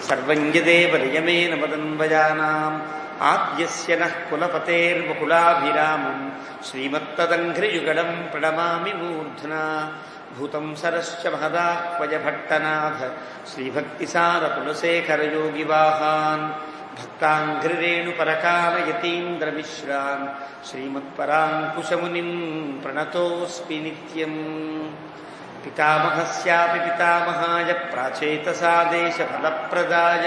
సర్వం యదేవ నియమేన మదన్వయానాం ఆద్యస్య నః కులపతేర్వకులాభిరామం శ్రీమత్తదంఘ్రియుగళం ప్రణమామి మూర్ధ్నా భూతం సరశ్చ మహదాహ్వయభట్టనాథ శ్రీభక్తిసారకులశేఖరయోగివాహాన్ భక్తాంఘ్రిరేణుపరకాలయతీంద్రమిశ్రాన్ శ్రీమత్పరాంకుశమునిం ప్రణతోऽస్మి నిత్యం పితామహస్యాపి పితామహాయ ప్రాచేతసా దేశఫలప్రదాయ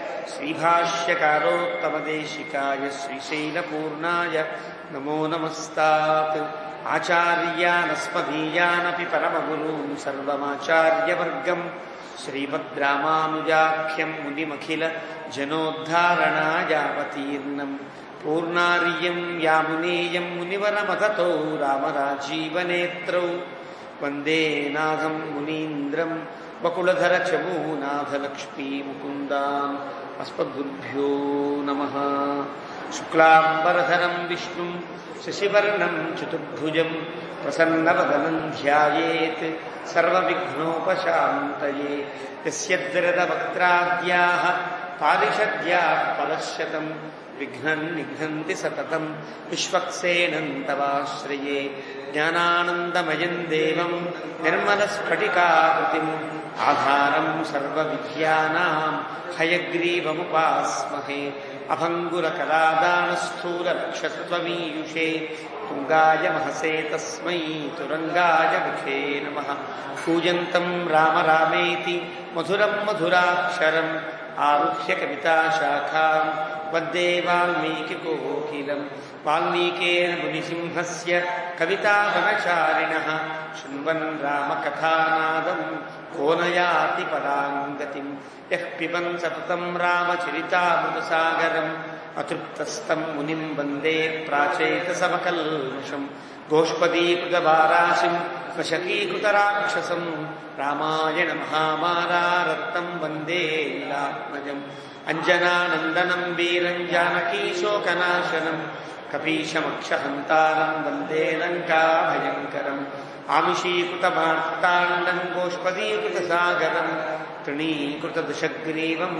శ్రీభాష్యకారోత్తమదేశికాయ శ్రీశైలపూర్ణాయ నమో నమస్తాత్ ఆచార్యానస్మదీయానపి పరమగురూన్ సర్వమాచార్యవర్గం శ్రీమద్రామానుజాఖ్యం మునిమఖిల జనోద్ధారణాయావతీర్ణం పూర్ణార్యం యామునేయం మునివరమగతో రామరాజీవనేత్రౌ వందే నాథం మునీంద్రం బకుళధర చమూనాథలక్ష్మీముకుందాం అస్మద్గురుభ్యో నమ శుక్లాంబరధరం విష్ణుం శశివర్ణం చతుర్భుజం ప్రసన్నవదనం ధ్యాయేత్ సర్వవిఘ్నోపశాంతయే యస్యద్రదవక్త్రాద్యాः పారిషద్యాः పరశతం విఘ్నం నిఘ్నంతి సతతం విశ్వక్సేనంతవాశ్రయే జ్ఞానానందమయం దేవం నిర్మలస్ఫటికాకృతిం ఆధారం సర్వవిద్యానాం హయగ్రీవముపాస్మహే అభంగురకలాదానస్థూలక్షత్వమీయుషే తుంగాయ మహసే తస్మై తురంగాయ ముఖే నమ పూజంతం రామ రామేతి మధురం మధురాక్షరం ఆరుహ్య కవితాశాఖాం వందే వాల్మీకికోకిలం వాల్మీకేన మునిసింహస్య కవితావనచారిణः శృण्वन् రామకథానాదం కోనయాతి పరాంగతిం యః పిబన్ సతతం రామచరితామృతసాగరం అతృప్తస్తం మునిం వందే ప్రాచేతసమకల్మషం గోష్పదీకృతవారాశిం వశకీకృతరాక్షసం రామాయణ మహామారారత్తం వందే లీలాత్మజం అంజనానందనం వీరం జానకీశోకనాశనం కపీశమక్షహంతారం వందే లంకాభయంకరం ఆమిషీకృతమార్తాండం గోష్పదీకృతసాగరం తృణీకృతదశగ్రీవం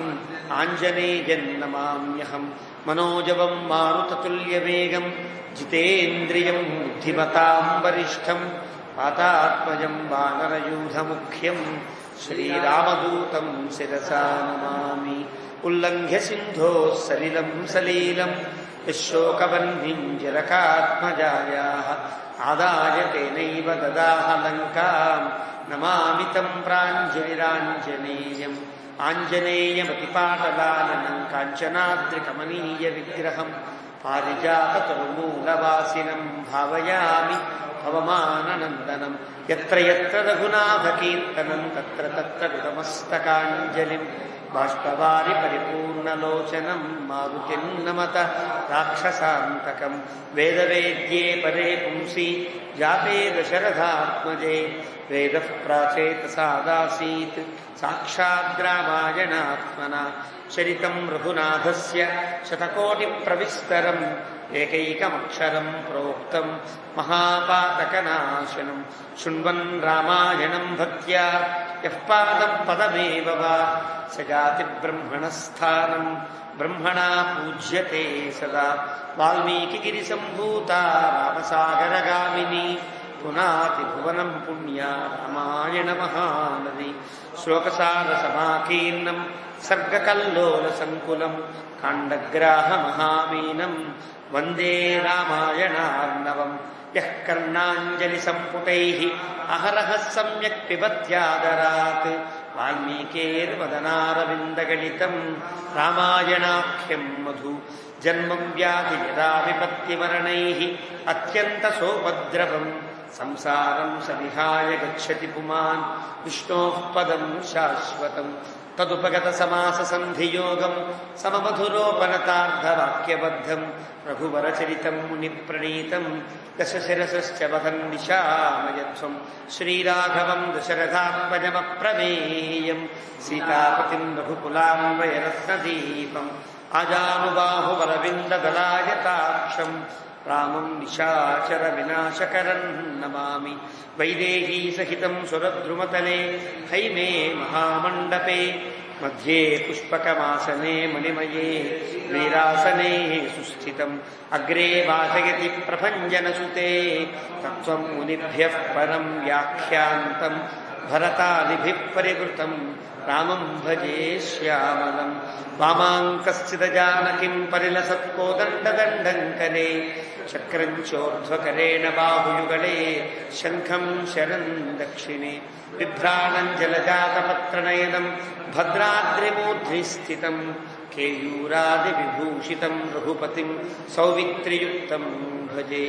ఆంజనేయన్నమామ్యహం మనోజవం మారుతతుల్యవేగం జితేంద్రియం బుద్ధిమతాం వరిష్టం పాతాత్మజం వానరయూధముఖ్యం శ్రీరామదూతం శిరసా నమామి ఉల్లంఘ్య సింధో సలిలం సలీలం యశోకవన్నిం జలకాత్మజాయాः ఆదాయ తేనైవ దదాహ లంకాం నమామి తం ప్రాञ्जलिराञ्जनेयम् ఆంజనేయమతిపాటలాలనం కాంచనాద్రికమనీయ విగ్రహం పారిజాతరుమూలవాసినం భావయామి పవమాననందనం ఎత్ర ఎత్ర రఘునాథకీర్తనం తత్ర తత్ర కృతమస్తకాంజలిం బాష్పవారి పరిపూర్ణలోచనం మారుతిన్నమత రాక్షసాంతకం వేదవేద్యే పరే పుంసి జాతే దశరథాత్మజే వేద ప్రాచేతసాదాసీత్ సాక్షాద్రామాయణాత్మన చరితం రఘునాథస్య శతకోటిప్రవిస్తరం ఏకైకమక్షరం ప్రోక్తం మహాపాతకనాశనం శృण्वन् రామాయణం భక్త్యా యః పాదం పదమేవ వా స జాతి బ్రహ్మణస్థానం బ్రహ్మణా పూజ్యతే సదా వాల్మీకిగిరిసంభూతా రామసాగరగామిని పునాతి భువనం పుణ్యా రామాయణ మహానది శ్లోకసార సమాకీర్ణం సర్గకల్లోల సంకులం కాండగ్రాహ మహామీనం వందే రామాయణార్ణవం యః కర్ణాంజలి సంపుటై అహరహ సమ్యక్ పిబత్యాదరాత్ వాల్మీకేర్వదనారవిందగళితం రామాయణాఖ్యం మధు జన్మం వ్యాధి యదా విపత్తిమరణై అత్యంత సోపద్రవం సంసారం సవిహాయ గచ్చతి పుమాన్ విష్ణోః పదం శాశ్వతం తదుపగత సమాస సంధియోగం సమమధురోపనతార్థవాక్యబద్ధం రఘువరచరితం మునిప్రణీతం దశశిరసశ్చ వహన్ నిశామయత్వం శ్రీరాఘవం దశరథాత్మజమప్రమేయం సీతాపతిం రఘుకులాన్వయరత్నదీపం అజానుబాహువరవిందదలాయతాక్షం రామం నిశాచర వినాశకరం నమామి వైదేహీ సహితం సురద్రుమతలే హైమే మహామండపే मध्ये पुष्पकमासने मणिमये वीरासने सुस्थितम् अग्रे वाचयति प्रभञ्जनसुते तत्त्वम् मुनिभ्यः परम् व्याख्यान्तम् भरतादिभिः परिवृतम् रामम् भजे श्यामलम् वामाङ्कस्थितजानकीम् परिलसत्कोदण्डदण्डम् करे चक्रम् चोर्ध्वकरेण बाहुयुगले शङ्खम् शरम् दक्षिणे बिभ्राणम् जलजातपत्रनयनम् भद्राद्रिमूर्ध्नि स्थितम् केयूरादिविभूषितम् रघुपतिम् सौवित्रियुक्तम् भजे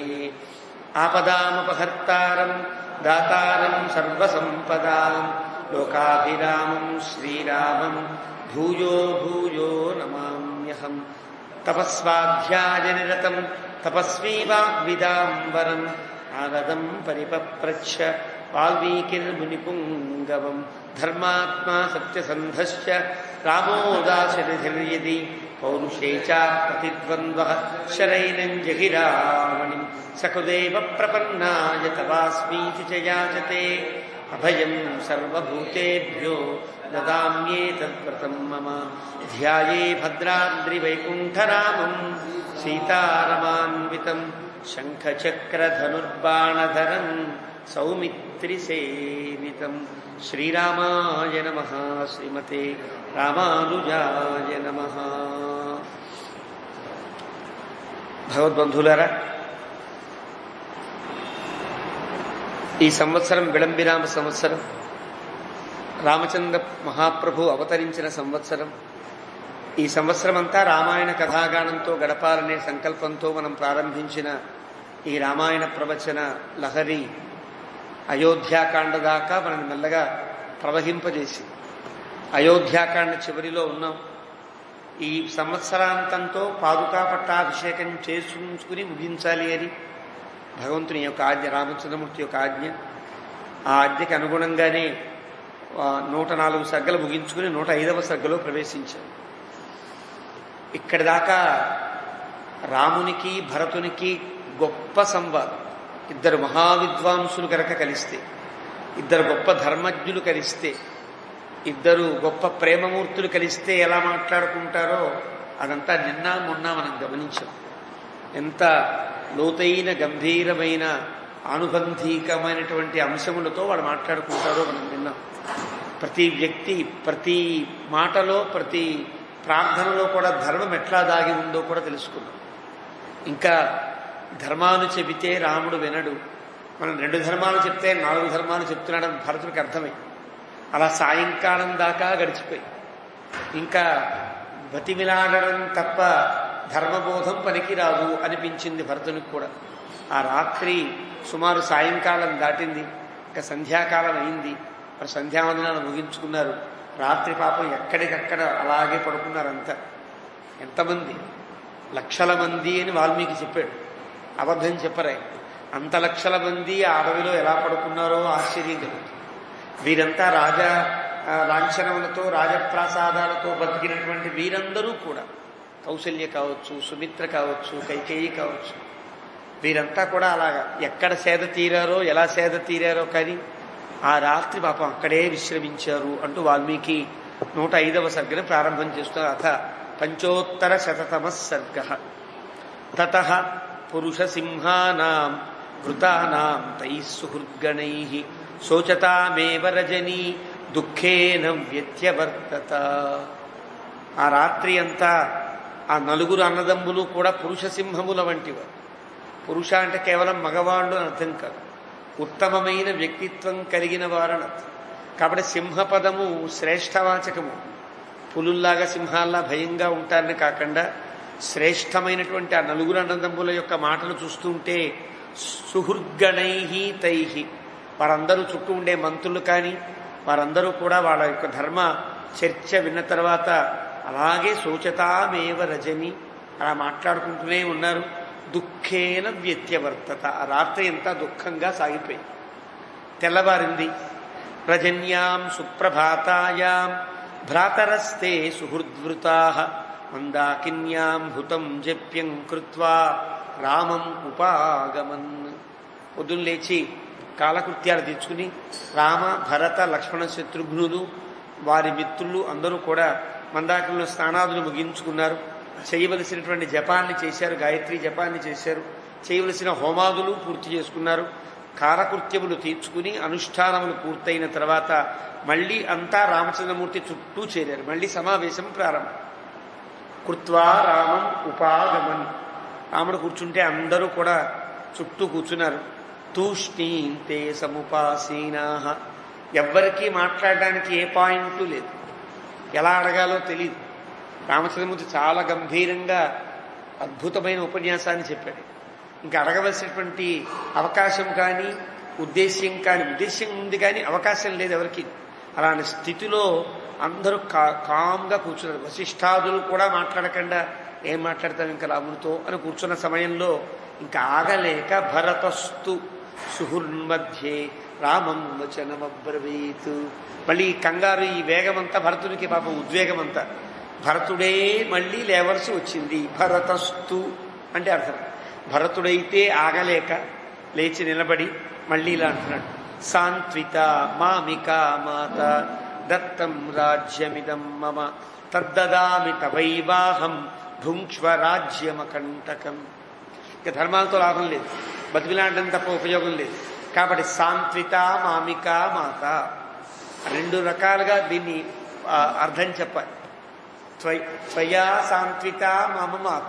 आपदामपहर्तारम् दातारम् सर्वसम्पदाम् लोकाभिरामम् श्रीरामम् भूयो भूयो नमाम्यहम् तपस्वाध्यायनिरतम् तपस्वी वाग्विदाम्बरम् आगदम् परिपप्रच्छ वाल्मीकिर्मुनिपुङ्गवम् धर्मात्मा सत्यसन्धश्च रामोदाशनिधिर्यदि पौरुषे च प्रतिद्वन्द्वः शरैनम् जहिरामणिम् सकृदेव प्रपन्नाय तवास्मीति च याचते अभयम् सर्वभूतेभ्यो ददाम्येतद्व्रतम् मम ध्याये भद्राद्रिवैकुण्ठरामम् सीतारमान्वितम् शङ्खचक्रधनुर्बाणधरम् सौमित्रिसेवितम् श्रीरामाय नमः श्रीमते రామానుజాయ నమ భగవద్బంధువులారా ఈ సంవత్సరం విళంబిరామ సంవత్సరం రామచంద్ర మహాప్రభు అవతరించిన సంవత్సరం ఈ సంవత్సరం అంతా రామాయణ కథాగానంతో గడపాలనే సంకల్పంతో మనం ప్రారంభించిన ఈ రామాయణ ప్రవచన లహరి అయోధ్యాకాండ దాకా మనం మెల్లగా ప్రవహింపజేసి అయోధ్యాకాండ చివరిలో ఉన్నాం ఈ సంవత్సరాంతంతో పాదుకా పట్టాభిషేకం చేసుకుని ముగించాలి అని భగవంతుని యొక్క ఆజ్ఞ రామచంద్రమూర్తి యొక్క ఆజ్ఞ ఆ ఆజ్ఞకి అనుగుణంగానే నూట నాలుగు సర్గలు ముగించుకుని నూట ఐదవ సర్గలో ప్రవేశించారు ఇక్కడి దాకా రామునికి భరతునికి గొప్ప సంవాదం ఇద్దరు మహావిద్వాంసులు కనుక కలిస్తే ఇద్దరు గొప్ప ధర్మజ్ఞులు కలిస్తే ఇద్దరు గొప్ప ప్రేమమూర్తులు కలిస్తే ఎలా మాట్లాడుకుంటారో అదంతా నిన్న మొన్న మనం గమనించాం ఎంత లోతైన గంభీరమైన ఆనుబంధీకమైనటువంటి అంశములతో వాళ్ళు మాట్లాడుకుంటారో మనం విన్నాం ప్రతి వ్యక్తి ప్రతి మాటలో ప్రతి ప్రార్థనలో కూడా ధర్మం ఎట్లా దాగి ఉందో కూడా తెలుసుకున్నాం ఇంకా ధర్మాలు చెబితే రాముడు వినడు మనం రెండు ధర్మాలు చెప్తే నాలుగు ధర్మాలు చెప్తున్నాడని భరతుడికి అర్థమై అలా సాయంకాలం దాకా గడిచిపోయి ఇంకా బతిమిలాడడం తప్ప ధర్మబోధం పనికిరాదు అనిపించింది భరతునికి కూడా ఆ రాత్రి సుమారు సాయంకాలం దాటింది ఇంకా సంధ్యాకాలం అయింది మరి సంధ్యావందనాలు ముగించుకున్నారు రాత్రి పాపం ఎక్కడికక్కడ అలాగే పడుకున్నారు అంతా ఎంతమంది లక్షల మంది అని వాల్మీకి చెప్పాడు అబద్ధం చెప్పరాయి అంత లక్షల మంది ఆ అడవిలో ఎలా పడుకున్నారో ఆశ్చర్యం కలుగుతుంది వీరంతా రాజా లాంఛనములతో రాజప్రాసాదాలతో బతికినటువంటి వీరందరూ కూడా కౌశల్య కావచ్చు సుమిత్ర కావచ్చు కైకేయి కావచ్చు వీరంతా కూడా అలాగా ఎక్కడ సేద తీరారో ఎలా సేద తీరారో కానీ ఆ రాత్రి పాపం అక్కడే విశ్రమించారు అంటూ వాల్మీకి నూట ఐదవ సర్గను ప్రారంభం చేస్తున్నారు అథ పంచోత్తర శతతమ సర్గ తత పురుష సింహానాం కృతానాం తై సుహృద్గణై శోచతామేవ రజనీ దుఃఖేన వ్యత్యవర్తత ఆ రాత్రి అంతా ఆ నలుగురు అన్నదమ్ములు కూడా పురుష సింహముల వంటివారు పురుష అంటే కేవలం మగవాళ్ళు అని అర్థం కాదు ఉత్తమమైన వ్యక్తిత్వం కలిగిన వారని అర్థం కాబట్టి సింహపదము శ్రేష్టవాచకము పులుల్లాగా సింహాల్లా భయంగా ఉంటారని కాకుండా శ్రేష్టమైనటువంటి ఆ నలుగురు అన్నదమ్ముల యొక్క మాటలు చూస్తుంటే సుహృద్గణై తై వారందరూ చుట్టూ ఉండే మంత్రులు కానీ వారందరూ కూడా వాళ్ళ యొక్క ధర్మ చర్చ విన్న తర్వాత అలాగే శోచతామేవ రజని అలా మాట్లాడుకుంటూనే ఉన్నారు దుఃఖేన వ్యత్యవర్తత ఆ రాత్రి అంతా దుఃఖంగా సాగిపోయింది తెల్లవారింది రజన్యాం సుప్రభాతాయాం భ్రాతరస్తే సుహృద్వృతా మందాకిన్యాం హుతం జప్యం కృత్వా రామం ఉపాగమన్ పొద్దున్న లేచి కాలకృత్యాలు తెచ్చుకుని రామ భరత లక్ష్మణ శత్రుఘ్నులు వారి మిత్రులు అందరూ కూడా మందాకంలో స్నానాదులు ముగించుకున్నారు చేయవలసినటువంటి జపాన్ని చేశారు గాయత్రి జపాన్ని చేశారు చేయవలసిన హోమాదులు పూర్తి చేసుకున్నారు కాలకృత్యములు తీర్చుకుని అనుష్ఠానములు పూర్తయిన తర్వాత మళ్ళీ అంతా రామచంద్రమూర్తి చుట్టూ చేరారు మళ్ళీ సమావేశం ప్రారంభం కృత్వా రామం ఉపాగమన్ రాముడు కూర్చుంటే అందరూ కూడా చుట్టూ కూర్చున్నారు తూష్ణీంతే సముపాసీనా ఎవ్వరికీ మాట్లాడడానికి ఏ పాయింట్ లేదు ఎలా అడగాలో తెలియదు రామచంద్రమూర్తి చాలా గంభీరంగా అద్భుతమైన ఉపన్యాసాన్ని చెప్పాడు ఇంకా అడగవలసినటువంటి అవకాశం కానీ ఉద్దేశ్యం కానీ ఉద్దేశ్యం ఉంది కానీ అవకాశం లేదు ఎవరికి అలాంటి స్థితిలో అందరూ కా కామ్గా కూర్చున్నారు వశిష్ఠాదులు కూడా మాట్లాడకుండా ఏం మాట్లాడతాం ఇంకా రాముడితో అని కూర్చున్న సమయంలో ఇంకా ఆగలేక భరతస్తు సుహృన్మధ్యే రామం వచనమబ్రవీత్ మళ్ళీ ఈ కంగారు ఈ వేగమంతా భరతుడికి పాపం ఉద్వేగమంతా భరతుడే మళ్ళీ లేవలసి వచ్చింది భరతస్తు అంటే అర్థం భరతుడైతే ఆగలేక లేచి నిలబడి మళ్ళీ ఇలా అంటున్నాడు సాంత్విత మామిక మాత దత్తం రాజ్యమిదం మమ తద్దదామి తవైవాహం భుంక్ష్వ రాజ్యమకంటకం ఇక ధర్మాలతో లాభం లేదు బతికిలాడడం తప్ప ఉపయోగం లేదు కాబట్టి సాంత్విత మామిక మాత రెండు రకాలుగా దీన్ని ఆ, అర్థం చెప్పాలి త్వయ్ త్వయా సాంత్విత మమ మాత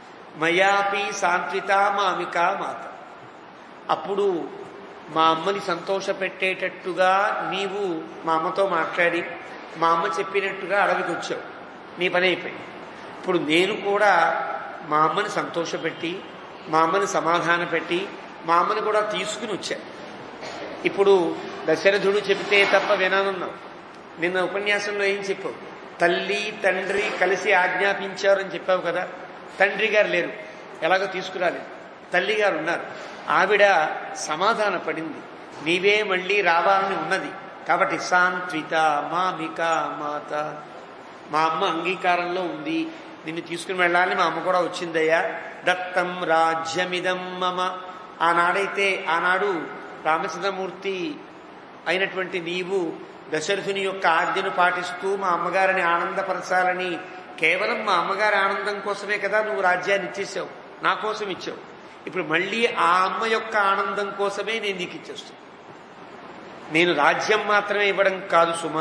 మయాపి సాంత్విత మామిక మాత అప్పుడు మా అమ్మని సంతోషపెట్టేటట్టుగా నీవు మా అమ్మతో మాట్లాడి మా అమ్మ చెప్పినట్టుగా అడవికి వచ్చావు నీ పని అయిపోయింది ఇప్పుడు నేను కూడా మా అమ్మని సంతోషపెట్టి మా అమ్మని సమాధాన పెట్టి మా అమ్మని కూడా తీసుకుని వచ్చా ఇప్పుడు దశరథుడు చెబితే తప్ప వినానున్నావు నిన్న ఉపన్యాసంలో ఏం చెప్పావు తల్లి తండ్రి కలిసి ఆజ్ఞాపించారు అని చెప్పావు కదా తండ్రి గారు లేరు ఎలాగో తీసుకురాలేదు తల్లి గారు ఉన్నారు ఆవిడ సమాధాన పడింది నీవే మళ్ళీ రావాలని ఉన్నది కాబట్టి సాంత్విత మామిక మాత మా అమ్మ అంగీకారంలో ఉంది నిన్ను తీసుకుని వెళ్ళాలని మా అమ్మ కూడా వచ్చిందయ్యా దత్తం రాజ్యమిదం మమ ఆనాడైతే ఆనాడు రామచంద్రమూర్తి అయినటువంటి నీవు దశరథుని యొక్క ఆజ్ఞను పాటిస్తూ మా అమ్మగారిని ఆనందపరచాలని కేవలం మా అమ్మగారి ఆనందం కోసమే కదా నువ్వు రాజ్యాన్ని ఇచ్చేసావు నా కోసం ఇచ్చావు ఇప్పుడు మళ్ళీ ఆ అమ్మ యొక్క ఆనందం కోసమే నేను నీకు ఇచ్చేస్తాను నేను రాజ్యం మాత్రమే ఇవ్వడం కాదు సుమా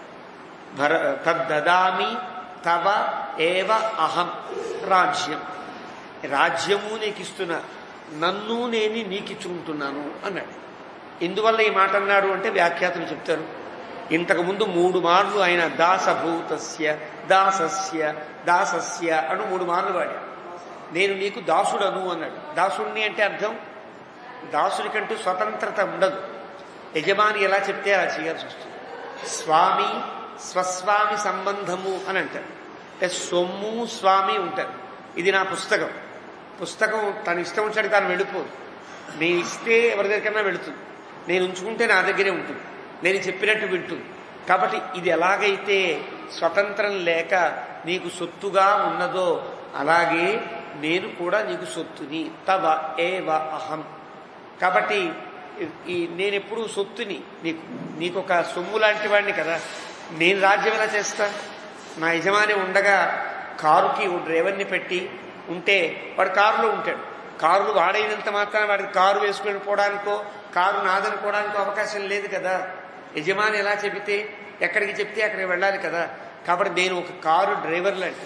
భర తద్దదామి తవ ఏవ అహం రాజ్యం రాజ్యము నీకు ఇస్తున్నా నన్ను నేను నీకు ఇచ్చుకుంటున్నాను అన్నాడు ఎందువల్ల ఈ మాట అన్నాడు అంటే వ్యాఖ్యాతలు చెప్తారు ఇంతకుముందు మూడు మార్లు ఆయన దాసభూతస్య దాసస్య దాసస్య అను మూడు మార్లు వాడాడు నేను నీకు దాసుడను అన్నాడు దాసుడిని అంటే అర్థం దాసుడికంటూ స్వతంత్రత ఉండదు యజమాని ఎలా చెప్తే అలా చేయాల్సి వస్తుంది స్వామి స్వస్వామి సంబంధము అని అంటారు అంటే సొమ్ము స్వామి ఉంటారు ఇది నా పుస్తకం పుస్తకం తన ఇష్టం వచ్చాడు తాను వెళ్ళిపోదు నేను ఇస్తే ఎవరి దగ్గరికైనా వెళుతుంది నేను ఉంచుకుంటే నా దగ్గరే ఉంటుంది నేను చెప్పినట్టు వింటుంది కాబట్టి ఇది ఎలాగైతే స్వతంత్రం లేక నీకు సొత్తుగా ఉన్నదో అలాగే నేను కూడా నీకు సొత్తుని తవ ఏవ అహం కాబట్టి ఈ నేను ఎప్పుడు సొత్తుని నీకు నీకు ఒక సొమ్ము లాంటి వాడిని కదా నేను రాజ్యం ఎలా చేస్తా నా యజమాని ఉండగా కారుకి ఓ డ్రైవర్ని పెట్టి ఉంటే వాడు కారులో ఉంటాడు కారులు వాడైనంత మాత్రాన వాడికి కారు వేసుకుని పోవడానికో కారు నాదనుకోవడానికో అవకాశం లేదు కదా యజమాని ఎలా చెబితే ఎక్కడికి చెప్తే అక్కడికి వెళ్ళాలి కదా కాబట్టి నేను ఒక కారు డ్రైవర్ లాంటి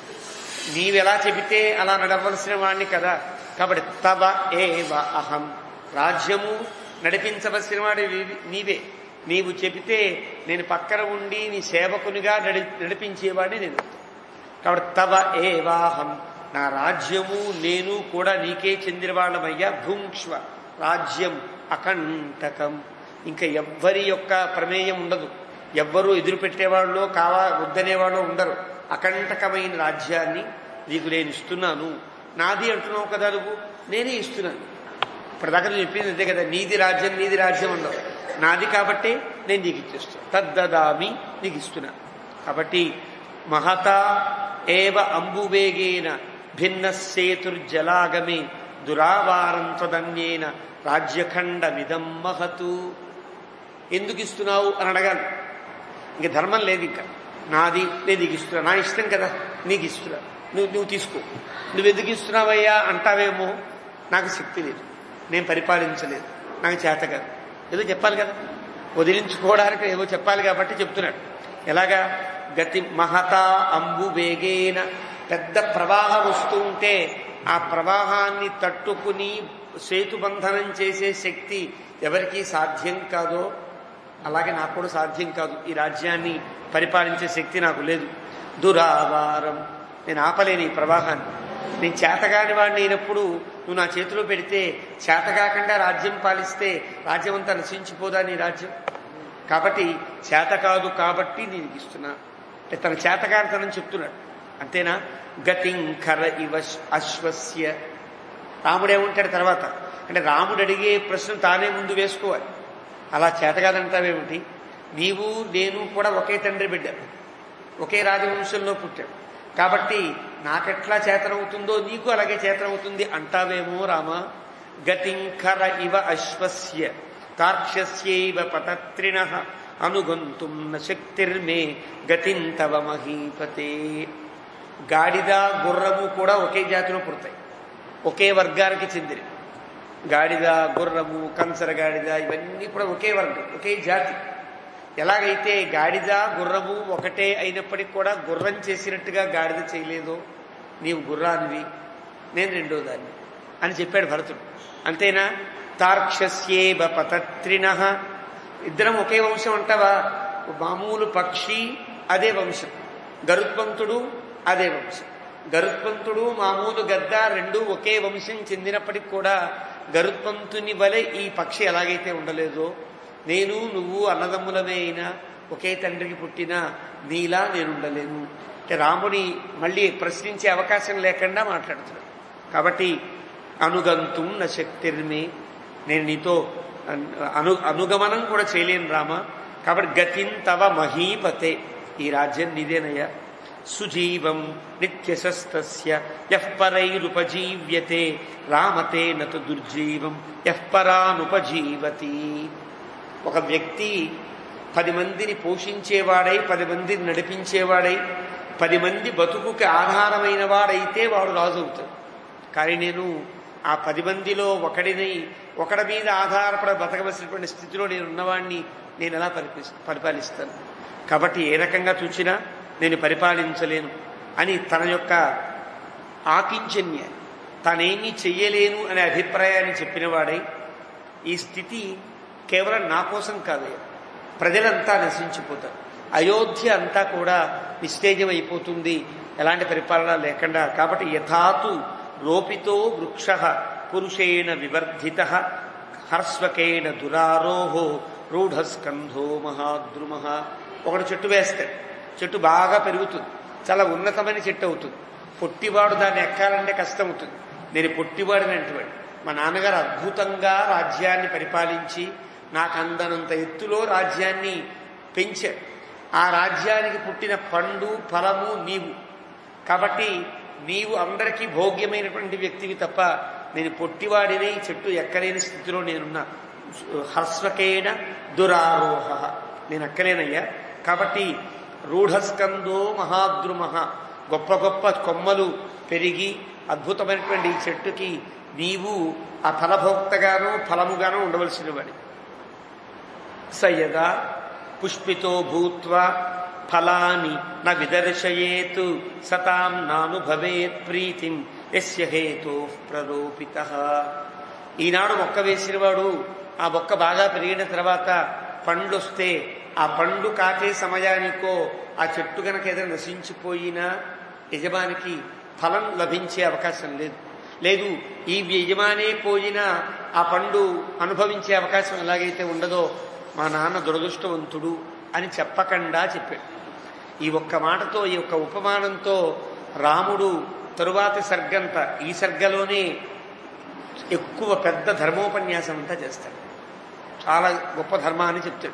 నీవెలా చెబితే అలా నడవలసిన వాణ్ణి కదా కాబట్టి తవ ఏవ అహం రాజ్యము నడిపించవలసిన వాడి నీవే నీవు చెబితే నేను పక్కన ఉండి నీ సేవకునిగా నడి నడిపించేవాడిని నేను కాబట్టి తవ ఏవాహం నా రాజ్యము నేను కూడా నీకే చెందినవాళ్ళమయ్యా భుంక్ష్వ రాజ్యం అకంటకం ఇంకా ఎవ్వరి యొక్క ప్రమేయం ఉండదు ఎవ్వరూ ఎదురు పెట్టేవాళ్ళు కావా వద్దనేవాళ్ళు ఉండరు అకంటకమైన రాజ్యాన్ని నీకు నేను ఇస్తున్నాను నాది అంటున్నావు కదా నువ్వు నేనే ఇస్తున్నాను ఇప్పటిదాకా నేను చెప్పింది అంతే కదా నీది రాజ్యం నీది రాజ్యం ఉండవు నాది కాబట్టే నేను నీకు ఇచ్చేస్తాను తద్దదామి నీకు ఇస్తున్నా కాబట్టి మహత ఏవ అంబువేగేన భిన్న సేతుర్జలాగమే దురావారం త్వదన్యేన రాజ్యఖండమిదం మహతు ఎందుకు ఇస్తున్నావు అని అడగాలి ఇంక ధర్మం లేదు ఇంకా నాది నేను నీకు ఇస్తున్నా నా ఇష్టం కదా నీకు ఇస్తున్నా నువ్వు నువ్వు తీసుకో నువ్వు ఎందుకు ఇస్తున్నావయ్యా అంటావేమో నాకు శక్తి లేదు నేను పరిపాలించలేదు నాకు చేత కాదు ఏదో చెప్పాలి కదా వదిలించుకోవడానికి ఏదో చెప్పాలి కాబట్టి చెప్తున్నాడు ఎలాగా గతి మహత అంబు వేగేన పెద్ద ప్రవాహం వస్తూ ఉంటే ఆ ప్రవాహాన్ని తట్టుకుని సేతుబంధనం చేసే శక్తి ఎవరికి సాధ్యం కాదో అలాగే నాకు కూడా సాధ్యం కాదు ఈ రాజ్యాన్ని పరిపాలించే శక్తి నాకు లేదు దురావారం నేను ఆపలేని ఈ ప్రవాహాన్ని నేను చేతగాని వాడిని అయినప్పుడు నువ్వు నా చేతిలో పెడితే చేతకాకుండా రాజ్యం పాలిస్తే రాజ్యం అంతా నశించిపోదా నీ రాజ్యం కాబట్టి చేత కాదు కాబట్టి నేను ఇస్తున్నా అంటే తన చేతకారితనం చెప్తున్నాడు అంతేనా గతింకర ఇవ అశ్వస్య రాముడు ఏమంటాడు తర్వాత అంటే రాముడు అడిగే ప్రశ్న తానే ముందు వేసుకోవాలి అలా చేతగాదంటావేమిటి నీవు నేను కూడా ఒకే తండ్రి బిడ్డ ఒకే రాజవంశంలో పుట్టాడు కాబట్టి నాకెట్లా చేతనవుతుందో నీకు అలాగే చేతనవుతుంది అంటావేమో రామ గతింకర ఇవ అశ్వస్య తార్క్ష్యస్యైవ పతత్రిణ అనుగంతుం న శక్తిర్మే గతింతవ మహీపతే గాడిద గుర్రము కూడా ఒకే జాతిలో పుడతాయి ఒకే వర్గానికి చెందినవి గాడిద గుర్రము కంచర గాడిద ఇవన్నీ కూడా ఒకే వర్గం ఒకే జాతి ఎలాగైతే గాడిద గుర్రము ఒకటే అయినప్పటికీ కూడా గుర్రం చేసినట్టుగా గాడిద చేయలేదో నీవు గుర్రానివి నేను రెండో దాన్ని అని చెప్పాడు భరతుడు అంతేనా తార్క్షస్యేవ పతత్రిణ ఇద్దరం ఒకే వంశం అంటావా మామూలు పక్షి అదే వంశం గరుత్మంతుడు అదే వంశం గరుత్మంతుడు మామూలు గద్ద రెండు ఒకే వంశం చెందినప్పటికి కూడా గరుత్మంతుని వలె ఈ పక్షి ఎలాగైతే ఉండలేదో నేను నువ్వు అన్నదమ్ములమే అయినా ఒకే తండ్రికి పుట్టిన నీలా నేను ఉండలేను అంటే రాముని మళ్ళీ ప్రశ్నించే అవకాశం లేకుండా మాట్లాడుతున్నాడు కాబట్టి అనుగంతుం న శక్తిర్మే నేను నీతో అను అనుగమనం కూడా చేయలేను రామ కాబట్టి గతిన్ తవ మహీపతే ఈ రాజ్యం నీదేనయ్యా సుజీవం నిత్యశస్తస్య యః పరైరుపజీవ్యతే రామతే నతు దుర్జీవం యః పరానుపజీవతి ఒక వ్యక్తి పది మందిని పోషించేవాడై పది మందిని నడిపించేవాడై పది మంది బతుకుకి ఆధారమైన వాడైతే వాడు రాజు అవుతాడు కానీ నేను ఆ పది మందిలో ఒకడినై ఒకడి మీద ఆధారపడ బతకవలసినటువంటి స్థితిలో నేను ఉన్నవాడిని నేను ఎలా పరిపి పరిపాలిస్తాను కాబట్టి ఏ రకంగా చూసినా నేను పరిపాలించలేను అని తన యొక్క ఆకించన్య తానేమీ చెయ్యలేను అనే అభిప్రాయాన్ని చెప్పినవాడై ఈ స్థితి కేవలం నా కోసం కాదు ప్రజలంతా నశించిపోతారు అయోధ్య అంతా కూడా నిస్తేజం అయిపోతుంది ఎలాంటి పరిపాలన లేకుండా కాబట్టి యథాతు రోపితో వృక్ష పురుషేణ వివర్ధిత హర్స్వకేణ దురారోహో రూఢస్కంధో మహాద్రుమ ఒకడు చెట్టు వేస్తాడు చెట్టు బాగా పెరుగుతుంది చాలా ఉన్నతమైన చెట్టు అవుతుంది పొట్టివాడు దాన్ని ఎక్కాలంటే కష్టం అవుతుంది నేను పొట్టివాడిని అంటువాడు మా నాన్నగారు అద్భుతంగా రాజ్యాన్ని పరిపాలించి నాకు అందనంత ఎత్తులో రాజ్యాన్ని పెంచాడు ఆ రాజ్యానికి పుట్టిన పండు ఫలము నీవు కాబట్టి నీవు అందరికీ భోగ్యమైనటువంటి వ్యక్తివి తప్ప నేను పొట్టివాడినే ఈ చెట్టు ఎక్కలేని స్థితిలో నేనున్నా హర్స్వకేణ దురారోహ నేను ఎక్కలేనయ్యా కాబట్టి రూఢస్కందో మహాద్రుమ గొప్ప గొప్ప కొమ్మలు పెరిగి అద్భుతమైనటువంటి ఈ చెట్టుకి నీవు ఆ ఫలభోక్తగానో ఫలముగానో ఉండవలసిన వాడి సయదా పుష్పితో భూత్వా ఫలాని న విదర్శయేత్ సతాం నానుభవేత్ ప్రీతిం ఎస్య హేతో ప్రరోపిత ఈనాడు మొక్క వేసినవాడు ఆ మొక్క బాగా పెరిగిన తర్వాత పండ్లు వస్తే ఆ పండు కాకే సమయానికో ఆ చెట్టు కనుక ఏదైనా నశించిపోయినా యజమానికి ఫలం లభించే అవకాశం లేదు లేదు ఈ యజమానే పోయినా ఆ పండు అనుభవించే అవకాశం ఎలాగైతే ఉండదో మా నాన్న దురదృష్టవంతుడు అని చెప్పకుండా చెప్పాడు ఈ ఒక్క మాటతో ఈ ఒక్క ఉపమానంతో రాముడు తరువాతి సర్గంత ఈ సర్గలోనే ఎక్కువ పెద్ద ధర్మోపన్యాసం అంతా చేస్తాడు చాలా గొప్ప ధర్మాన్ని చెప్తాడు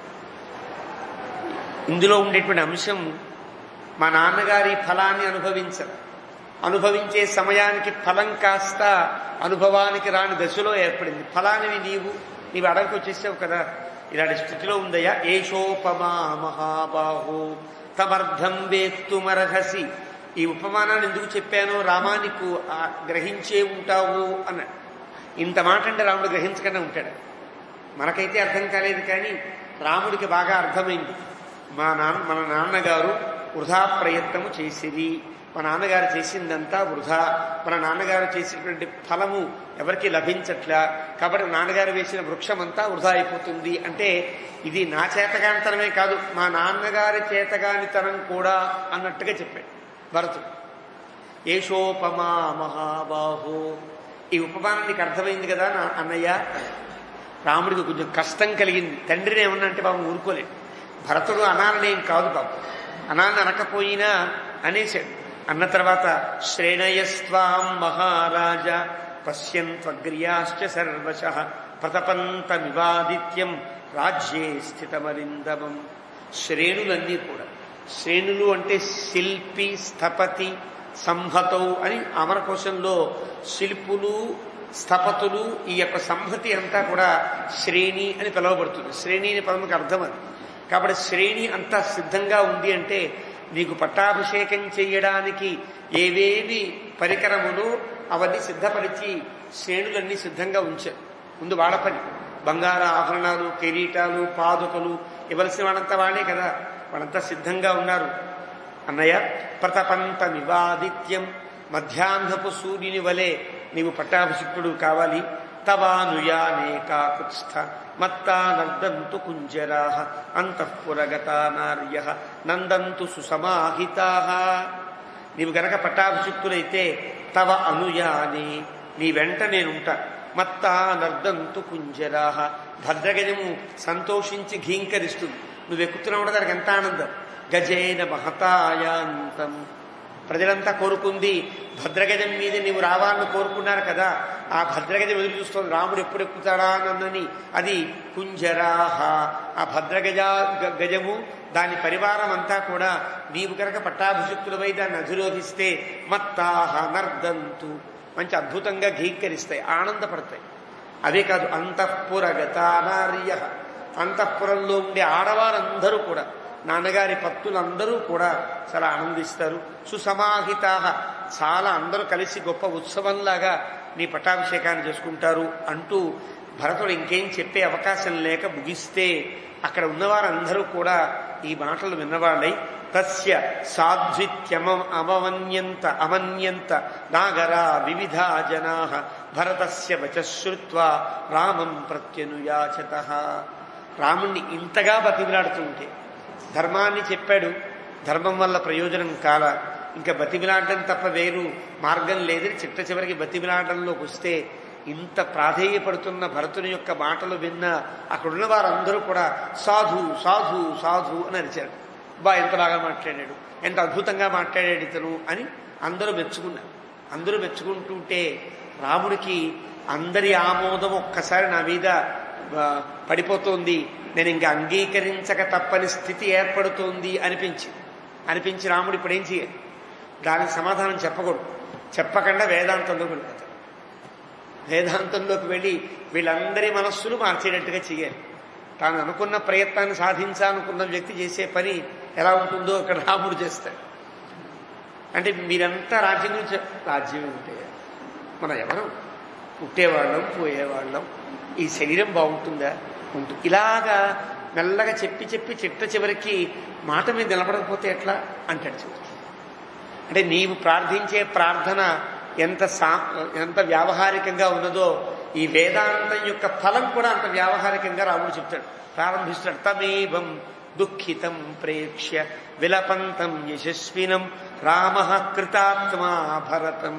ఇందులో ఉండేటువంటి అంశం మా నాన్నగారి ఫలాన్ని అనుభవించరు అనుభవించే సమయానికి ఫలం కాస్త అనుభవానికి రాని దశలో ఏర్పడింది ఫలానివి నీవు నీవు అడవికి వచ్చేసావు కదా ఇలాంటి స్థితిలో ఉందయ్యా ఏషోపమా మహాబాహో తమర్థం వేత్తుమర్హసి ఈ ఉపమానాన్ని ఎందుకు చెప్పానో రామా నీకు ఆ గ్రహించే ఉంటావు అన్నాడు ఇంత మాట అంటే రాముడు గ్రహించకుండా ఉంటాడు మనకైతే అర్థం కాలేదు కానీ రాముడికి బాగా అర్థమైంది మా నాన్న మన నాన్నగారు వృధా ప్రయత్నము చేసిరి మా నాన్నగారు చేసిందంతా వృధా మన నాన్నగారు చేసినటువంటి ఫలము ఎవరికి లభించట్లా కాబట్టి నాన్నగారు వేసిన వృక్షమంతా వృధా అయిపోతుంది అంటే ఇది నా చేతగానితనమే కాదు మా నాన్నగారి చేతగానితనం కూడా అన్నట్టుగా చెప్పాడు భరతుడు ఏషోపమా మహాబాహో ఈ ఉపమానం నీకు అర్థమైంది కదా నా అన్నయ్య రాముడికి కొంచెం కష్టం కలిగింది తండ్రిని ఏమన్నా అంటే బాబు ఊరుకోలేడు భరతుడు అనాలనేం కాదు బాబు అనాన్ని అనకపోయినా అనేశాడు అన్న తర్వాత శ్రేణయస్వాం మహారాజ పశ్యంత్వగ్ర్యాశ్చ సర్వశ ప్రతపంతమివాదిత్యం రాజ్యే స్థితమరిందమం శ్రేణులన్నీ కూడా శ్రేణులు అంటే శిల్పి స్థపతి సంహతౌ అని అమరకోశంలో శిల్పులు స్థపతులు ఈ యొక్క సంహతి అంతా కూడా శ్రేణి అని పిలువబడుతుంది శ్రేణి అనే పదముకి అర్థం అది కాబట్టి శ్రేణి అంతా సిద్ధంగా ఉంది అంటే నీకు పట్టాభిషేకం చేయడానికి ఏవేవి పరికరములు అవన్నీ సిద్ధపరిచి శ్రేణులన్నీ సిద్ధంగా ఉంచారు ముందు వాళ్ళ పని బంగార ఆభరణాలు కిరీటాలు పాదుకలు ఇవ్వలసిన వాళ్ళంతా వాళ్ళే కదా వాళ్ళంతా సిద్ధంగా ఉన్నారు అన్నయ్య ప్రతపంత నివాదిత్యం మధ్యాహ్నపు సూర్యుని వలె నీవు పట్టాభిషిక్తుడు కావాలి తవానుయానే కాకుత్స్థ మత్తా నందంతు కుంజరా అంతఃపురగతా నార్య నందంతు సుసమాహితా నీవు గనక పట్టాభిషిక్తులైతే తవ అనుయాని నీ వెంట నేనుంటా మత్తా నర్దంతు కుంజరా భద్రగజము సంతోషించి ఘీంకరిస్తుంది నువ్వు ఎక్కుతున్నావు దానికి ఎంత ఆనందం గజేన మహతాయాంతం ప్రజలంతా కోరుకుంది భద్రగజం మీద నీవు రావాలని కోరుకున్నారు కదా ఆ భద్రగజం ఎదురు చూస్తుంది రాముడు ఎప్పుడు ఎక్కుతాడా నన్నని అది కుంజరాహ ఆ భద్రగజ గ- గజము దాని పరివారం అంతా కూడా నీవు కనుక పట్టాభిషిక్తులపై దాన్ని అధిరోహిస్తే మత్తాహ నర్దంతు మంచి అద్భుతంగా ఘీకరిస్తాయి ఆనందపడతాయి అవే కాదు అంతఃపురగత నార్య అంతఃపురంలో ఉండే ఆడవారందరూ కూడా నాన్నగారి భక్తులందరూ కూడా చాలా ఆనందిస్తారు సుసమాహిత చాలా అందరూ కలిసి గొప్ప ఉత్సవంలాగా నీ పట్టాభిషేకాన్ని చేసుకుంటారు అంటూ భరతుడు ఇంకేం చెప్పే అవకాశం లేక ముగిస్తే అక్కడ ఉన్నవారందరూ కూడా ఈ మాటలు విన్నవాళ్ళై తస్య సాధ్విత్యమ అమవన్యంత అమన్యంత నాగరా వివిధా జనా భరతస్య వచశ్రుత్వా రామం ప్రత్యనుయాచత రాముణ్ణి ఇంతగా బతిమిలాడుతుంటే ధర్మాన్ని చెప్పాడు ధర్మం వల్ల ప్రయోజనం కాల ఇంకా బతిమిలాడడం తప్ప వేరు మార్గం లేదని చిట్ట చివరికి బతిమిలాడడంలోకి వస్తే ఇంత ప్రాధేయపడుతున్న భరతుని యొక్క మాటలు విన్న అక్కడున్న వారందరూ కూడా సాధు సాధు సాధు అని అరిచారు బా ఎంత బాగా మాట్లాడాడు ఎంత అద్భుతంగా మాట్లాడాడు ఇతను అని అందరూ మెచ్చుకున్నారు అందరూ మెచ్చుకుంటుంటే రాముడికి అందరి ఆమోదం ఒక్కసారి నా మీద ఆ, పడిపోతోంది నేను ఇంకా అంగీకరించక తప్పని స్థితి ఏర్పడుతోంది అనిపించి అనిపించి రాముడు ఇప్పుడు ఏం చేయాలి దానికి సమాధానం చెప్పకూడదు చెప్పకుండా వేదాంతంలోకి వెళ్ళిపోతాడు వేదాంతంలోకి వెళ్ళి వీళ్ళందరి మనస్సులు మార్చేటట్టుగా చేయాలి తాను అనుకున్న ప్రయత్నాన్ని సాధించాలనుకున్న వ్యక్తి చేసే పని ఎలా ఉంటుందో అక్కడ రాముడు చేస్తాడు అంటే మీరంతా రాజ్యం గురించి రాజ్యం ఉంటే మన ఎవరు పుట్టేవాళ్ళం పోయేవాళ్ళం ఈ శరీరం బాగుంటుందా ఉంటుంది ఇలాగా మెల్లగా చెప్పి చెప్పి చిట్ట చివరికి మాట మీద నిలబడకపోతే ఎట్లా అంటాడు చివరికి అంటే నీవు ప్రార్థించే ప్రార్థన ఎంత సా ఎంత వ్యావహారికంగా ఉన్నదో ఈ వేదాంతం యొక్క ఫలం కూడా అంత వ్యావహారికంగా రాముడు చెప్తాడు ప్రారంభిస్తాడు తమేవం దుఃఖితం ప్రేక్ష్య విలపంతం యశస్వినం రామ కృతాత్మా భరతం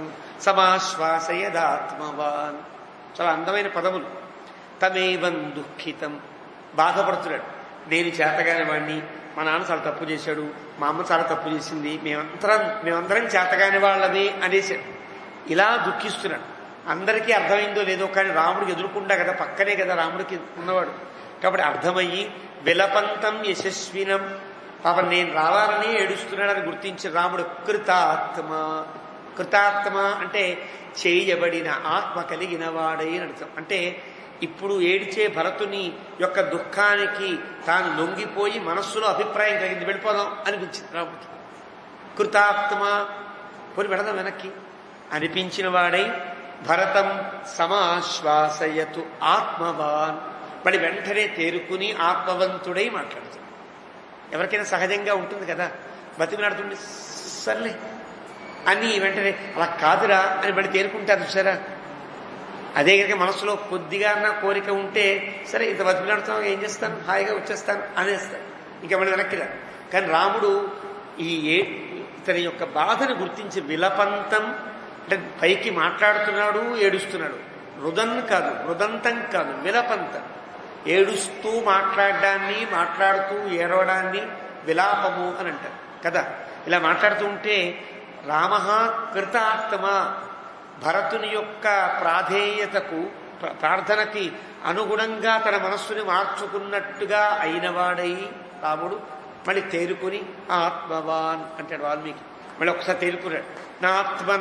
సమాశ్వాసయదాత్మవాన్ చాలా అందమైన పదములు తమేవం దుఃఖితం బాధపడుతున్నాడు నేను చేతగాని వాడిని మా నాన్న చాలా తప్పు చేశాడు మా అమ్మ చాలా తప్పు చేసింది మేమంతరం మేమందరం చేతగాని వాళ్ళమే అనేసాడు ఇలా దుఃఖిస్తున్నాడు అందరికీ అర్థమైందో లేదో కానీ రాముడికి ఎదురుకుండా కదా పక్కనే కదా రాముడికి ఉన్నవాడు కాబట్టి అర్థమయ్యి విలపంతం యశస్వినం పాపం నేను రావాలని ఏడుస్తున్నాడని గుర్తించి రాముడు కృతాత్మ కృతాత్మ అంటే చేయబడిన ఆత్మ కలిగిన వాడై అని అర్థం అంటే ఇప్పుడు ఏడిచే భరతుని యొక్క దుఃఖానికి తాను లొంగిపోయి మనస్సులో అభిప్రాయం కలిగింది వెళ్ళిపోదాం అనిపించింది రాముడికి కృతాత్మ పోని వెళదాం వెనక్కి అనిపించిన వాడై భరతం సమాశ్వాసయతు ఆత్మవాన్ మళ్ళీ వెంటనే తేరుకుని ఆత్మవంతుడై మాట్లాడుతాడు ఎవరికైనా సహజంగా ఉంటుంది కదా బతిమలాడుతుండే సర్లే అని వెంటనే అలా కాదురా అని మళ్ళీ తేరుకుంటారు చూసారా అదే కనుక మనసులో కొద్దిగా నా కోరిక ఉంటే సరే ఇంత బతిమలాడుతాం ఏం చేస్తాను హాయిగా వచ్చేస్తాను అనేస్తాను ఇంకా మళ్ళీ వెనక్కి రా కానీ రాముడు ఈ ఏ ఇతని యొక్క బాధను గుర్తించి విలపంతం అంటే పైకి మాట్లాడుతున్నాడు ఏడుస్తున్నాడు రుదన్ కాదు రుదంతం కాదు విలపంతం ఏడుస్తూ మాట్లాడడాన్ని మాట్లాడుతూ ఏడవడాన్ని విలాపము అని అంటారు కదా ఇలా మాట్లాడుతూ ఉంటే రామ కృతాత్మ భరతుని యొక్క ప్రాధేయతకు ప్ర- ప్రార్థనకి అనుగుణంగా తన మనస్సుని మార్చుకున్నట్టుగా అయినవాడై రాముడు మళ్ళీ తేరుకుని ఆత్మవాన్ అంటాడు వాల్మీకి మళ్ళీ ఒకసారి తేరుకున్నాడు నాత్మన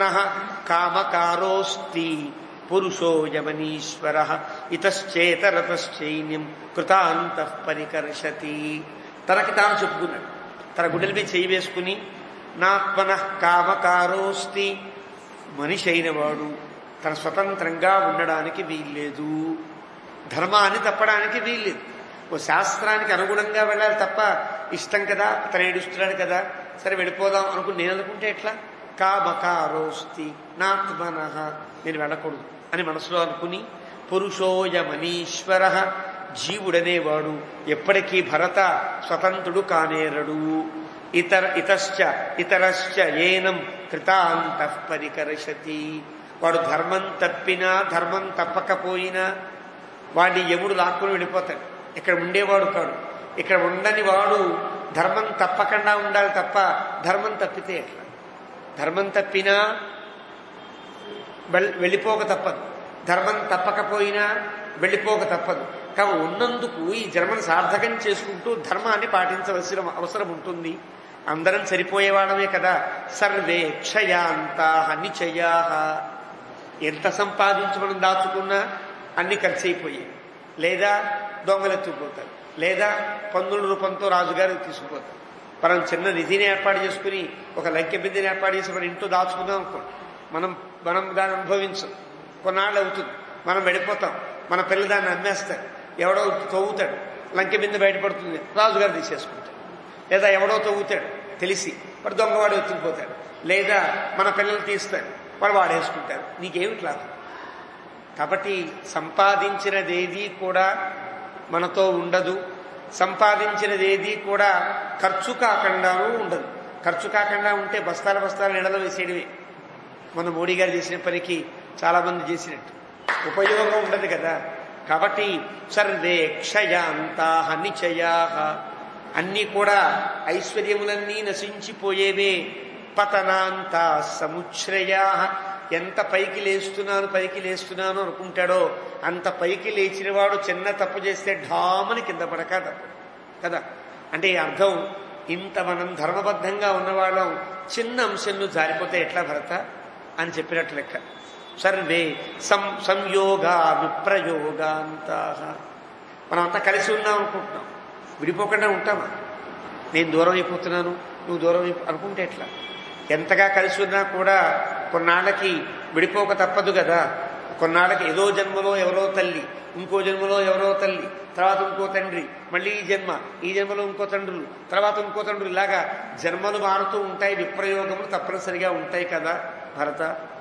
కామకారోస్తి పురుషో యమనీశ్వర ఇతశ్చేతరతశ్చైన్యం కృతాంత పరికర్షతి తనకి తాను చెప్పుకున్నాడు తన గుడ్డల మీద చేయి వేసుకుని నాత్మన కామకారోస్తి మనిషి అయినవాడు తన స్వతంత్రంగా ఉండడానికి వీల్లేదు ధర్మాన్ని తప్పడానికి వీల్లేదు ఓ శాస్త్రానికి అనుగుణంగా వెళ్ళాలి తప్ప ఇష్టం కదా అతను ఏడుస్తున్నాడు కదా సరే వెళ్ళిపోదాం అనుకుని నేను అనుకుంటే ఎట్లా కామకారోస్తి నాత్మన నేను వెళ్ళకూడదు అని మనసులో అనుకుని పురుషోయమనీశ్వర జీవుడనేవాడు ఎప్పటికీ భరత స్వతంత్రుడు కానేరడు ఇతర ఇతశ్చ ఇతరశ్చ ఏనం కృతాంత పరికర్షతి వాడు ధర్మం తప్పినా ధర్మం తప్పకపోయినా వాడిని యముడు లాక్కుని వెళ్ళిపోతాడు ఇక్కడ ఉండేవాడు కాడు ఇక్కడ ఉండని వాడు ధర్మం తప్పకుండా ఉండాలి తప్ప ధర్మం తప్పితే ఎట్లా ధర్మం తప్పినా వెళ్- వెళ్ళిపోక తప్పదు ధర్మం తప్పకపోయినా వెళ్ళిపోక తప్పదు కానీ ఉన్నందుకు ఈ జన్మను సార్థకం చేసుకుంటూ ధర్మాన్ని పాటించవలసిన అవసరం ఉంటుంది అందరం సరిపోయేవాడమే కదా సర్వే క్షయాంతా నిచయా ఎంత సంపాదించి మనం దాచుకున్నా అన్ని ఖర్చు అయిపోయాయి లేదా దొంగలెత్తుకుపోతారు లేదా పన్నుల రూపంతో రాజుగారు తీసుకుపోతారు మనం చిన్న నిధిని ఏర్పాటు చేసుకుని ఒక లంకె బిందెని ఏర్పాటు చేసి మన ఇంట్లో దాచుకుందాం అనుకో మనం మనం దాన్ని అనుభవించం కొన్నాళ్ళు అవుతుంది మనం వెళ్ళిపోతాం మన పిల్లలు దాన్ని అమ్మేస్తారు ఎవడో తవ్వుతాడు లంకె బిందె బయటపడుతుంది రాజుగారు తీసేసుకుంటాడు లేదా ఎవడో తవ్వుతాడు తెలిసి వాడు దొంగవాడు ఎత్తుకుపోతాడు లేదా మన పిల్లలు తీస్తాడు వాడు వాడేసుకుంటారు నీకేమిటి లాభం కాబట్టి సంపాదించినదేది కూడా మనతో ఉండదు సంపాదించినదేది కూడా ఖర్చు కాకుండానూ ఉండదు ఖర్చు కాకుండా ఉంటే బస్తాల బస్తాల నీడలో వేసేయడమే మన మోడీ గారు చేసిన పనికి చాలా మంది చేసినట్టు ఉపయోగం ఉండదు కదా కాబట్టి సర్వే క్షయాంతా నిచయా అన్నీ కూడా ఐశ్వర్యములన్నీ నశించిపోయేవే పతనాంత సముచ్రయా ఎంత పైకి లేస్తున్నాను పైకి లేస్తున్నాను అనుకుంటాడో అంత పైకి లేచిన వాడు చిన్న తప్పు చేస్తే ఢామని కింద పడక తప్పు కదా అంటే ఈ అర్థం ఇంత మనం ధర్మబద్ధంగా ఉన్నవాళ్ళం చిన్న అంశంలో జారిపోతే ఎట్లా భరత అని చెప్పినట్టు లెక్క సర్వే సం సంయోగానుప్రయోగాంతా మనం అంతా కలిసి ఉన్నాం అనుకుంటున్నాం విడిపోకుండా ఉంటామా నేను దూరం అయిపోతున్నాను నువ్వు దూరం అయిపో అనుకుంటే ఎట్లా ఎంతగా కలిసి ఉన్నా కూడా కొన్నాళ్ళకి విడిపోక తప్పదు కదా కొన్నాళ్ళకి ఏదో జన్మలో ఎవరో తల్లి ఇంకో జన్మలో ఎవరో తల్లి తర్వాత ఇంకో తండ్రి మళ్ళీ ఈ జన్మ ఈ జన్మలో ఇంకో తండ్రులు తర్వాత ఇంకో తండ్రులు ఇలాగా జన్మలు మారుతూ ఉంటాయి విప్రయోగములు తప్పనిసరిగా ఉంటాయి కదా భరత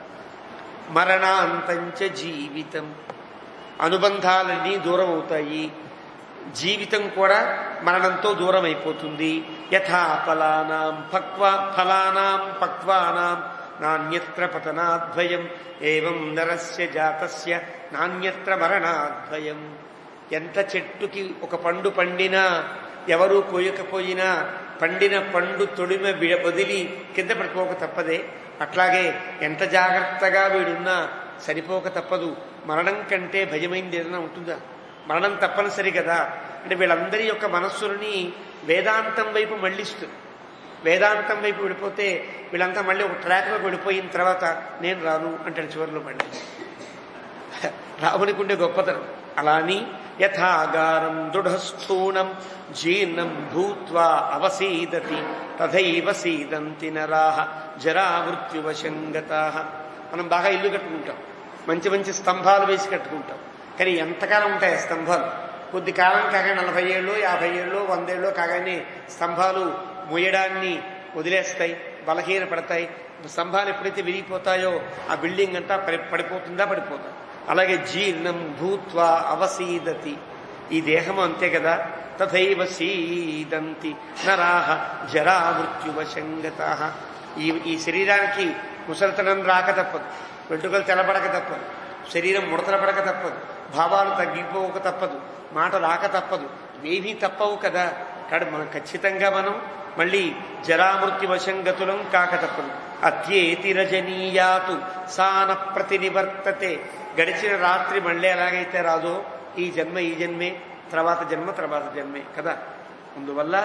మరణాంతంచ జీవితం అనుబంధాలన్నీ దూరం అవుతాయి జీవితం కూడా మరణంతో దూరం అయిపోతుంది యథా ఫలానాం పక్వా ఫలానాం పక్వానాం నాణ్యత్ర పతనాద్భయం ఏవం నరస్య జాతస్య నాణ్యత్ర మరణాద్భయం ఎంత చెట్టుకి ఒక పండు పండినా ఎవరూ కోయకపోయినా పండిన పండు తొడిమ విడ- వదిలి కింద పడిపోక తప్పదే అట్లాగే ఎంత జాగ్రత్తగా వీడున్నా సరిపోక తప్పదు మరణం కంటే భయమైంది ఏదైనా ఉంటుందా మరణం తప్పనిసరి కదా అంటే వీళ్ళందరి యొక్క మనస్సులని వేదాంతం వైపు మళ్ళిస్తుంది వేదాంతం వైపు వెళ్ళిపోతే వీళ్ళంతా మళ్ళీ ఒక ట్రాక్లోకి వెళ్ళిపోయిన తర్వాత నేను రాను అంటాడు చివరిలో మళ్ళీ రామునికి ఉండే గొప్పతనం అలా అని యథాగారం దృఢస్థూణం జీర్ణం భూత్వా అవసీదతి తథైవ సీదంతి నరాహ జరా మృత్యువశంగతా మనం బాగా ఇల్లు కట్టుకుంటాం మంచి మంచి స్తంభాలు వేసి కట్టుకుంటాం కానీ ఎంతకాలం ఉంటాయి ఆ స్తంభాలు కొద్ది కాలం కాగా నలభై ఏళ్ళు యాభై ఏళ్ళు వందేళ్ళు కాగానే స్తంభాలు మొయ్యడాన్ని వదిలేస్తాయి బలహీన పడతాయి స్తంభాలు ఎప్పుడైతే విరిగిపోతాయో ఆ బిల్డింగ్ అంతా పడి పడిపోతుందా పడిపోతా అలాగే జీర్ణం భూత్వా అవసీదతి ఈ దేహం అంతే కదా తథైవ సీదంతి నరాహ జరా మృత్యువశంగత ఈ ఈ శరీరానికి ముసలితనం రాక తప్పదు వెంట్రుకలు తెల్లబడక తప్పదు శరీరం ముడతల పడక తప్పదు భావాలు తగ్గిపోక తప్పదు మాట రాక తప్పదు ఏమీ తప్పవు కదా కాదు మనం ఖచ్చితంగా మనం మళ్ళీ జరామృత్యువశంగతులం కాక తప్పదు అత్యేతి రజనీయాతు సాన ప్రతినివర్తతే గడిచిన రాత్రి మళ్ళీ ఎలాగైతే రాదో ఈ జన్మ ఈ జన్మే తర్వాత జన్మ తర్వాత జన్మే కదా అందువల్ల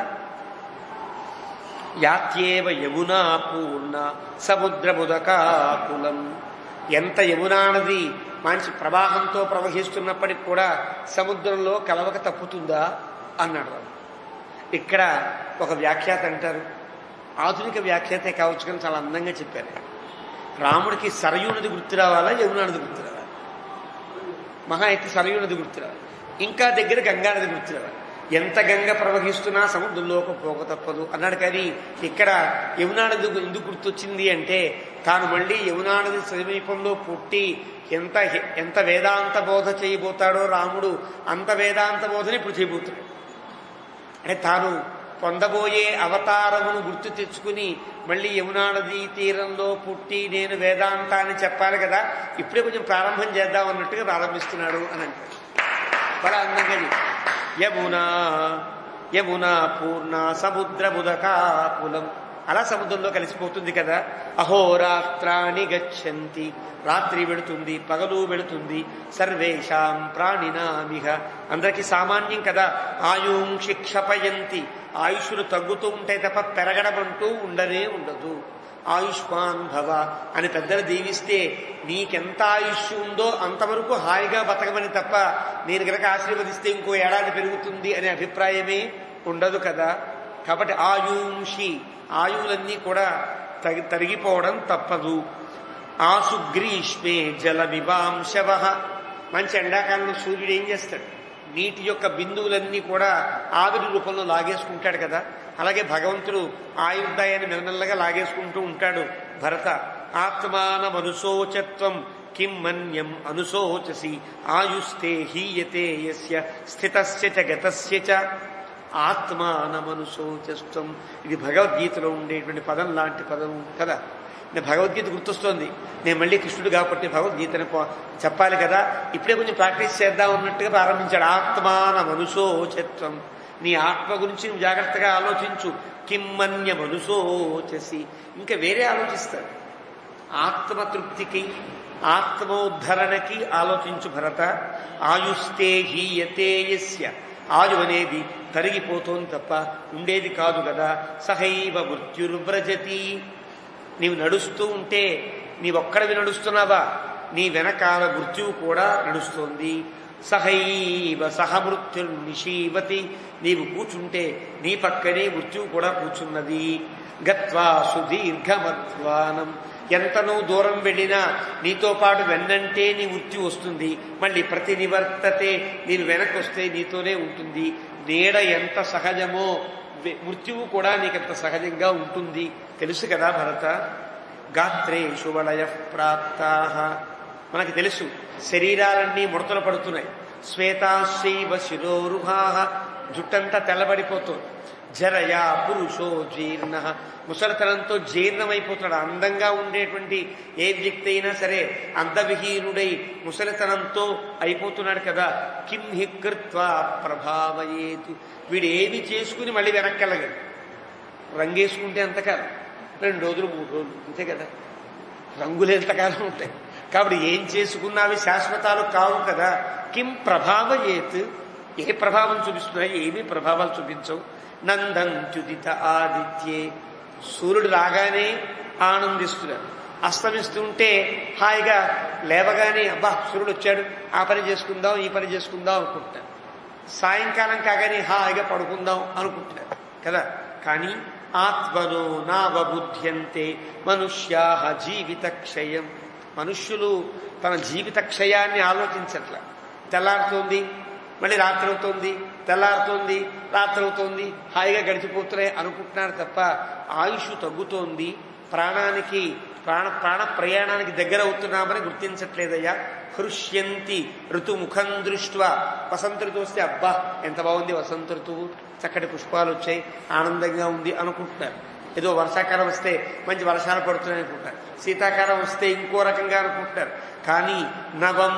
యాత్యేవ యమునా పూర్ణ సముద్రముదకాకులం ఎంత యమునా నది మంచి ప్రవాహంతో ప్రవహిస్తున్నప్పటికి కూడా సముద్రంలో కలవక తప్పుతుందా అన్నాడు రాము ఇక్కడ ఒక వ్యాఖ్యాత అంటారు ఆధునిక వ్యాఖ్యాతే కావచ్చు కానీ చాలా అందంగా చెప్పారు రాముడికి సరయూ నది గుర్తు రావాలా యమునా నది గుర్తు రావాలా మహా అయితే సరయూ నది గుర్తు రావాలి ఇంకా దగ్గర గంగా నది గుర్తు రావాలి ఎంత గంగ ప్రవహిస్తున్నా సముద్రంలోకి పోక తప్పదు అన్నాడు కానీ ఇక్కడ యమునా నది ఎందుకు గుర్తొచ్చింది అంటే తాను మళ్ళీ యమునా నది సమీపంలో పుట్టి ఎంత ఎంత వేదాంత బోధ చేయబోతాడో రాముడు అంత వేదాంత బోధని ఇప్పుడు చేయబోతున్నాడు అంటే తాను పొందబోయే అవతారమును గుర్తు తెచ్చుకుని మళ్ళీ యమునా నదీ తీరంలో పుట్టి నేను వేదాంతాన్ని చెప్పాలి కదా ఇప్పుడే కొంచెం ప్రారంభం చేద్దాం అన్నట్టుగా ప్రారంభిస్తున్నాడు అని అంటారు బడా అందంగా చెప్పారు. యమునా యమునా పూర్ణ సముద్రముదకాకులం అలా సముద్రంలో కలిసిపోతుంది కదా అహోరాత్రాన్ని గచ్చంతి రాత్రి వెళుతుంది పగలు వెళుతుంది సర్వేషాం ప్రాణినామిహ అందరికీ సామాన్యం కదా ఆయుంక్షి క్షపయంతి ఆయుష్లు తగ్గుతూ ఉంటాయి తప్ప పెరగడమంటూ ఉండనే ఉండదు ఆయుష్మాన్ భవ అని పెద్దలు దీవిస్తే నీకెంత ఆయుష్ ఉందో అంతవరకు హాయిగా బతకమని తప్ప నేను గనక ఆశీర్వదిస్తే ఇంకో ఏడాది పెరుగుతుంది అనే అభిప్రాయమే ఉండదు కదా కాబట్టి ఆయుంషి ఆయువులన్నీ కూడా తగి తరిగిపోవడం తప్పదు ఆసు గ్రీష్మే జల వివాంశవ మంచి ఎండాకాలంలో సూర్యుడు ఏం చేస్తాడు నీటి యొక్క బిందువులన్నీ కూడా ఆవిరి రూపంలో లాగేసుకుంటాడు కదా అలాగే భగవంతుడు ఆయుర్దాయాన్ని మెల్లమెల్లగా లాగేసుకుంటూ ఉంటాడు భరత ఆత్మాన మనుసోచత్వం కిం మన్యం అనుసోచసి ఆయుస్తే హీయతే యస్య స్థితస్య చ గతస్య చ ఆత్మానమనుశోచస్వం ఇది భగవద్గీతలో ఉండేటువంటి పదం లాంటి పదం కదా నేను భగవద్గీత గుర్తొస్తోంది నేను మళ్ళీ కృష్ణుడు కాబట్టి భగవద్గీతని పో- చెప్పాలి కదా ఇప్పుడే కొంచెం ప్రాక్టీస్ చేద్దాం అన్నట్టుగా ప్రారంభించాడు ఆత్మానమనుశోచత్వం నీ ఆత్మ గురించి నువ్వు జాగ్రత్తగా ఆలోచించు కిమ్మన్య మనసోచసి ఇంకా వేరే ఆలోచిస్తాడు ఆత్మతృప్తికి ఆత్మోద్ధరణకి ఆలోచించు భరత ఆయుస్తే హీయతే యస్య ఆయు అనేది తరిగిపోతోంది తప్ప ఉండేది కాదు కదా సహైవ మృత్యుర్వ్రజతి నీవు నడుస్తూ ఉంటే నీవొక్కడివి నడుస్తున్నావా నీ వెనకాల మృత్యువు కూడా నడుస్తోంది సహైవ సహమృత్యు నిషీవతి నీవు కూర్చుంటే నీ పక్కనే మృత్యువు కూడా కూర్చున్నది గత్వా సుదీర్ఘమధ్వానం ఎంత నువ్వు దూరం వెళ్ళినా నీతో పాటు వెన్నంటే నీ మృత్యు వస్తుంది మళ్ళీ ప్రతి నివర్తతే నీవు వెనక్కి వస్తే నీతోనే ఉంటుంది నీడ ఎంత సహజమో వె- మృత్యువు కూడా నీకంత సహజంగా ఉంటుంది తెలుసు కదా భరత గాత్రేషు వలయ ప్రాప్తా మనకి తెలుసు శరీరాలన్నీ ముడతలు పడుతున్నాయి శ్వేతాశైవ శిరోరుహా జుట్టంతా తెల్లబడిపోతుంది జరయా పురుషో జీర్ణ ముసలితనంతో జీర్ణమైపోతున్నాడు అందంగా ఉండేటువంటి ఏ వ్యక్తి అయినా సరే అందవిహీనుడై ముసలితనంతో అయిపోతున్నాడు కదా కిం హి కృత్వా ప్రభావయేతు వీడు ఏమి చేసుకుని మళ్ళీ వెనక్కెళ్ళగలడు రంగేసుకుంటే ఎంతకాలం రెండు రోజులు మూడు రోజులు అంతే కదా రంగులు ఎంతకాలం ఉంటాయి కాబట్టి ఏం చేసుకున్నా అవి శాశ్వతాలు కావు కదా కిం ప్రభావయేత్ ఏ ప్రభావం చూపిస్తున్నాయి ఏమీ ప్రభావాలు చూపించవు నందంత్యుదిత ఆదిత్యే సూర్యుడు రాగానే ఆనందిస్తున్నారు అస్తమిస్తుంటే హాయిగా లేవగానే అబ్బా సూర్యుడు వచ్చాడు ఆ పని చేసుకుందాం ఈ పని చేసుకుందాం అనుకుంటారు సాయంకాలం కాగానే హాయిగా పడుకుందాం అనుకుంటున్నారు కదా కానీ ఆత్మను నావబుద్ధ్యంతే మనుష్యా జీవిత క్షయం మనుష్యులు తన జీవిత క్షయాన్ని ఆలోచించట్ల తెల్లారుతోంది మళ్ళీ రాత్రి అవుతోంది తెల్లారుతోంది రాత్రి అవుతోంది హాయిగా గడిచిపోతున్నాయి అనుకుంటున్నారు తప్ప ఆయుష్ తగ్గుతోంది ప్రాణానికి ప్రాణ ప్రాణ ప్రయాణానికి దగ్గర అవుతున్నామని గుర్తించట్లేదయ్యా హృష్యంతి ఋతుముఖం దృష్ట్వా వసంత ఋతువు వస్తే అబ్బా ఎంత బాగుంది వసంత ఋతువు చక్కటి పుష్పాలు వచ్చాయి ఆనందంగా ఉంది అనుకుంటున్నారు ఏదో వర్షాకాలం వస్తే మంచి వర్షాలు పడుతున్నాయి అనుకుంటారు శీతాకాలం వస్తే ఇంకో రకంగా అనుకుంటున్నారు కానీ నవం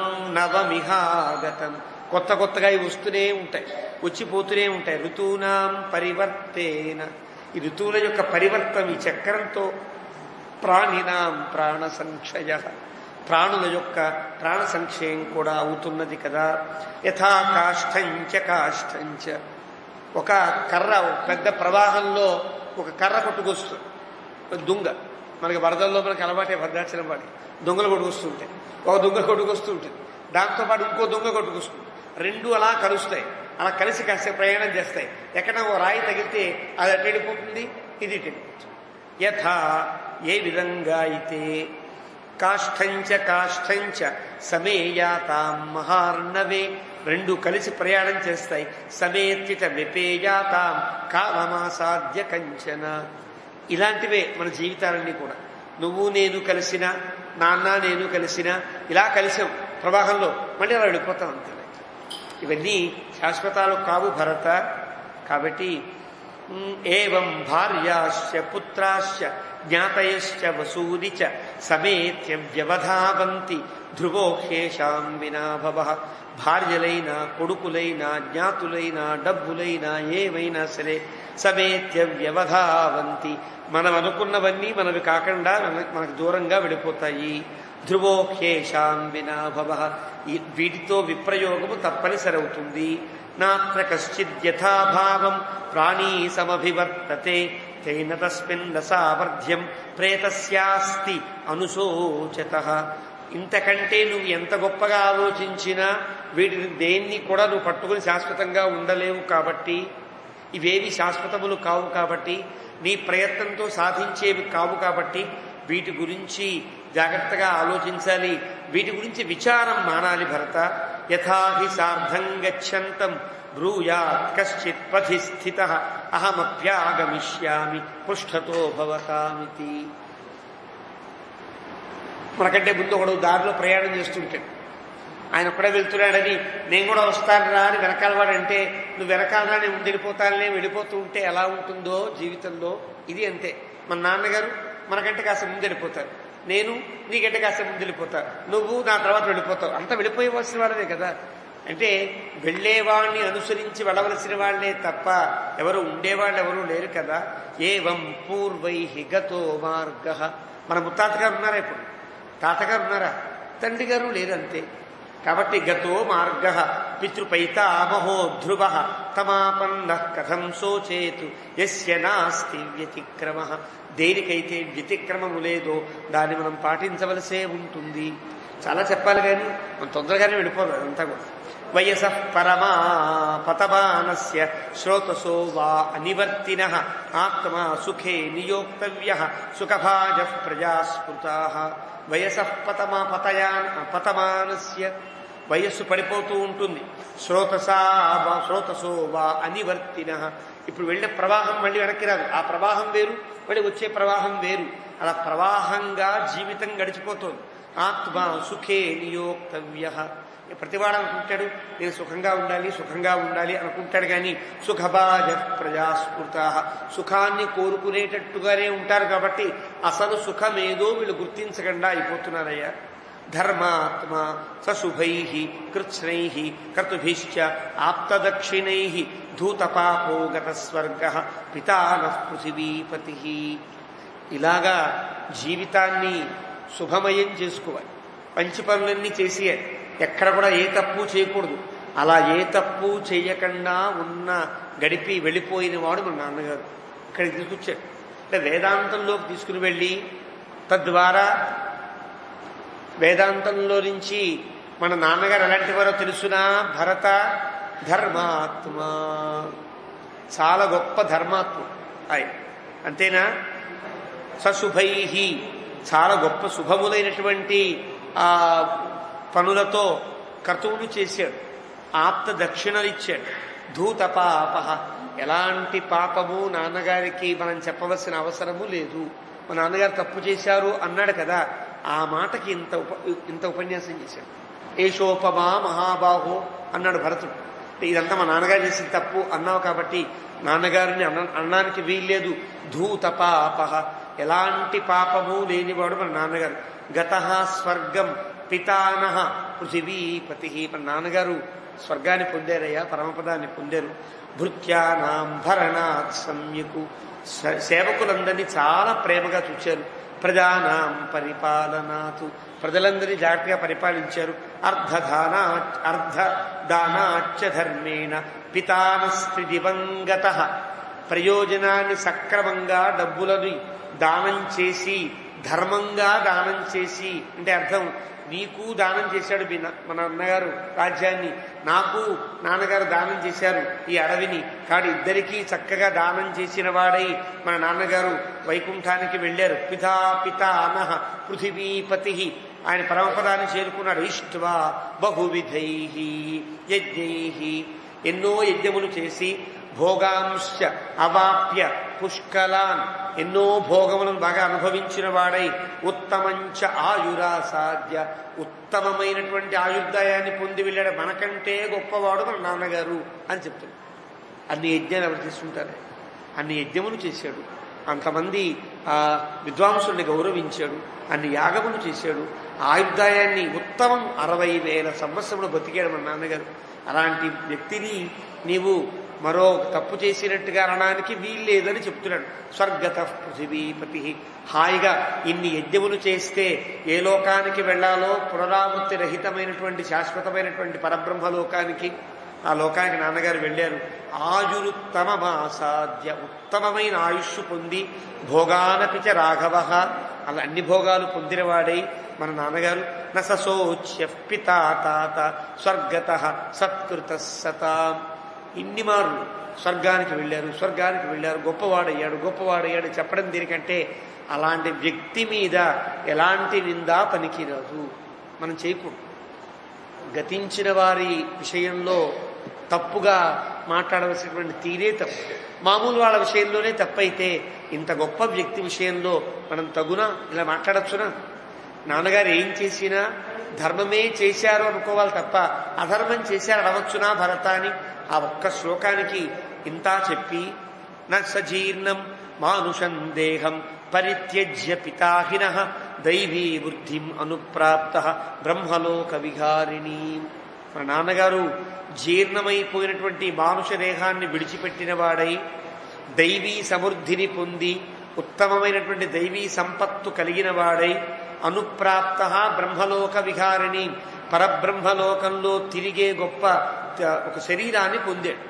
నవమిహాగతం కొత్త కొత్తగా ఇవి వస్తూనే ఉంటాయి వచ్చిపోతూనే ఉంటాయి ఋతూనాం పరివర్తేన ఈ ఋతువుల యొక్క పరివర్తన ఈ చక్రంతో ప్రాణినాం ప్రాణ సంక్షయ ప్రాణుల యొక్క ప్రాణ సంక్షయం కూడా అవుతున్నది కదా యథా కాష్టంచ కాష్టంచ ఒక కర్ర ఒక పెద్ద ప్రవాహంలో ఒక కర్ర కొట్టుకొస్తుంది ఒక దుంగ మనకి వరదల్లో మనకి అలవాటే భద్రాచలం వాడి దొంగలు కొట్టుకొస్తుంటాయి ఒక దొంగ కొట్టుకొస్తుంటుంది దాంతోపాటు ఇంకో దొంగ కొట్టుకొస్తుంది రెండు అలా కలుస్తాయి అలా కలిసి కాస్త ప్రయాణం చేస్తాయి ఎక్కడ ఓ రాయి తగిలితే అది అటు వెళ్ళిపోతుంది ఇది ఇటు వెళ్ళిపోతుంది యథా ఏ విధంగా అయితే కాష్టంచ కాష్టంచ సమేయాతాం మహార్ణవే రెండు కలిసి ప్రయాణం చేస్తాయి సమేత్యత విపేయాతాం కాలమాసాధ్య కంచన ఇలాంటివే మన జీవితాలన్నీ కూడా నువ్వు నేను కలిసిన నాన్న నేను కలిసిన ఇలా కలిసాం ప్రవాహంలో మళ్ళీ అలా వెళ్ళిపోతాం అంతే ఇవన్నీ శాశ్వతాలు కావు భరత కాబట్టి ఉమ్, ఏవం భార్యాశ్చ పుత్రాశ్చ జ్ఞాతయశ్చ వసూరి చ సమేత్య వ్యవధావంతి ధ్రువోహేషాం వినా భవ భార్యలైన కొడుకులైన జ్ఞాతులైన డబ్బులైనా ఏమైనా సరే సమేత్య వ్యవధావంతి మనం అనుకున్నవన్నీ మనవి కాకుండా మన- మనకు దూరంగా వెళ్ళిపోతాయి ధ్రువోహేషాం వినా భవ ఈ వీటితో విప్రయోగము తప్పనిసరి అవుతుంది నాత్ర కశ్చిద్ యథాభావం ప్రాణీ సమభివర్తతే తేన తస్మిన్ రసావర్ధ్యం ప్రేతస్యాస్తి అనుశోచత ఇంతకంటే నువ్వు ఎంత గొప్పగా ఆలోచించినా వీటిని దేన్ని కూడా నువ్వు పట్టుకుని శాశ్వతంగా ఉండలేవు కాబట్టి ఇవేవి శాశ్వతములు కావు కాబట్టి నీ ప్రయత్నంతో సాధించేవి కావు కాబట్టి వీటి గురించి జాగ్రత్తగా ఆలోచించాలి వీటి గురించి విచారం మానాలి భరత యథాహి సార్ధం గచ్చంతం బ్రూయాత్ కశ్చిత్ పథి స్థిత అహమప్యాగమిష్యామి పృష్ఠతో భవతామితి మనకంటే ముందు ఒకడు దారిలో ప్రయాణం చేస్తుంటాడు ఆయన ఒక్కడే వెళ్తున్నాడని నేను కూడా వస్తాను రా అని వెనకాల వాడంటే నువ్వు వెనకాలనే వెళ్ళిపోతానని వెళ్ళిపోతూ ఉంటే ఎలా ఉంటుందో జీవితంలో ఇది అంతే మన నాన్నగారు మనకంటే కాస్త ముందు వెళ్ళిపోతారు నేను నీకంటే కాస్త ముందు వెళ్ళిపోతా నువ్వు నా తర్వాత వెళ్ళిపోతావు అంతా వెళ్ళిపోయవలసిన వాళ్ళనే కదా అంటే వెళ్ళేవాడిని అనుసరించి వెళ్ళవలసిన వాళ్ళే తప్ప ఎవరు ఉండేవాళ్ళు ఎవరు లేరు కదా ఏవం పూర్వై గతో మార్గ మన ముత్తాతగారు ఉన్నారా ఇప్పుడు తాతగారు ఉన్నారా తండ్రి గారు లేరు అంతే కాబట్టి గతో మార్గ పితృపైతామహో ధ్రువ తమాపన్న కథం శోచేతు యస్య నాస్తి వ్యతిక్రమ దేనికైతే వ్యతిక్రమము లేదో దాన్ని మనం పాటించవలసే ఉంటుంది చాలా చెప్పాలి కానీ మనం తొందరగానే వెళ్ళిపోదు అదంతా కూడా వయస పరమా పతమానస్య శ్రోతసో వా అనివర్తిన ఆత్మా సుఖే నియోక్తవ్య సుఖభాజ ప్రజాస్పృతా వయస పతమా పతయాన్ పతమానస్య వయస్సు పడిపోతూ ఉంటుంది శ్రోతసా వా శ్రోతసో వా అనివర్తిన ఇప్పుడు వెళ్ళే ప్రవాహం మళ్ళీ వెనక్కి రాదు ఆ ప్రవాహం వేరు మళ్ళీ వచ్చే ప్రవాహం వేరు అలా ప్రవాహంగా జీవితం గడిచిపోతుంది ఆత్మ సుఖే నియోక్తవ్య ప్రతివాడు అనుకుంటాడు నేను సుఖంగా ఉండాలి సుఖంగా ఉండాలి అనుకుంటాడు కానీ సుఖభాజ ప్రజాస్మృత సుఖాన్ని కోరుకునేటట్టుగానే ఉంటారు కాబట్టి అసలు సుఖమేదో వీళ్ళు గుర్తించకుండా అయిపోతున్నారయ్యా ధర్మాత్మ సశుభై కృత్స్నై క్రతుభిశ్చ ఆప్తదక్షిణై ధూతపాపో గత స్వర్గ పితాన పృథివీపతి ఇలాగా జీవితాన్ని శుభమయం చేసుకోవాలి మంచి పనులన్నీ చేసేయాలి ఎక్కడ కూడా ఏ తప్పు చేయకూడదు అలా ఏ తప్పు చేయకుండా ఉన్న గడిపి వెళ్ళిపోయిన వాడు మన నాన్నగారు ఇక్కడికి తీసుకొచ్చాడు అంటే వేదాంతంలోకి తీసుకుని వెళ్ళి తద్వారా వేదాంతంలో నుంచి మన నాన్నగారు ఎలాంటి వారో తెలుసునా భరత ధర్మాత్మ చాలా గొప్ప ధర్మాత్మ ఆయన అంతేనా సశుభై చాలా గొప్ప శుభములైనటువంటి ఆ పనులతో క్రతువులు చేశాడు ఆప్త దక్షిణలు ఇచ్చాడు ధూత పాప ఎలాంటి పాపము నాన్నగారికి మనం చెప్పవలసిన అవసరము లేదు మా నాన్నగారు తప్పు చేశారు అన్నాడు కదా ఆ మాటకి ఇంత ఉప ఇంత ఉపన్యాసం చేశాడు ఏషోపమా మహాబాహో అన్నాడు భరతుడు అంటే ఇదంతా మా నాన్నగారు చేసిన తప్పు అన్నావు కాబట్టి నాన్నగారిని అన్న అన్నానికి వీల్లేదు ధూత పాప ఎలాంటి పాపము లేనివాడు మన నాన్నగారు గత స్వర్గం పితానహ పృథివీపతి మన నాన్నగారు స్వర్గాన్ని పొందారయ్యా పరమపదాన్ని పొందారు భృత్యానాం భరణాత్ సమ్యకు స- సేవకులందరినీ చాలా ప్రేమగా చూచారు ప్రజానాం పరిపాలనాతు ప్రజలందరినీ జాగ్రత్తగా పరిపాలించారు అర్ధదానా అర్ధ దానాచ్చ ధర్మేణ పితానస్తి దివంగత ప్రయోజనాన్ని సక్రమంగా డబ్బులని దానం చేసి ధర్మంగా దానం చేసి అంటే అర్థం నీకు దానం చేశాడు మీ నా- మన అన్నగారు రాజ్యాన్ని నాకు నాన్నగారు దానం చేశారు ఈ అడవిని కాడు ఇద్దరికీ చక్కగా దానం చేసిన వాడై మన నాన్నగారు వైకుంఠానికి వెళ్ళారు పితా పితా అనహ పృథివీపతి ఆయన పరమపదాన్ని చేరుకున్నాడు ఇష్ట్వా బహువిధై యజ్ఞై ఎన్నో యజ్ఞములు చేసి భోగాంశ అవాప్య పుష్కలాన్ ఎన్నో భోగములను బాగా అనుభవించిన వాడై ఉత్తమంచ ఆయురాసాధ్య ఉత్తమమైనటువంటి ఆయుర్దాయాన్ని పొంది వెళ్ళాడు మనకంటే గొప్పవాడు మన నాన్నగారు అని చెప్తున్నాడు అన్ని యజ్ఞాలు ఎవరు తీసుకుంటారు అన్ని యజ్ఞములు చేశాడు అంతమంది ఆ విద్వాంసుల్ని గౌరవించాడు అన్ని యాగములు చేశాడు ఆయుర్దాయాన్ని ఉత్తమం అరవై వేల సంవత్సరములు బతికాడు మన నాన్నగారు అలాంటి వ్యక్తిని నీవు మరో తప్పు చేసినట్టుగా అనడానికి వీల్లేదని చెప్తున్నాడు స్వర్గత పృథివీపతి హాయిగా ఇన్ని యజ్ఞములు చేస్తే ఏ లోకానికి వెళ్ళాలో పునరావృత్తి రహితమైనటువంటి శాశ్వతమైనటువంటి పరబ్రహ్మ లోకానికి ఆ లోకానికి నాన్నగారు వెళ్ళారు ఆయురుత్తమమాసాధ్య ఉత్తమమైన ఆయుష్ పొంది భోగానపిచ రాఘవ అలా అన్ని భోగాలు పొందినవాడై మన నాన్నగారు నసోచ్య పితా తాత స్వర్గత సత్కృత సతాం ఇన్ని మార్లు స్వర్గానికి వెళ్ళారు స్వర్గానికి వెళ్ళారు గొప్పవాడయ్యాడు గొప్పవాడయ్యాడు చెప్పడం దీనికంటే అలాంటి వ్యక్తి మీద ఎలాంటి నిందా పనికిరాదు మనం చేయకూడదు గతించిన వారి విషయంలో తప్పుగా మాట్లాడవలసినటువంటి తీరే తప్పు మామూలు వాళ్ళ విషయంలోనే తప్పైతే ఇంత గొప్ప వ్యక్తి విషయంలో మనం తగునా ఇలా మాట్లాడచ్చునా నాన్నగారు ఏం చేసినా ధర్మమే చేశారు అనుకోవాలి తప్ప అధర్మం చేశారు అనవచ్చునా భరత అని ఆ ఒక్క శ్లోకానికి ఇంత చెప్పి న సజీర్ణం మానుషం దేహం పరిత్యజ్య పితాహిన దైవీ వృద్ధిం అనుప్రాప్త బ్రహ్మలోక విహారిణి మన నాన్నగారు జీర్ణమైపోయినటువంటి మానుష దేహాన్ని విడిచిపెట్టిన వాడై దైవీ సమృద్ధిని పొంది ఉత్తమమైనటువంటి దైవీ సంపత్తు కలిగిన వాడై అనుప్రాప్త బ్రహ్మలోక విహారిణి పరబ్రహ్మలోకంలో తిరిగే గొప్ప త- ఒక శరీరాన్ని పొందాడు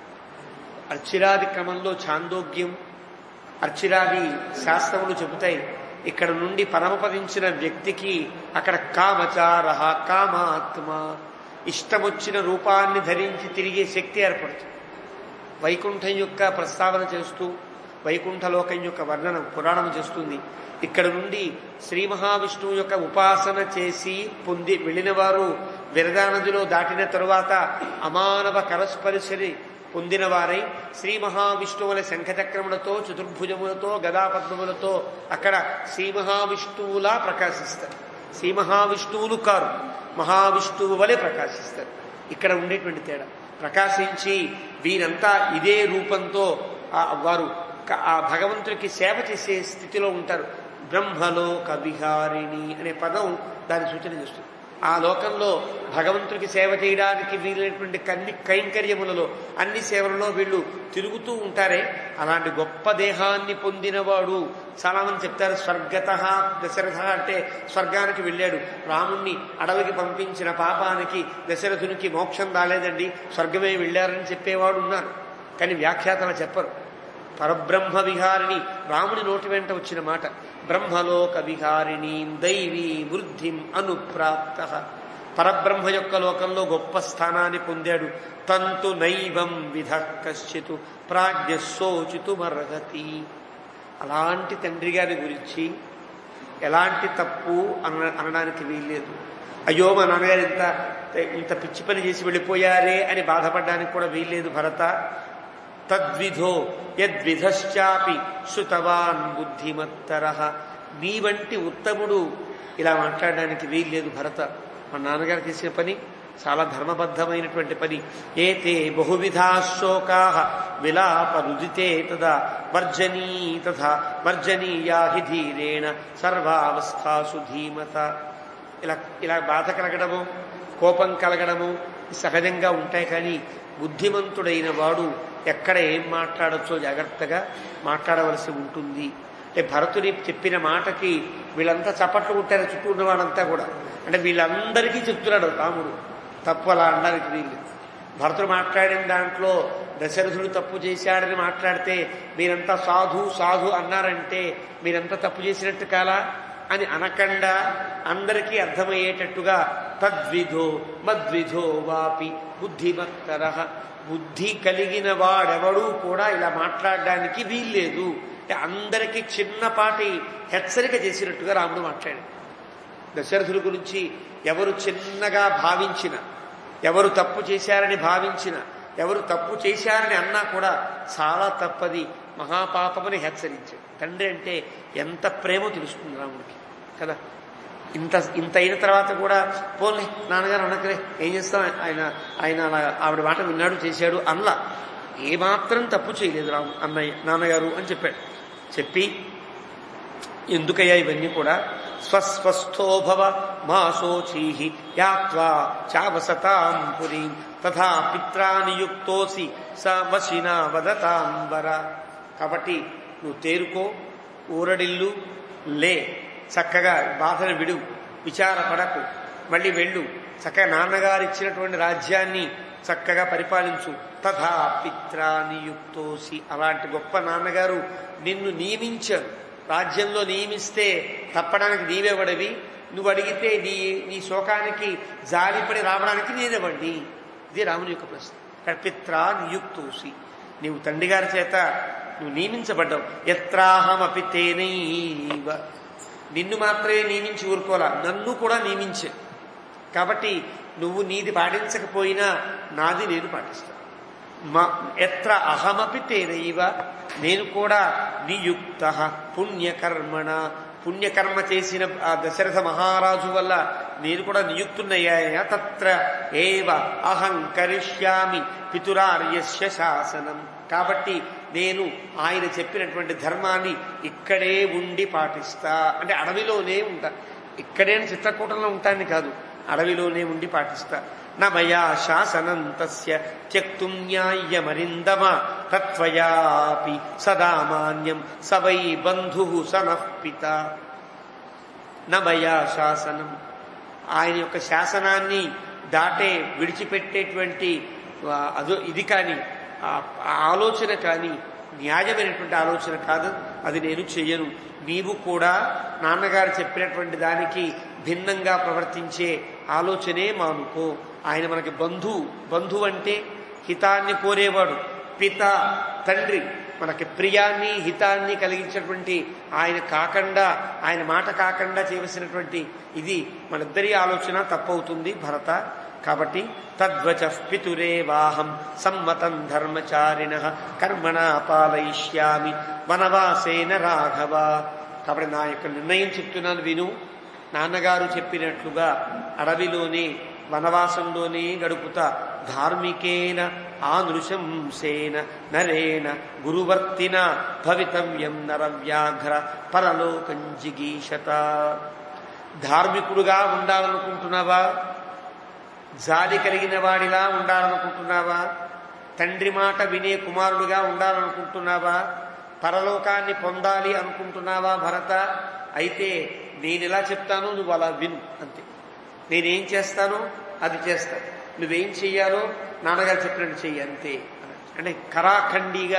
అర్చిరాది క్రమంలో చాందోగ్యం అర్చిరాది శాస్త్రములు చెబుతాయి ఇక్కడ నుండి పరమపదించిన వ్యక్తికి అక్కడ కామచార కామాత్మ ఇష్టమొచ్చిన రూపాన్ని ధరించి తిరిగే శక్తి ఏర్పడుతుంది వైకుంఠం యొక్క ప్రస్తావన చేస్తూ వైకుంఠలోకం యొక్క వర్ణన పురాణం చేస్తుంది ఇక్కడ నుండి శ్రీ మహావిష్ణువు యొక్క ఉపాసన చేసి పొంది వెళ్ళిన వారు విరదా నదిలో దాటిన తరువాత అమానవ కరస్పరిశని పొందిన వారై శ్రీ మహావిష్ణువుల శంఖచక్రములతో చతుర్భుజములతో గదాపద్మములతో అక్కడ శ్రీ మహావిష్ణువులా ప్రకాశిస్తారు శ్రీ మహావిష్ణువులు కారు మహావిష్ణువు వలె ప్రకాశిస్తారు ఇక్కడ ఉండేటువంటి తేడా ప్రకాశించి వీరంతా ఇదే రూపంతో ఆ వారు క- ఆ భగవంతుడికి సేవ చేసే స్థితిలో ఉంటారు బ్రహ్మలోక విహారిణి అనే పదం దాని సూచన చేస్తుంది ఆ లోకంలో భగవంతుడికి సేవ చేయడానికి వీలైనటువంటి కన్ని కైంకర్యములలో అన్ని సేవలలో వీళ్ళు తిరుగుతూ ఉంటారే అలాంటి గొప్ప దేహాన్ని పొందినవాడు చాలా మంది చెప్తారు స్వర్గత దశరథ అంటే స్వర్గానికి వెళ్ళాడు రాముణ్ణి అడవికి పంపించిన పాపానికి దశరథునికి మోక్షం రాలేదండి స్వర్గమే వెళ్ళారని చెప్పేవాడు ఉన్నారు కానీ వ్యాఖ్యాతలు చెప్పరు పరబ్రహ్మ విహారిణి రాముని నోటి వెంట వచ్చిన మాట బ్రహ్మలోక విహారిణి దైవీ వృద్ధిం అనుప్రాప్త పరబ్రహ్మ యొక్క లోకంలో గొప్ప స్థానాన్ని పొందాడు తంతు నైవం విధ కశ్చితు ప్రాజ్ఞ శోచితుమర్హతి అలాంటి తండ్రి గారి గురించి ఎలాంటి తప్పు అన అనడానికి వీల్లేదు అయ్యో మా నాన్నగారు ఇంత ఇంత పిచ్చి పని చేసి వెళ్ళిపోయారే అని బాధపడడానికి కూడా వీల్లేదు భరత తద్విధో యద్విధశ్చాపి శృతవాన్ బుద్ధిమత్తర నీ వంటి ఉత్తముడు ఇలా మాట్లాడడానికి వీల్లేదు భరత మా నాన్నగారు చేసిన పని చాలా ధర్మబద్ధమైనటువంటి పని ఏతే బహువిధా శోకా విలాప రుదితే తదా వర్జనీ తథా వర్జనీయా హి ధీరేణ సర్వావస్థాసు ధీమత ఇలా ఇలా బాధ కలగడము కోపం కలగడము సహజంగా ఉంటాయి కానీ బుద్ధిమంతుడైన వాడు ఎక్కడ ఏం మాట్లాడచ్చో జాగ్రత్తగా మాట్లాడవలసి ఉంటుంది అంటే భరతుని చెప్పిన మాటకి వీళ్ళంతా చప్పట్లు కొట్టారు చుట్టూ ఉన్న వాళ్ళంతా కూడా అంటే వీళ్ళందరికీ చెప్తున్నాడు రాముడు తప్పు అలా అనడానికి వీళ్ళు భరతుడు మాట్లాడిన దాంట్లో దశరథుడు తప్పు చేశాడని మాట్లాడితే మీరంతా సాధు సాధు అన్నారంటే మీరంతా తప్పు చేసినట్టు కాలా అని అనకుండా అందరికీ అర్థమయ్యేటట్టుగా తద్విధో మద్విధో వాపి బుద్ధిమత్తర బుద్ధి కలిగిన వాడెవడూ కూడా ఇలా మాట్లాడడానికి వీల్లేదు అంటే అందరికీ చిన్నపాటి హెచ్చరిక చేసినట్టుగా రాముడు మాట్లాడాడు దశరథుడి గురించి ఎవరు చిన్నగా భావించిన ఎవరు తప్పు చేశారని భావించిన ఎవరు తప్పు చేశారని అన్నా కూడా చాలా తప్పది మహాపాపమని హెచ్చరించాడు తండ్రి అంటే ఎంత ప్రేమో తెలుస్తుంది రాముడికి కదా ఇంత ఇంత అయిన తర్వాత కూడా పోలే నాన్నగారు అనకలే ఏం చేస్తాం ఆయన ఆయన అలా ఆవిడ మాట విన్నాడు చేశాడు అన్లా ఏమాత్రం తప్పు చేయలేదు రాము అన్నయ్య నాన్నగారు అని చెప్పాడు చెప్పి ఎందుకయ్యా ఇవన్నీ కూడా స్వస్వస్థో భవ మా శోచీ యాత్వా చావసతాం పురీం తథా పిత్రానియుక్తోసి స వశినా వదతాంబర కాబట్టి నువ్వు తేరుకో ఊరడిల్లు లే చక్కగా బాధను విడు విచారపడకు మళ్ళీ వెళ్ళు చక్కగా నాన్నగారు ఇచ్చినటువంటి రాజ్యాన్ని చక్కగా పరిపాలించు తథా పిత్రానియుక్తోసి అలాంటి గొప్ప నాన్నగారు నిన్ను నియమించారు రాజ్యంలో నియమిస్తే తప్పడానికి నీవెవడవి నువ్వు అడిగితే నీ నీ శోకానికి జాలిపడి రావడానికి నేనెవండి ఇది రాముని యొక్క ప్రశ్న ఇక్కడ పిత్రా నియుక్తోసి నీవు తండ్రి గారి చేత నువ్వు నియమించబడ్డావు ఎత్రాహమపి తేనైవ నిన్ను మాత్రమే నియమించి ఊరుకోవాలా నన్ను కూడా నియమించే కాబట్టి నువ్వు నీది పాటించకపోయినా నాది నేను పాటిస్తాను మా ఎత్ర అహమపి తేనైవ నేను కూడా నియుక్త పుణ్యకర్మణ పుణ్యకర్మ చేసిన ఆ దశరథ మహారాజు వల్ల నేను కూడా నియుక్తున్నయ్యాయ తత్ర ఏవ అహం కరిష్యామి పితురార్యస్య శాసనం కాబట్టి నేను ఆయన చెప్పినటువంటి ధర్మాన్ని ఇక్కడే ఉండి పాటిస్తా అంటే అడవిలోనే ఉంటా ఇక్కడే చిత్రకూటంలో ఉంటాను కాదు అడవిలోనే ఉండి పాటిస్తా నమయా శాసనం తస్య త్యక్తుం న్యాయమరిందమ తత్వయాపి సదా మాన్యం సవై బంధు సనః పిత నమయా శాసనం ఆయన యొక్క శాసనాన్ని దాటే విడిచిపెట్టేటువంటి ఆ, అదో ఇది కానీ ఆ ఆ ఆలోచన కానీ న్యాయమైనటువంటి ఆలోచన కాదు అది నేను చెయ్యను నీవు కూడా నాన్నగారు చెప్పినటువంటి దానికి భిన్నంగా ప్రవర్తించే ఆలోచనే మానుకో ఆయన మనకి బంధు బంధువు అంటే హితాన్ని కోరేవాడు పిత తండ్రి మనకి ప్రియాన్ని హితాన్ని కలిగించినటువంటి ఆయన కాకుండా ఆయన మాట కాకుండా చేయవలసినటువంటి ఇది మనిద్దరి ఆలోచన తప్పవుతుంది భరత కాబట్టి తద్వచ పితురేవాహం సమ్మతం ధర్మచారిణ కర్మణ పాలయిష్యామి వనవాసేన రాఘవ కాబట్టి నా యొక్క నిర్ణయం చెప్తున్నాను విను నాన్నగారు చెప్పినట్లుగా అడవిలోనే వనవాసంలోనే గడుపుతా ధార్మికేన ఆనృశంసేన నరేణ గురువర్తిన భవితవ్యం నరవ్యాఘ్ర పరలోకం జిగీషత ధార్మికుడుగా ఉండాలనుకుంటున్నావా జాలి కలిగిన వాడిలా ఉండాలనుకుంటున్నావా తండ్రి మాట వినే కుమారుడుగా ఉండాలనుకుంటున్నావా పరలోకాన్ని పొందాలి అనుకుంటున్నావా భరత అయితే నేను ఎలా చెప్తానో నువ్వు అలా విను అంతే నేనేం చేస్తానో అది చేస్తా నువ్వేం చెయ్యాలో నాన్నగారు చెప్పినట్టు చెయ్యి అంతే అంటే కరాఖండిగా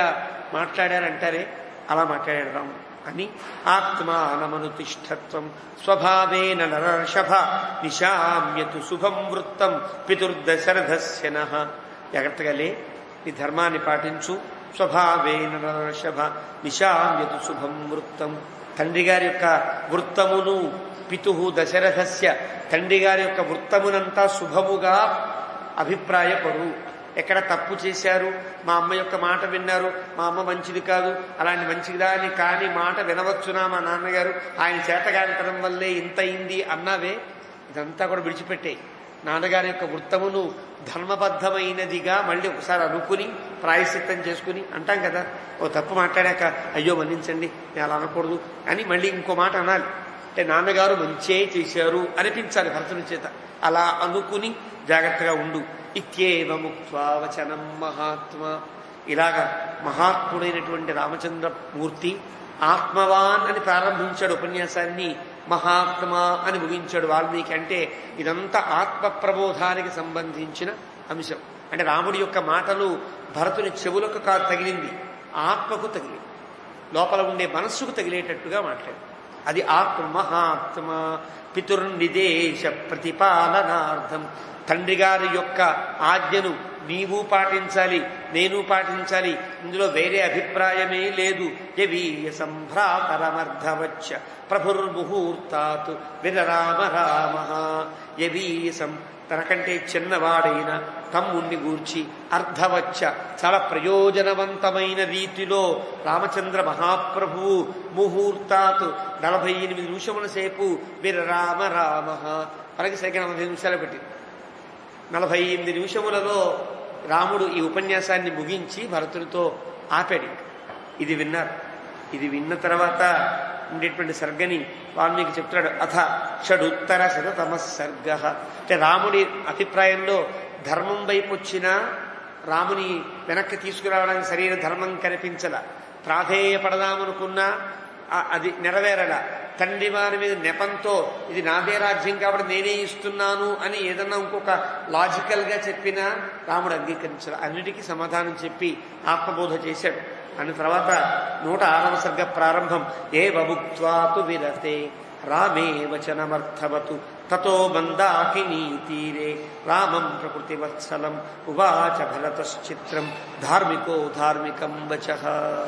మాట్లాడారంటారే అలా మాట్లాడాడు రాముడు అని ఆత్మానమనుతిష్టత్వం స్వభావేన నరర్షభ నిశామ్యతు శుభం వృత్తం పితుర్దశరథస్య నః జాగ్రత్తగా లే నీ ధర్మాన్ని పాటించు స్వభావేన నరర్షభ నిశామ్యతు శుభం వృత్తం తండ్రి గారి యొక్క వృత్తమును పితు దశరథస్య తండ్రి గారి యొక్క వృత్తమునంతా శుభముగా అభిప్రాయపడు ఎక్కడ తప్పు చేశారు మా అమ్మ యొక్క మాట విన్నారు మా అమ్మ మంచిది కాదు అలాంటి మంచిదాని కాని మాట వినవచ్చునా మా నాన్నగారు ఆయన చేతగాంతరం వల్లే ఇంత అయింది అన్నావే ఇదంతా కూడా విడిచిపెట్టే నాన్నగారి యొక్క వృత్తమును ధర్మబద్ధమైనదిగా మళ్ళీ ఒకసారి అనుకుని ప్రాయశ్చిత్తం చేసుకుని అంటాం కదా ఓ తప్పు మాట్లాడాక అయ్యో మన్నించండి నేను అలా అనకూడదు అని మళ్ళీ ఇంకో మాట అనాలి అంటే నాన్నగారు మంచే చేశారు అనిపించాలి భర్తని చేత అలా అనుకుని జాగ్రత్తగా ఉండు ఇత్యేవ ముక్త్వా వచనం మహాత్మా ఇలాగా మహాత్ముడైనటువంటి రామచంద్రమూర్తి ఆత్మవాన్ అని ప్రారంభించాడు ఉపన్యాసాన్ని మహాత్మా అని ముగించాడు వాల్మీకి అంటే ఇదంతా ఆత్మ ప్రబోధానికి సంబంధించిన అంశం అంటే రాముడి యొక్క మాటలు భరతుని చెవులకు కాదు తగిలింది ఆత్మకు తగిలింది లోపల ఉండే మనస్సుకు తగిలేటట్టుగా మాట్లాడు అది ఆత్మ మహాత్మ పితుర్నిదేశ ప్రతిపాలనార్థం తండ్రి గారి యొక్క ఆజ్ఞను నీవు పాటించాలి నేను పాటించాలి ఇందులో వేరే అభిప్రాయమే లేదు యవీయ సంభ్రాతరమర్ధవచ్చ ప్రభుర్ముహూర్తాత్ విరరామ రామ యవీయసం తనకంటే చిన్నవాడైన తమ్ముణ్ణి గూర్చి అర్ధవచ్చ చాలా ప్రయోజనవంతమైన రీతిలో రామచంద్ర మహాప్రభువు ముహూర్తాత్ నలభై ఎనిమిది నిమిషముల సేపు విరరామ రామ మనకి సరిగ్గా నలభై నిమిషాలు పెట్టింది నలభై ఎనిమిది నిమిషములలో రాముడు ఈ ఉపన్యాసాన్ని ముగించి భరతుడితో ఆపాడు ఇది విన్నారు ఇది విన్న తర్వాత ఉండేటువంటి సర్గని వాల్మీకి చెప్తున్నాడు అథ షడుత్తర శతతమ సర్గ అంటే రాముడి అభిప్రాయంలో ధర్మం వైపు వచ్చిన రాముని వెనక్కి తీసుకురావడానికి సరైన ధర్మం కనిపించల ప్రాధేయపడదామనుకున్నా ఆ- అది నెరవేరల తండ్రి వారి మీద నెపంతో ఇది నాదే రాజ్యం కాబట్టి నేనే ఇస్తున్నాను అని ఏదన్నా ఇంకొక లాజికల్ గా చెప్పినా రాముడు అంగీకరించాడు అన్నిటికీ సమాధానం చెప్పి ఆత్మబోధ చేశాడు అని తర్వాత నూట ఆరవ సర్గ ప్రారంభం ఏ బభుక్వాతు విరతే రామే వచనమర్థవతు తతో మందాకినీ తీరే రామం ప్రకృతి వత్సలం ఉవాచ భరతశ్చిత్రం ధార్మికో ధార్మికం వచః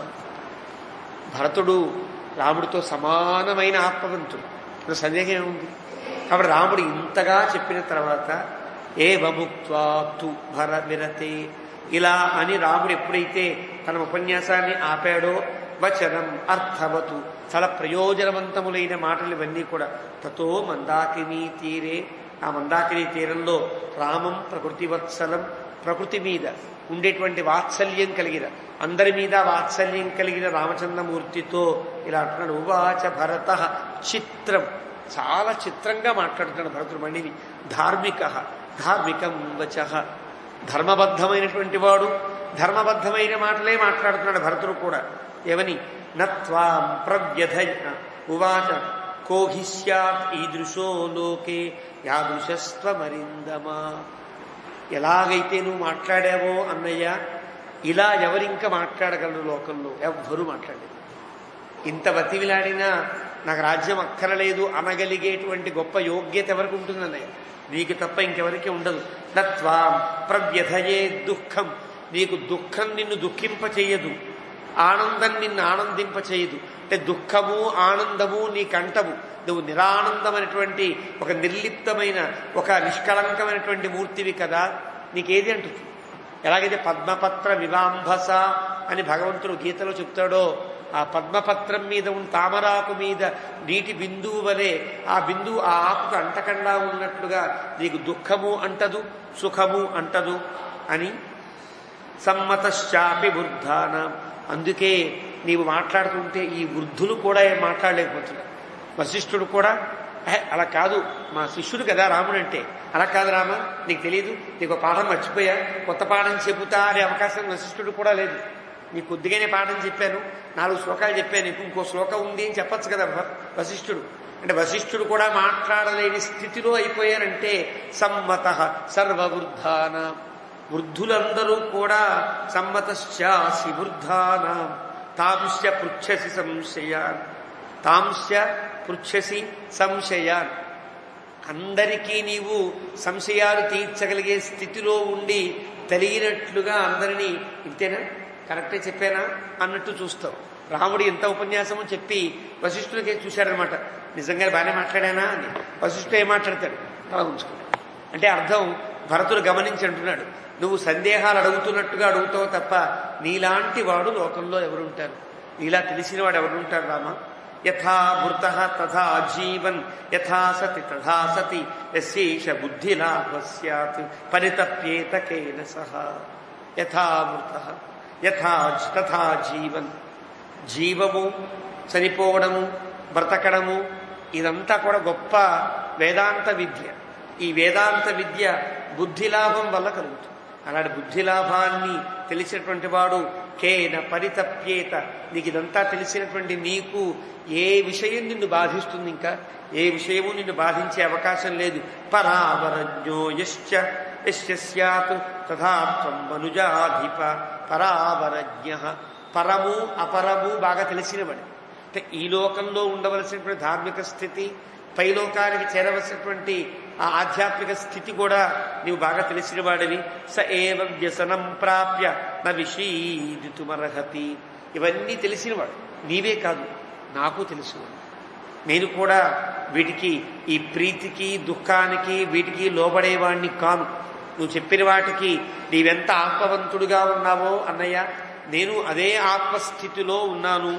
భరతుడు రాముడితో సమానమైన ఆత్మవంతుడు ఇందులో సందేహం ఏముంది కాబట్టి రాముడు ఇంతగా చెప్పిన తర్వాత ఏ బముక్వాతు భర విరతే ఇలా అని రాముడు ఎప్పుడైతే తన ఉపన్యాసాన్ని ఆపాడో వచనం అర్థవతు చాలా ప్రయోజనవంతములైన మాటలు ఇవన్నీ కూడా తతో మందాకిని తీరే ఆ మందాకిని తీరంలో రామం ప్రకృతి వత్సలం ప్రకృతి మీద ఉండేటువంటి వాత్సల్యం కలిగిన అందరి మీద వాత్సల్యం కలిగిన రామచంద్రమూర్తితో ఇలా అంటున్నాడు ఉవాచ భరత చిత్రం చాలా చిత్రంగా మాట్లాడుతున్నాడు భరతుడు మణిని ధార్మిక ధార్మికం వచ ధర్మబద్ధమైనటువంటి వాడు ధర్మబద్ధమైన మాటలే మాట్లాడుతున్నాడు భరతుడు కూడా ఏమని నత్వాం ప్రవ్యధ ఉవాచ కోహి స్యాత్ ఈదృశో లోకే యాదృశస్త్వమరిందమా ఎలాగైతే నువ్వు మాట్లాడావో అన్నయ్య ఇలా ఎవరింక మాట్లాడగలరు లోకంలో ఎవ్వరూ మాట్లాడలేదు ఇంత బతివిలాడినా నాకు రాజ్యం అక్కరలేదు అనగలిగేటువంటి గొప్ప యోగ్యత ఎవరికి ఉంటుంది అన్నయ్య నీకు తప్ప ఇంకెవరికి ఉండదు నత్వాం ప్రవ్యధయే దుఃఖం నీకు దుఃఖం నిన్ను దుఃఖింప చేయదు ఆనందం నిన్ను ఆనందింప చేయదు అంటే దుఃఖము ఆనందము నీకంటవు నువ్వు నిరానందమైనటువంటి ఒక నిర్లిప్తమైన ఒక నిష్కళంకమైనటువంటి మూర్తివి కదా నీకేది అంటుంది ఎలాగైతే పద్మపత్ర వివాంభస అని భగవంతుడు గీతలో చెప్తాడో ఆ పద్మపత్రం మీద ఉన్న తామరాకు మీద నీటి బిందువు వలె ఆ బిందువు ఆ ఆకుకు అంటకుండా ఉన్నట్లుగా నీకు దుఃఖము అంటదు సుఖము అంటదు అని సమ్మతశ్చాపి వృద్ధానం అందుకే నీవు మాట్లాడుతుంటే ఈ వృద్ధులు కూడా ఏం మాట్లాడలేకపోతున్నారు వశిష్ఠుడు కూడా "ఏ, అలా కాదు మా శిష్యుడు కదా రాముడు అంటే అలా కాదు రామ నీకు తెలియదు నీకు ఒక పాఠం మర్చిపోయా కొత్త పాఠం చెబుతా అనే అవకాశం వశిష్ఠుడు కూడా లేదు నీకు కొద్దిగానే పాఠం చెప్పాను నాలుగు శ్లోకాలు చెప్పాను నీకు ఇంకో శ్లోకం ఉంది అని చెప్పచ్చు కదా వ- వశిష్ఠుడు అంటే వశిష్ఠుడు కూడా మాట్లాడలేని స్థితిలో అయిపోయారంటే సమ్మత సర్వవృద్ధాన వృద్ధులందరూ కూడా సమ్మతశ్చాసి వృద్ధానా తాంస్య పృచ్ఛసి సంశయాన్ తాంస్య పృచ్ఛసి సంశయాన్ అందరికీ నీవు సంశయాలు తీర్చగలిగే స్థితిలో ఉండి తెలియనట్లుగా అందరినీ ఇంతేనా కరెక్టే చెప్పానా అన్నట్టు చూస్తావు రాముడు ఎంత ఉపన్యాసమో చెప్పి వశిష్ఠులకే చూశాడనమాట నిజంగా బాగానే మాట్లాడానా అని వశిష్ఠుడు ఏం మాట్లాడతాడు అలా ఉంచుకుంటాడు అంటే అర్థం భరతుడు గమనించి అంటున్నాడు నువ్వు సందేహాలు అడుగుతున్నట్టుగా అడుగుతావు తప్ప నీలాంటి వాడు లోకంలో ఎవరుంటారు నీలా తెలిసిన వాడు ఎవరుంటారు రామా యథా మృత తథా జీవన్ యథా సతి తథా సతి యశేష బుద్ధిలాభ సత్ పరితప్యేత కేన సహ యథా మృత యథా తథా జీవన్ జీవము చనిపోవడము బ్రతకడము ఇదంతా కూడా గొప్ప వేదాంత విద్య ఈ వేదాంత విద్య బుద్ధిలాభం వల్ల కలుగుతుంది అలాంటి బుద్ధిలాభాన్ని తెలిసినటువంటి వాడు కేన పరితప్యేత నీకు ఇదంతా తెలిసినటువంటి నీకు ఏ విషయం నిన్ను బాధిస్తుంది ఇంకా ఏ విషయము నిన్ను బాధించే అవకాశం లేదు పరావరజ్ఞో యశ్చ యశ్చ స్యాత్ తథా త్వం మనుజాధిప పరావరజ్ఞ పరము అపరము బాగా తెలిసినవాడు అంటే ఈ లోకంలో ఉండవలసినటువంటి ధార్మిక స్థితి పైలోకానికి చేరవలసినటువంటి ఆ ఆధ్యాత్మిక స్థితి కూడా నీవు బాగా తెలిసిన వాడివి స ఏవ వ్యసనం ప్రాప్య న విషీదితుమర్హతి ఇవన్నీ తెలిసినవాడు నీవే కాదు నాకు తెలుసువాడు నేను కూడా వీటికి ఈ ప్రీతికి దుఃఖానికి వీటికి లోబడేవాణ్ణి కాను నువ్వు చెప్పిన వాటికి నీవెంత ఆత్మవంతుడుగా ఉన్నావో అన్నయ్య నేను అదే ఆత్మస్థితిలో ఉన్నాను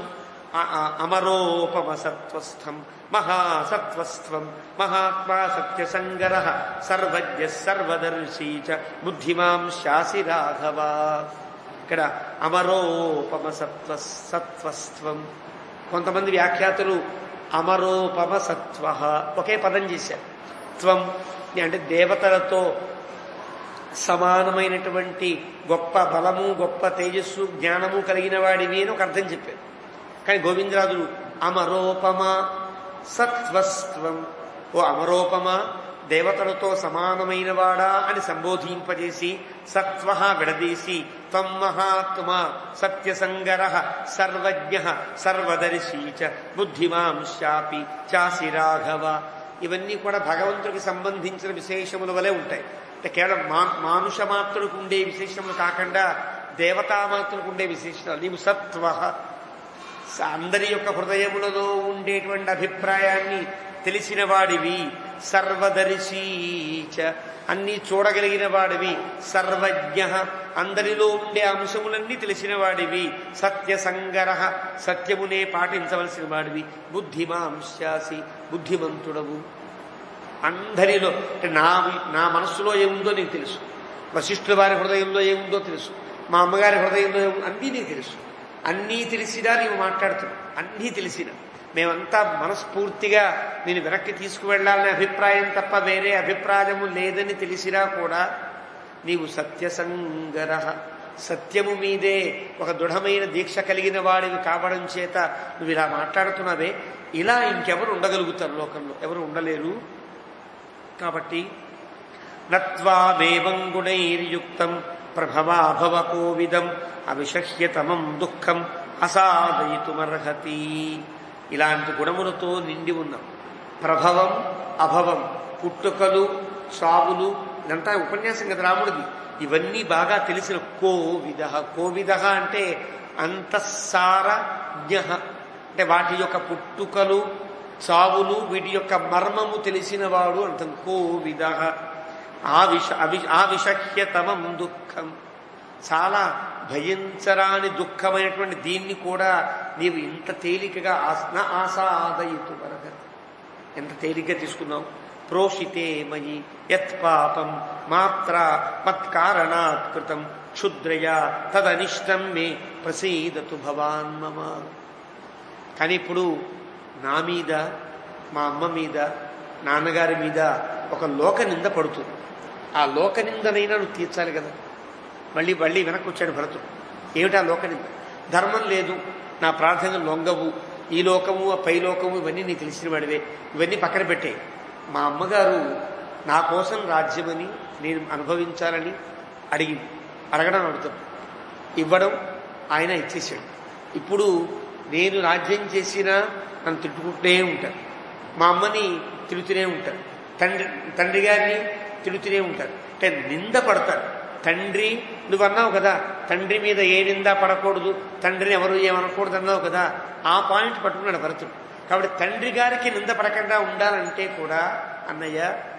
అమరోపమ సత్వస్థం మహాసత్వస్థం మహాత్మా సత్యసంగర సర్వజ్ఞ సర్వదర్శీ చ బుద్ధిమాం శాసి రాఘవ ఇక్కడ అమరోపమ సత్వ సత్వస్త్వం కొంతమంది వ్యాఖ్యాతులు అమరోపమ సత్వ ఒకే పదం చేశారు త్వం అంటే దేవతలతో సమానమైనటువంటి గొప్ప బలము గొప్ప తేజస్సు జ్ఞానము కలిగిన వాడివి అని ఒక అర్థం చెప్పారు కానీ గోవిందరాజులు అమరోపమ సత్వస్త్వం ఓ అమరోపమ దేవతలతో సమానమైన వాడా అని సంబోధింపజేసి సత్వ విడదీసి త్వం మహాత్మ సత్యసంగర సర్వజ్ఞ సర్వదర్శీ చ బుద్ధిమాం శాపి చాసి రాఘవ ఇవన్నీ కూడా భగవంతుడికి సంబంధించిన విశేషముల వలె ఉంటాయి అంటే కేవలం మా మానుష మాత్రుడికి ఉండే విశేషములు కాకుండా దేవతామాత్రులకు ఉండే విశేషాలు నీవు సత్వ అందరి యొక్క హృదయములలో ఉండేటువంటి అభిప్రాయాన్ని తెలిసిన వాడివి సర్వదర్శీచ అన్ని చూడగలిగిన వాడివి సర్వజ్ఞ అందరిలో ఉండే అంశములన్నీ తెలిసిన వాడివి సత్యసంగర సత్యమునే పాటించవలసిన వాడివి బుద్ధిమాంశాసి బుద్ధిమంతుడవు అందరిలో అంటే నా నా మనస్సులో ఏముందో నీకు తెలుసు వశిష్ఠుల వారి హృదయంలో ఏముందో తెలుసు మా అమ్మగారి హృదయంలో ఏముందో అన్నీ నీకు తెలుసు అన్నీ తెలిసినా నీవు మాట్లాడుతున్నావు అన్నీ తెలిసిన మేమంతా మనస్ఫూర్తిగా నేను వెనక్కి తీసుకువెళ్లాలనే అభిప్రాయం తప్ప వేరే అభిప్రాయము లేదని తెలిసినా కూడా నీవు సత్యసంగర సత్యము మీదే ఒక దృఢమైన దీక్ష కలిగిన వాడివి కావడం చేత నువ్వు ఇలా మాట్లాడుతున్నావే ఇలా ఇంకెవరు ఉండగలుగుతారు లోకంలో ఎవరు ఉండలేరు కాబట్టి నత్వామేవం గుణైర్యుక్తం ప్రభవాభవ కోవిదం అవిషహ్యతమం దుఃఖం అసాదయితుమర్హతి ఇలాంటి గుణములతో నిండి ఉన్నాం ప్రభవం అభవం పుట్టుకలు సాగులు ఇదంతా ఉపన్యాసం కదా రాముడిది ఇవన్నీ బాగా తెలిసిన కోవిద కోవిద అంటే అంతఃసార జ్ఞ అంటే వాటి యొక్క పుట్టుకలు చావులు వీటి యొక్క మర్మము తెలిసిన వాడు అర్థం కోవిద ఆవిష అవి ఆవిషహ్యతమం దుఃఖం చాలా భయించరాని దుఃఖమైనటువంటి దీన్ని కూడా నీవు ఇంత తేలికగా ఆస్న ఆసాదయితు వరగతి ఎంత తేలిగ్గా తీసుకున్నావు ప్రోషితే మయి యత్ పాపం మాత్ర మత్కారణాత్ కృతం క్షుద్రయా తదనిష్టం మే ప్రసీదతు భవాన్ మమ కానీ ఇప్పుడు నా మీద మా అమ్మ మీద నాన్నగారి మీద ఒక లోక నింద పడుతుంది ఆ లోక నిందనైనా నువ్వు తీర్చాలి కదా మళ్ళీ మళ్ళీ వెనక్కి వచ్చాడు భరతుడు ఏమిటా లోక నింద ధర్మం లేదు నా ప్రార్థన లొంగవు ఈ లోకము ఆ పై లోకము ఇవన్నీ నీకు తెలిసిన వాడివే ఇవన్నీ పక్కన పెట్టే మా అమ్మగారు నా కోసం రాజ్యమని నేను అనుభవించాలని అడిగి అడగడం అడుగుతాం ఇవ్వడం ఆయన ఇచ్చేసాడు ఇప్పుడు నేను రాజ్యం చేసినా నన్ను తిట్టుకుంటూనే ఉంటారు మా అమ్మని తిడుతూనే ఉంటారు తండ్రి తండ్రి గారిని తిడుతూనే ఉంటారు అంటే నింద పడతారు తండ్రి నువ్వు అన్నావు కదా తండ్రి మీద ఏ నింద పడకూడదు తండ్రిని ఎవరు ఏమనకూడదు అన్నావు కదా ఆ పాయింట్ పట్టుకున్నాడు భరతుడు కాబట్టి తండ్రి గారికి నింద పడకుండా ఉండాలంటే కూడా అన్నయ్య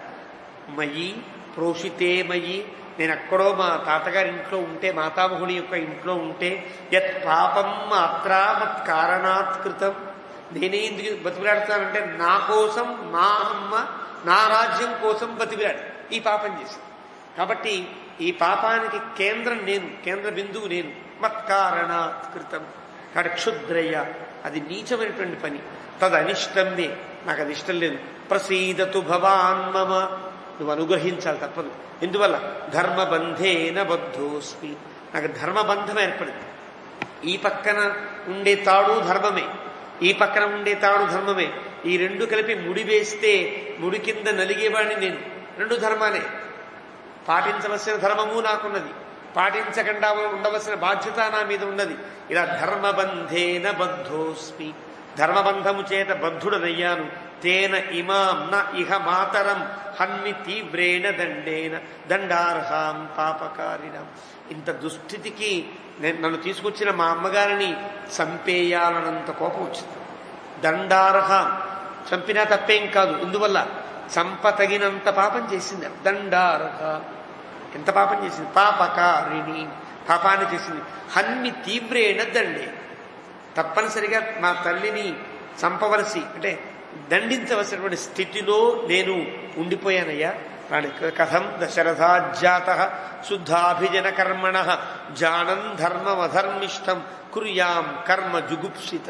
మయి ప్రోషితే మయి నేను ఎక్కడో మా తాతగారి ఇంట్లో ఉంటే మాతామహుని యొక్క ఇంట్లో ఉంటే యత్ పాపం మాత్రా మత్ కారణాత్ కృతం నేనే ఎందుకు బతికిలాడుతానంటే నా కోసం మా అమ్మ నా రాజ్యం కోసం బతికిలాడు ఈ పాపం చేసి కాబట్టి ఈ పాపానికి కేంద్రం నేను కేంద్ర బిందువు నేను మత్కారణాత్ కృతం కాబట్టి క్షుద్రయ్య అది నీచమైనటువంటి పని తదనిష్టం మే నాకు అది ఇష్టం లేదు ప్రసీదతు భవాన్ మమ నువ్వు అనుగ్రహించాలి తప్పదు ఎందువల్ల ధర్మబంధేన బద్ధోస్మి నాకు ధర్మబంధం ఏర్పడింది ఈ పక్కన ఉండే తాడు ధర్మమే ఈ పక్కన ఉండే తాడు ధర్మమే ఈ రెండు కలిపి ముడి వేస్తే ముడి కింద నలిగేవాడిని నేను రెండు ధర్మాలే పాటించవలసిన ధర్మము నాకున్నది పాటించకుండా ఉండవలసిన బాధ్యత నా మీద ఉన్నది ఇలా ధర్మబంధేన బద్ధోస్మి ధర్మబంధము చేత బద్ధుడనయ్యాను తేన ఇమాం న ఇహ మాతరం హన్మి తీవ్రేణ దండేన దండార్హాం పాపకారిణం ఇంత దుస్థితికి నేను నన్ను తీసుకొచ్చిన మా అమ్మగారిని చంపేయాలన్నంత కోపం వచ్చింది దండార్హాం చంపినా తప్పేం కాదు ఇందువల్ల చంపతగినంత పాపం చేసింది దండార్హ ఎంత పాపం చేసింది పాపకారిణి పాపాన్ని చేసింది హన్మి తీవ్రేణ దండే తప్పనిసరిగా మా తల్లిని చంపవలసి అంటే దండించవలసినటువంటి స్థితిలో నేను ఉండిపోయానయ్యా వాడి కథం దశరథాజాత శుద్ధాభిజన కర్మణ జానన్ ధర్మమధర్మిష్టం కుర్యాం కర్మ జుగుప్సిత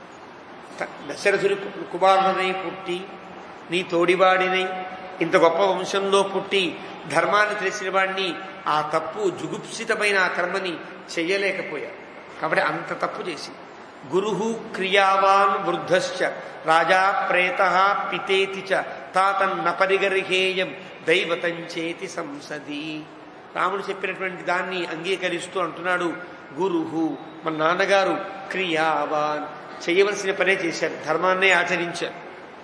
దశరథుడి కుమారుడనై పుట్టి నీ తోడివాడినై ఇంత గొప్ప వంశంలో పుట్టి ధర్మాన్ని తెలిసిన వాడిని ఆ తప్పు జుగుప్సితమైన ఆ కర్మని చెయ్యలేకపోయా కాబట్టి అంత తప్పు చేసి గురు క్రియావాన్ వృద్ధశ్చ రాజా ప్రేత పితేతి చ తాతన్న పరిగర్హేయం దైవతం చేతి సంసది రాముడు చెప్పినటువంటి దాన్ని అంగీకరిస్తూ అంటున్నాడు గురుహు మన నాన్నగారు క్రియావాన్ చేయవలసిన పనే చేశారు ధర్మాన్నే ఆచరించారు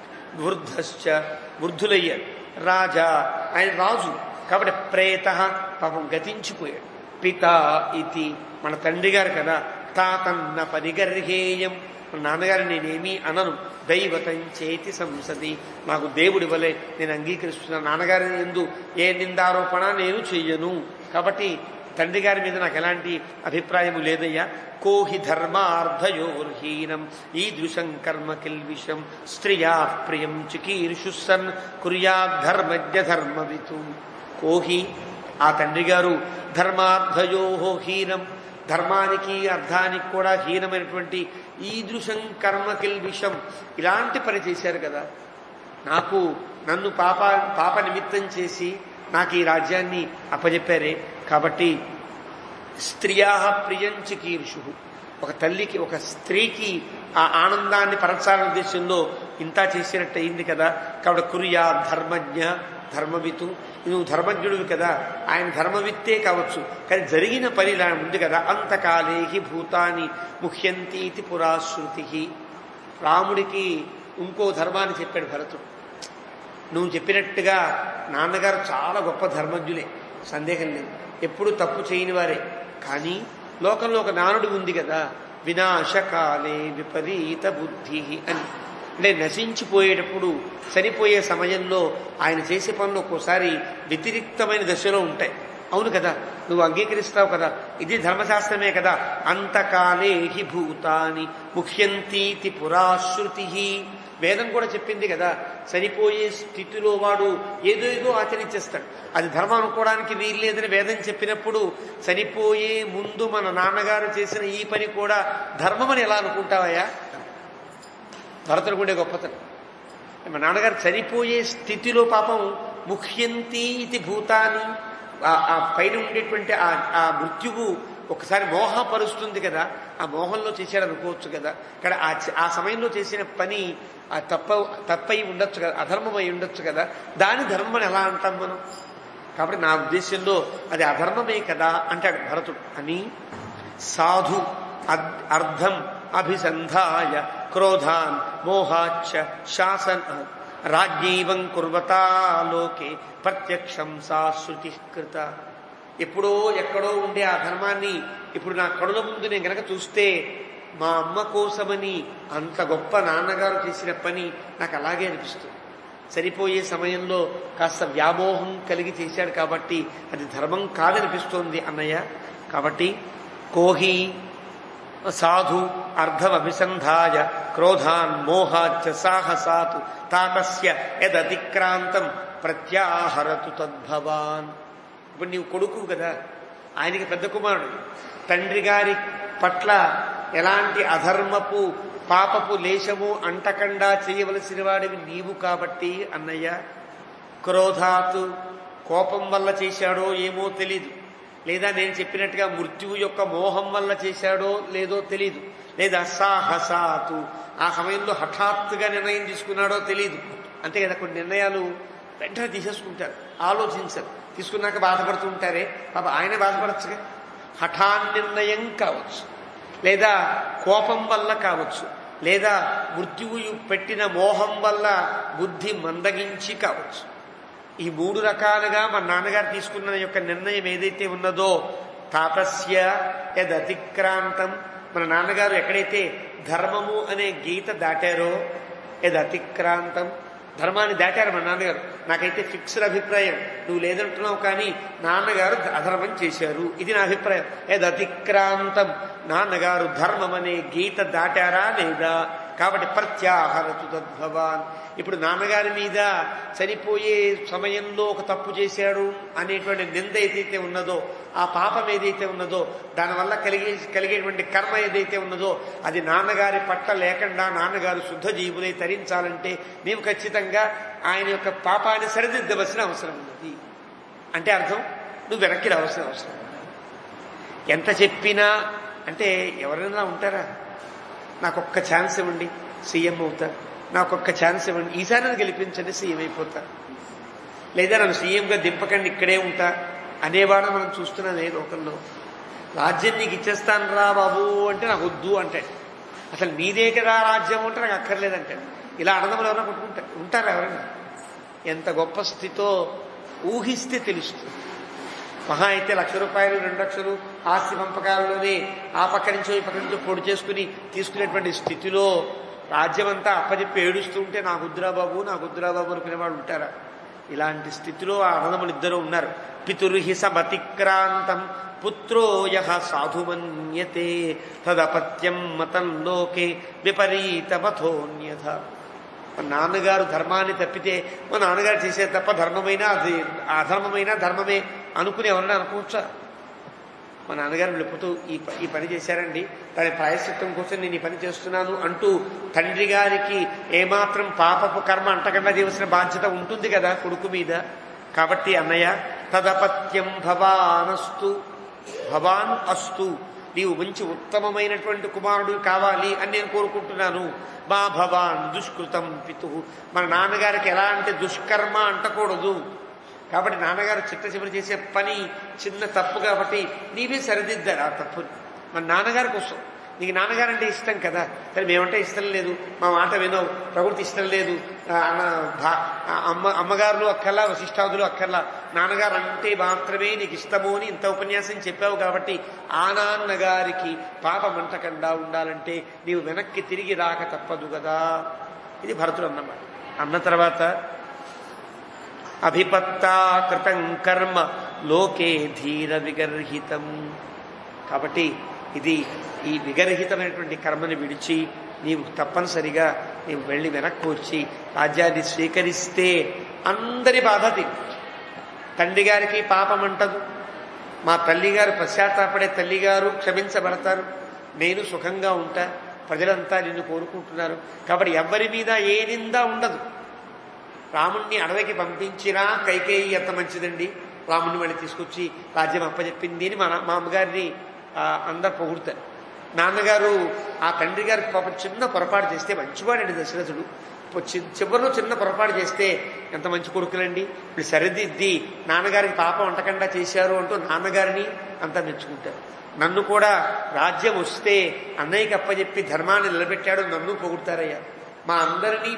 వృద్ధశ్చ వృద్ధులయ్యారు రాజా ఆయన రాజు కాబట్టి ప్రేత పాపం గతించిపోయాడు పిత ఇది మన తండ్రి గారు కదా తాతన్న పరిగర్హేయం మన నాన్నగారు నేనేమీ అనను దైవతం చేతి సంసది నాకు దేవుడి వలె నేను అంగీకరిస్తున్నా నాన్నగారి ఎందు ఏ నిందారోపణ నేను చెయ్యను కాబట్టి తండ్రి గారి మీద నాకు ఎలాంటి అభిప్రాయము లేదయ్యా కోహి ధర్మార్థయోర్హీనం ఈదృశం కర్మ కిల్విషం స్త్రియా ప్రియం చికీర్షుసన్ కుర్యాద్ధర్మజ్ఞ ధర్మవితు కోహి ఆ తండ్రి గారు ధర్మార్థయో హీనం ధర్మానికి అర్థానికి కూడా హీనమైనటువంటి ఈదృశం కర్మ కిల్విషం ఇలాంటి పని చేశారు కదా నాకు నన్ను పాప పాప నిమిత్తం చేసి నాకు ఈ రాజ్యాన్ని అప్పజెప్పారే కాబట్టి స్త్రియా ప్రియం చికీర్షు ఒక తల్లికి ఒక స్త్రీకి ఆ ఆనందాన్ని పరచాలనే ఉద్దేశంలో ఇంత చేసినట్టు అయింది కదా కాబట్టి కురియా ధర్మజ్ఞ ధర్మవితు నువ్వు ధర్మజ్ఞుడివి కదా ఆయన ధర్మవిత్తే కావచ్చు కానీ జరిగిన పని ఇలా ఉంది కదా అంతకాలేహి భూతాని ముఖ్యంతీతి పురాశ్రుతి రాముడికి ఇంకో ధర్మాన్ని చెప్పాడు భరతుడు నువ్వు చెప్పినట్టుగా నాన్నగారు చాలా గొప్ప ధర్మజ్ఞులే సందేహం లేదు ఎప్పుడు తప్పు చేయని వారే కానీ లోకంలో ఒక నానుడు ఉంది కదా వినాశకాలే విపరీత బుద్ధి అని అంటే నశించిపోయేటప్పుడు చనిపోయే సమయంలో ఆయన చేసే పనులు ఒక్కోసారి వ్యతిరిక్తమైన దశలో ఉంటాయి అవును కదా నువ్వు అంగీకరిస్తావు కదా ఇది ధర్మశాస్త్రమే కదా అంతకాలే హి భూతాని ముఖ్యంతీతి పురాశ్రుతి వేదం కూడా చెప్పింది కదా చనిపోయే స్థితిలో వాడు ఏదో ఏదో ఆచరించేస్తాడు అది ధర్మం అనుకోవడానికి వీల్లేదని వేదం చెప్పినప్పుడు చనిపోయే ముందు మన నాన్నగారు చేసిన ఈ పని కూడా ధర్మమని ఎలా అనుకుంటావయ్యా భరతుడు ఉండే గొప్పతనం మా నాన్నగారు చనిపోయే స్థితిలో పాపం ముఖ్యంతి ఇది భూతాన్ని ఆ పైన ఉండేటువంటి ఆ మృత్యువు ఒకసారి మోహపరుస్తుంది కదా ఆ మోహంలో చేశాడు అనుకోవచ్చు కదా ఇక్కడ ఆ ఆ సమయంలో చేసిన పని ఆ తప్ప తప్పై ఉండొచ్చు కదా అధర్మమై ఉండొచ్చు కదా దాని ధర్మం ఎలా అంటాం మనం కాబట్టి నా ఉద్దేశంలో అది అధర్మమే కదా అంటాడు భరతుడు అని సాధు అద్- అర్థం అభిసంధాయ క్రోధాన్ మోహాచ్చ శాసన రాజ్ఞీవం కుర్వతా లోకే ప్రత్యక్షం సా శృతి కృత ఎప్పుడో ఎక్కడో ఉండే ఆ ధర్మాన్ని ఇప్పుడు నా కడుల ముందు నేను గనక చూస్తే మా అమ్మ కోసమని అంత గొప్ప నాన్నగారు చేసిన పని నాకు అలాగే అనిపిస్తుంది సరిపోయే సమయంలో కాస్త వ్యామోహం కలిగి చేశాడు కాబట్టి అది ధర్మం కాదనిపిస్తోంది అన్నయ్య కాబట్టి కోహి సాధు అర్ధమభిసంధాయ క్రోధాన్ మోహాచ్చ సాహసాతు తాతస్య యదతిక్రాంతం ప్రత్యాహరతు తద్భవాన్ ఇప్పుడు నీవు కొడుకు కదా ఆయనకి పెద్ద కుమారుడు తండ్రి గారి పట్ల ఎలాంటి అధర్మపు పాపపు లేశము అంటకుండా చేయవలసిన వాడివి నీవు కాబట్టి అన్నయ్య క్రోధాతు కోపం వల్ల చేశాడో ఏమో తెలీదు లేదా నేను చెప్పినట్టుగా మృత్యువు యొక్క మోహం వల్ల చేశాడో లేదో తెలీదు లేదా సాహసాతు ఆ సమయంలో హఠాత్తుగా నిర్ణయం తీసుకున్నాడో తెలీదు అంతే కదా కొన్ని నిర్ణయాలు వెంటనే తీసేసుకుంటారు ఆలోచించరు తీసుకున్నాక బాధపడుతూ ఉంటారే పాప ఆయనే బాధపడచ్చుగా హఠాన్ నిర్ణయం కావచ్చు లేదా కోపం వల్ల కావచ్చు లేదా మృత్యువు పెట్టిన మోహం వల్ల బుద్ధి మందగించి కావచ్చు ఈ మూడు రకాలుగా మన నాన్నగారు తీసుకున్న యొక్క నిర్ణయం ఏదైతే ఉన్నదో తాతస్య యదతిక్రాంతం మన నాన్నగారు ఎక్కడైతే ధర్మము అనే గీత దాటారో యదతిక్రాంతం ధర్మాన్ని దాటారు మన నాన్నగారు నాకైతే ఫిక్స్డ్ అభిప్రాయం నువ్వు లేదంటున్నావు కానీ నాన్నగారు అధర్మం చేశారు ఇది నా అభిప్రాయం యదతిక్రాంతం నాన్నగారు ధర్మం అనే గీత దాటారా లేదా కాబట్టి ప్రత్యాహరతు తద్భవాన్ ఇప్పుడు నాన్నగారి మీద చనిపోయే సమయంలో ఒక తప్పు చేశాడు అనేటువంటి నింద ఏదైతే ఉన్నదో ఆ పాపం ఏదైతే ఉన్నదో దానివల్ల కలిగే కలిగేటువంటి కర్మ ఏదైతే ఉన్నదో అది నాన్నగారి పట్ల లేకుండా నాన్నగారు శుద్ధ జీవులై తరించాలంటే మేము ఖచ్చితంగా ఆయన యొక్క పాపాన్ని సరిదిద్దవలసిన అవసరం ఉన్నది అంటే అర్థం నువ్వు వెనక్కి రావాల్సిన అవసరం ఉన్నది. ఎంత చెప్పినా అంటే ఎవరైనా ఉంటారా నాకు ఒక్క ఛాన్స్ ఇవ్వండి సీఎం అవుతా నాకు ఒక్క ఛాన్స్ ఇవ్వండి ఈసారి నన్ను గెలిపించండి సీఎం అయిపోతా లేదా నన్ను సీఎంగా దింపకండి ఇక్కడే ఉంటా అనేవాడు మనం చూస్తున్నాం ఏ లోకంలో రాజ్యం నీకు ఇచ్చేస్తాను రా బాబు అంటే నాకు వద్దు అంటాడు అసలు నీదే కదా రాజ్యం అంటే నాకు అక్కర్లేదంటాడు ఇలా అన్నదమ్ములు ఎవరైనా కొట్టుకుంటారు ఉంటారా ఎవరైనా ఎంత గొప్ప స్థితితో ఊహిస్తే తెలుస్తుంది మహా అయితే లక్ష రూపాయలు రెండు లక్షలు ఆస్తి పంపకాలలోనే ఆ పక్క నుంచో ఈ పక్క నుంచో పొడి చేసుకుని తీసుకునేటువంటి స్థితిలో రాజ్యమంతా అప్పచెప్పి ఏడుస్తూ ఉంటే నా గుద్దురా బాబు నా గుద్దురా బాబు అనుకునే వాళ్ళు ఉంటారా ఇలాంటి స్థితిలో ఆ అన్నదమ్ములు ఇద్దరు ఉన్నారు పితుర్హి సమతిక్రాంతం పుత్రో యహ సాధుమన్యతే తదపత్యం మతం లోకే విపరీతమథోన్యథ మా నాన్నగారు ధర్మాన్ని తప్పితే మా నాన్నగారు చేసే తప్ప ధర్మమైనా అది అధర్మమైనా ధర్మమే అనుకుని ఎవరైనా అనుకోవచ్చా మా నాన్నగారు వెళ్ళిపోతూ ఈ ప- ఈ పని చేశారండి దాని ప్రాయశ్చిత్తం కోసం నేను ఈ పని చేస్తున్నాను అంటూ తండ్రి గారికి ఏమాత్రం పాపపు కర్మ అంటకుండా చేయవలసిన బాధ్యత ఉంటుంది కదా కొడుకు మీద కాబట్టి అన్నయ్య తదపత్యం భవానస్తు భవాన్ అస్తు నీవు మంచి ఉత్తమమైనటువంటి కుమారుడు కావాలి అని నేను కోరుకుంటున్నాను మా భవాన్ దుష్కృతం పితు మన నాన్నగారికి ఎలాంటి దుష్కర్మ అంటకూడదు కాబట్టి నాన్నగారు చిట్ట చివరి చేసే పని చిన్న తప్పు కాబట్టి నీవే సరిదిద్దారు ఆ తప్పుని మన నాన్నగారి కోసం నీకు నాన్నగారు అంటే ఇష్టం కదా సరే మేమంటే ఇష్టం లేదు మా మాట వినవు ప్రకృతి ఇష్టం లేదు ఆ, అన్న- భా- ఆ, అమ్మ అమ్మగారులు అక్కర్లా వశిష్ఠాదులు అక్కర్లా నాన్నగారు అంటే మాత్రమే నీకు ఇష్టము అని ఇంత ఉపన్యాసం చెప్పావు కాబట్టి ఆ నాన్నగారికి పాపం అంటకుండా ఉండాలంటే నీవు వెనక్కి తిరిగి రాక తప్పదు కదా ఇది భరతుడు అన్నమాట అన్న తర్వాత అభిపత్తా కృతం కర్మ లోకే ధీర విగర్హితం కాబట్టి ఇది ఈ విగర్హితమైనటువంటి కర్మని విడిచి నీవు తప్పనిసరిగా నీవు వెళ్ళి వెనక్కి వచ్చి రాజ్యాన్ని స్వీకరిస్తే అందరి బాధ తిని తండ్రి గారికి పాపం అంటదు మా తల్లిగారు పశ్చాత్తాపడే తల్లిగారు క్షమించబడతారు నేను సుఖంగా ఉంటా ప్రజలంతా నిన్ను కోరుకుంటున్నారు కాబట్టి ఎవ్వరి మీద ఏ నింద ఉండదు రాముణ్ణి అడవికి పంపించినా కైకేయి ఎంత మంచిదండి రాముణ్ణి మళ్ళీ తీసుకొచ్చి రాజ్యం అప్పచెప్పింది అని మా నా- మా అమ్మగారిని ఆ, అందరు పొగుడుతారు నాన్నగారు ఆ తండ్రి గారు పాపం చిన్న పొరపాటు చేస్తే మంచివాడండి దశరథుడు చి- చివరిలో చిన్న పొరపాటు చేస్తే ఎంత మంచి కొడుకులండి ఇప్పుడు సరిదిద్ది నాన్నగారికి పాపం అంటకుండా చేశారు అంటూ నాన్నగారిని అంతా మెచ్చుకుంటారు నన్ను కూడా రాజ్యం వస్తే అన్నయ్యకి అప్పచెప్పి ధర్మాన్ని నిలబెట్టాడు నన్ను పొగుడతారయ్యా మా అందరినీ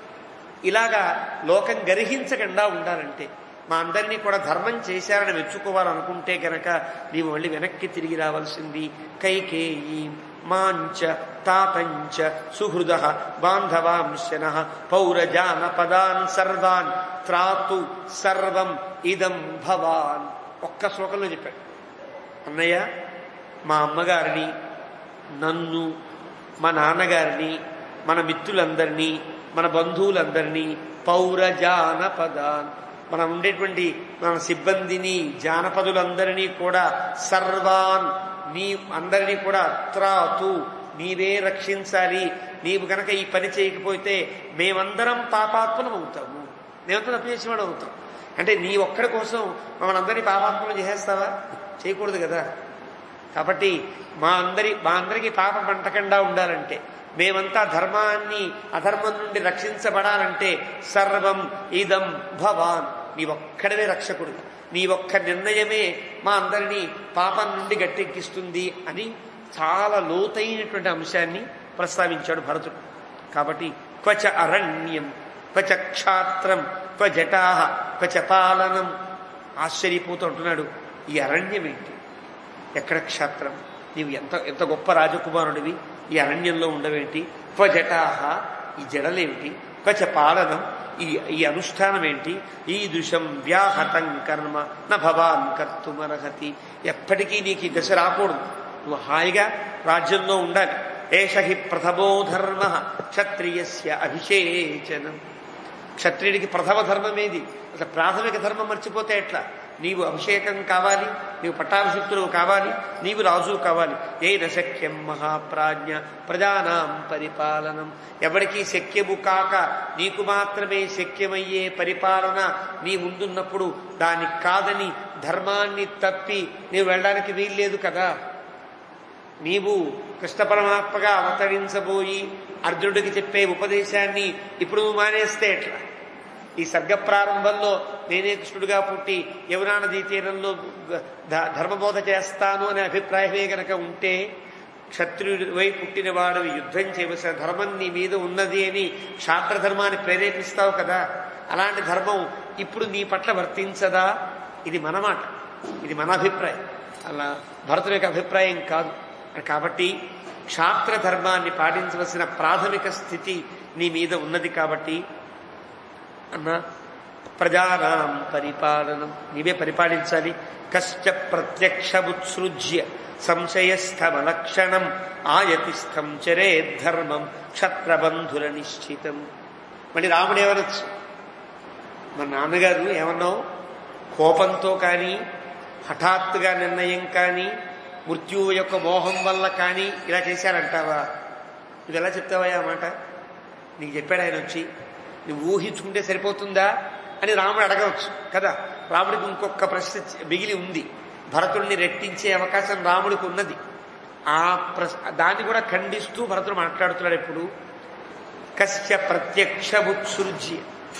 ఇలాగా లోకం గర్హించకుండా ఉండాలంటే మా అందరినీ కూడా ధర్మం చేశారని మెచ్చుకోవాలనుకుంటే గనక నీవు మళ్ళీ వెనక్కి తిరిగి రావాల్సింది కైకేయి మాంచ తాతంచ సుహృద బాంధవాంశన పౌరజాన పదాన్ సర్వాన్ త్రాతు సర్వం ఇదం భవాన్ ఒక్క శ్లోకంలో చెప్పాడు అన్నయ్య మా అమ్మగారిని నన్ను మా నాన్నగారిని మన మిత్రులందరినీ మన బంధువులందరినీ పౌర జానపదాన్ మనం ఉండేటువంటి మన సిబ్బందిని జానపదులందరినీ కూడా సర్వాన్ నీ అందరినీ కూడా త్రాతు నీవే రక్షించాలి నీవు గనక ఈ పని చేయకపోతే మేమందరం పాపాత్మలం అవుతాము మేమంతా తప్పు చేసేవాడు అవుతాం అంటే నీ ఒక్కడి కోసం మమ్మల్ని అందరినీ పాపాత్మలు చేసేస్తావా చేయకూడదు కదా కాబట్టి మా అందరి మా అందరికీ పాపం అంటకుండా ఉండాలంటే మేమంతా ధర్మాన్ని అధర్మం నుండి రక్షించబడాలంటే సర్వం ఇదం భవాన్ నీ ఒక్కడవే రక్షకుడు నీ ఒక్క నిర్ణయమే మా అందరినీ పాపం నుండి గట్టెక్కిస్తుంది అని చాలా లోతైనటువంటి అంశాన్ని ప్రస్తావించాడు భరతుడు కాబట్టి క్వచ అరణ్యం క్వచ క్షాత్రం క్వ జటాహ క్వచ పాలనం ఆశ్చర్యపోతూ ఉంటున్నాడు ఈ అరణ్యం ఏంటి ఎక్కడ క్షేత్రం నీవు ఎంత ఎంత గొప్ప రాజకుమారుడివి ఈ అరణ్యంలో ఉండవేంటి క్వజటాహ ఈ జడలేమిటి క్వచ పాలనం ఈ ఈ అనుష్ఠానం ఏంటి ఈ దృశం వ్యాహతం కర్మ న భవాన్ కర్తుమర్హతి ఎప్పటికీ నీకు ఈ దశ రాకూడదు నువ్వు హాయిగా రాజ్యంలో ఉండాలి ఏష హి ప్రథమో ధర్మ క్షత్రియస్య అభిషేచనం క్షత్రియుడికి ప్రథమ ధర్మం ఏది అసలు ప్రాథమిక ధర్మం మర్చిపోతే ఎట్లా నీవు అభిషేకం కావాలి నీవు పట్టాభిషిక్తులు కావాలి నీవు రాజు కావాలి ఏన శక్యం మహాప్రాజ్ఞ ప్రజానాం పరిపాలనం ఎవరికీ శక్యము కాక నీకు మాత్రమే శక్యమయ్యే పరిపాలన నీ ముందున్నప్పుడు దానికి కాదని ధర్మాన్ని తప్పి నీవు వెళ్ళడానికి వీల్లేదు కదా నీవు కృష్ణ పరమాత్మగా అవతరించబోయి అర్జునుడికి చెప్పే ఉపదేశాన్ని ఇప్పుడు నువ్వు మానేస్తే ఎట్లా ఈ సర్గ ప్రారంభంలో నేనే కృష్ణుడిగా పుట్టి యమునా నదీ తీరంలో ధ- ధర్మబోధ చేస్తాను అనే అభిప్రాయమే గనక ఉంటే క్షత్రియుడివై పుట్టిన వాడు యుద్ధం చేయవలసిన ధర్మం నీ మీద ఉన్నది అని క్షాత్రధర్మాన్ని ప్రేరేపిస్తావు కదా అలాంటి ధర్మం ఇప్పుడు నీ పట్ల వర్తించదా ఇది మన మాట ఇది మన అభిప్రాయం అలా భరతుని యొక్క అభిప్రాయం కాదు కాబట్టి క్షాత్ర ధర్మాన్ని పాటించవలసిన ప్రాథమిక స్థితి నీ మీద ఉన్నది కాబట్టి అన్న ప్రజానాం పరిపాలనం నీవే పరిపాలించాలి కశ్చ ప్రత్యక్షముత్సృజ్య సంశయస్థమలక్షణం ఆయతిస్థం చరేద్ధర్మం క్షత్రబంధుల నిశ్చితం మళ్ళీ రాముడు ఏమనొచ్చు మా నాన్నగారు ఏమన్నావు కోపంతో కానీ హఠాత్తుగా నిర్ణయం కానీ మృత్యువు యొక్క మోహం వల్ల కానీ ఇలా చేశారంటావా నువ్వు ఎలా చెప్తావా ఆ మాట నీకు చెప్పాడు ఆయన వచ్చి నువ్వు ఊహించుకుంటే సరిపోతుందా అని రాముడు అడగవచ్చు కదా రాముడికి ఇంకొక ప్రశ్న మిగిలి ఉంది భరతుడిని రెట్టించే అవకాశం రాముడికి ఉన్నది ఆ ప్రశ్న దాన్ని కూడా ఖండిస్తూ భరతుడు మాట్లాడుతున్నాడు ఎప్పుడు కశ్య ప్రత్యక్షముత్సృజ్య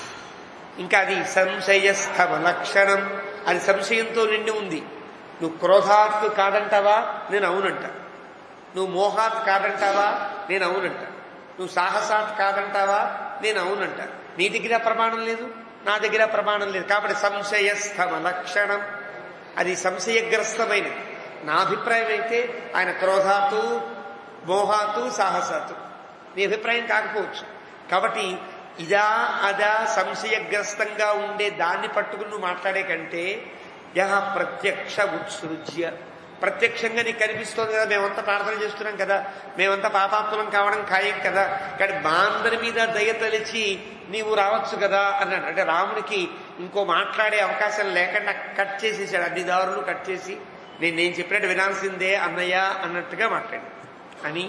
ఇంకా అది సంశయస్థమ లక్షణం అది సంశయంతో నిండి ఉంది నువ్వు క్రోధాత్ కాదంటావా నేను అవునంట నువ్వు మోహాత్ కాదంటావా నేను అవునంట నువ్వు సాహసాత్ కాదంటావా నేను అవునంట నీ దగ్గర ప్రమాణం లేదు నా దగ్గర ప్రమాణం లేదు కాబట్టి సంశయస్థమ లక్షణం అది సంశయగ్రస్తమైనది నా అభిప్రాయం అయితే ఆయన క్రోధాతు మోహాతు సాహసాతు నీ అభిప్రాయం కాకపోవచ్చు కాబట్టి ఇదా అదా సంశయగ్రస్తంగా ఉండే దాన్ని పట్టుకుని నువ్వు మాట్లాడే కంటే యహ ప్రత్యక్ష ఉత్సృజ్య ప్రత్యక్షంగా నీకు కనిపిస్తోంది కదా మేమంతా ప్రార్థన చేస్తున్నాం కదా మేమంతా పాపాత్మలం కావడం ఖాయం కదా కానీ మా అందరి మీద దయ తలిచి నీవు రావచ్చు కదా అన్నాడు అంటే రాముడికి ఇంకో మాట్లాడే అవకాశం లేకుండా కట్ చేసేసాడు అన్ని దారులు కట్ చేసి నేను నేను చెప్పినట్టు వినాల్సిందే అన్నయ్య అన్నట్టుగా మాట్లాడాడు అని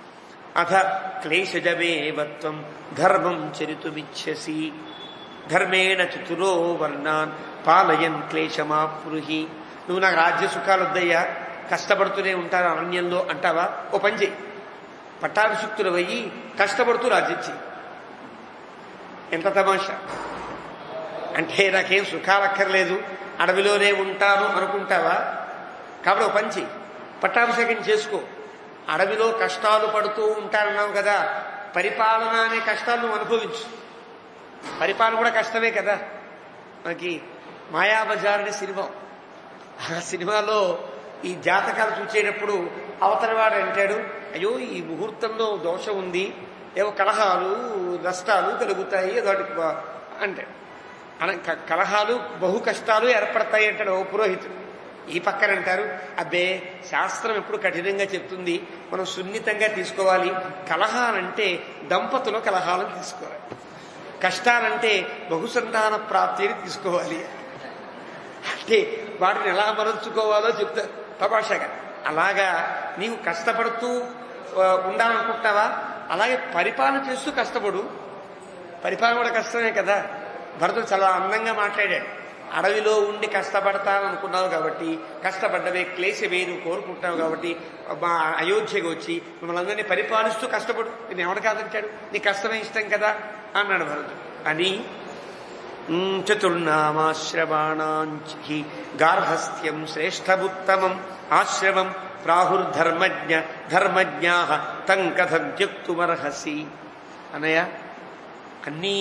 అథ క్లేశజమేవత్వం ధర్మం చరితుమిచ్చసి ధర్మేణ చతురో వర్ణాన్ పాలయన్ క్లేశమాప్రుహి నువ్వు నాకు రాజ్య సుఖాలు వద్దయ్యా కష్టపడుతూనే ఉంటాను అరణ్యంలో అంటావా ఓ పని చెయ్యి పట్టాభిషిక్తులు అయ్యి కష్టపడుతూ రాజ్యం చెయ్యి ఎంత తమాషా అంటే నాకేం సుఖాలు అక్కర్లేదు అడవిలోనే ఉంటాను అనుకుంటావా కాబట్టి ఒక పంచి పట్టాభిషేకం చేసుకో అడవిలో కష్టాలు పడుతూ ఉంటానన్నావు కదా పరిపాలన అనే కష్టాలు నువ్వు అనుభవించు పరిపాలన కూడా కష్టమే కదా మనకి మాయాబజార్ అనే సినిమా ఆ సినిమాలో ఈ జాతకాలు చూసేటప్పుడు అవతలవాడు అంటాడు అయ్యో ఈ ముహూర్తంలో దోషం ఉంది ఏవో కలహాలు నష్టాలు కలుగుతాయి ఏదో ఒకటి బా- అంటాడు అన క- కలహాలు బహు కష్టాలు ఏర్పడతాయి అంటాడు ఓ పురోహితుడు ఈ పక్కన అంటారు అబ్బే శాస్త్రం ఎప్పుడు కఠినంగా చెప్తుంది మనం సున్నితంగా తీసుకోవాలి కలహాలంటే దంపతుల కలహాలను తీసుకోవాలి కష్టాలంటే బహుసంతాన ప్రాప్తిని తీసుకోవాలి అంటే వాటిని ఎలా మరల్చుకోవాలో చెప్తారు తమాషాగా అలాగా నీవు కష్టపడుతూ ఆ, ఉండాలనుకుంటున్నావా అలాగే పరిపాలన చేస్తూ కష్టపడు పరిపాలన కూడా కష్టమే కదా భరతుడు చాలా అందంగా మాట్లాడాడు అడవిలో ఉండి కష్టపడతాను అనుకున్నావు కాబట్టి కష్టపడ్డవే క్లేశమే నువ్వు కోరుకుంటున్నావు కాబట్టి మా అయోధ్యకు వచ్చి మిమ్మల్ని అందరినీ పరిపాలిస్తూ కష్టపడు నేను ఎవడు కాదంటాడు నీ కష్టమే ఇష్టం కదా అన్నాడు భరతుడు అని ఉమ్, చతుర్నామాశ్రమాణాంచి గార్హస్థ్యం శ్రేష్టముత్తమం ఆశ్రమం ప్రాహుర్ధర్మజ్ఞ ధర్మజ్ఞా తం కథం త్యక్తుమర్హసి అనయ్య అన్నీ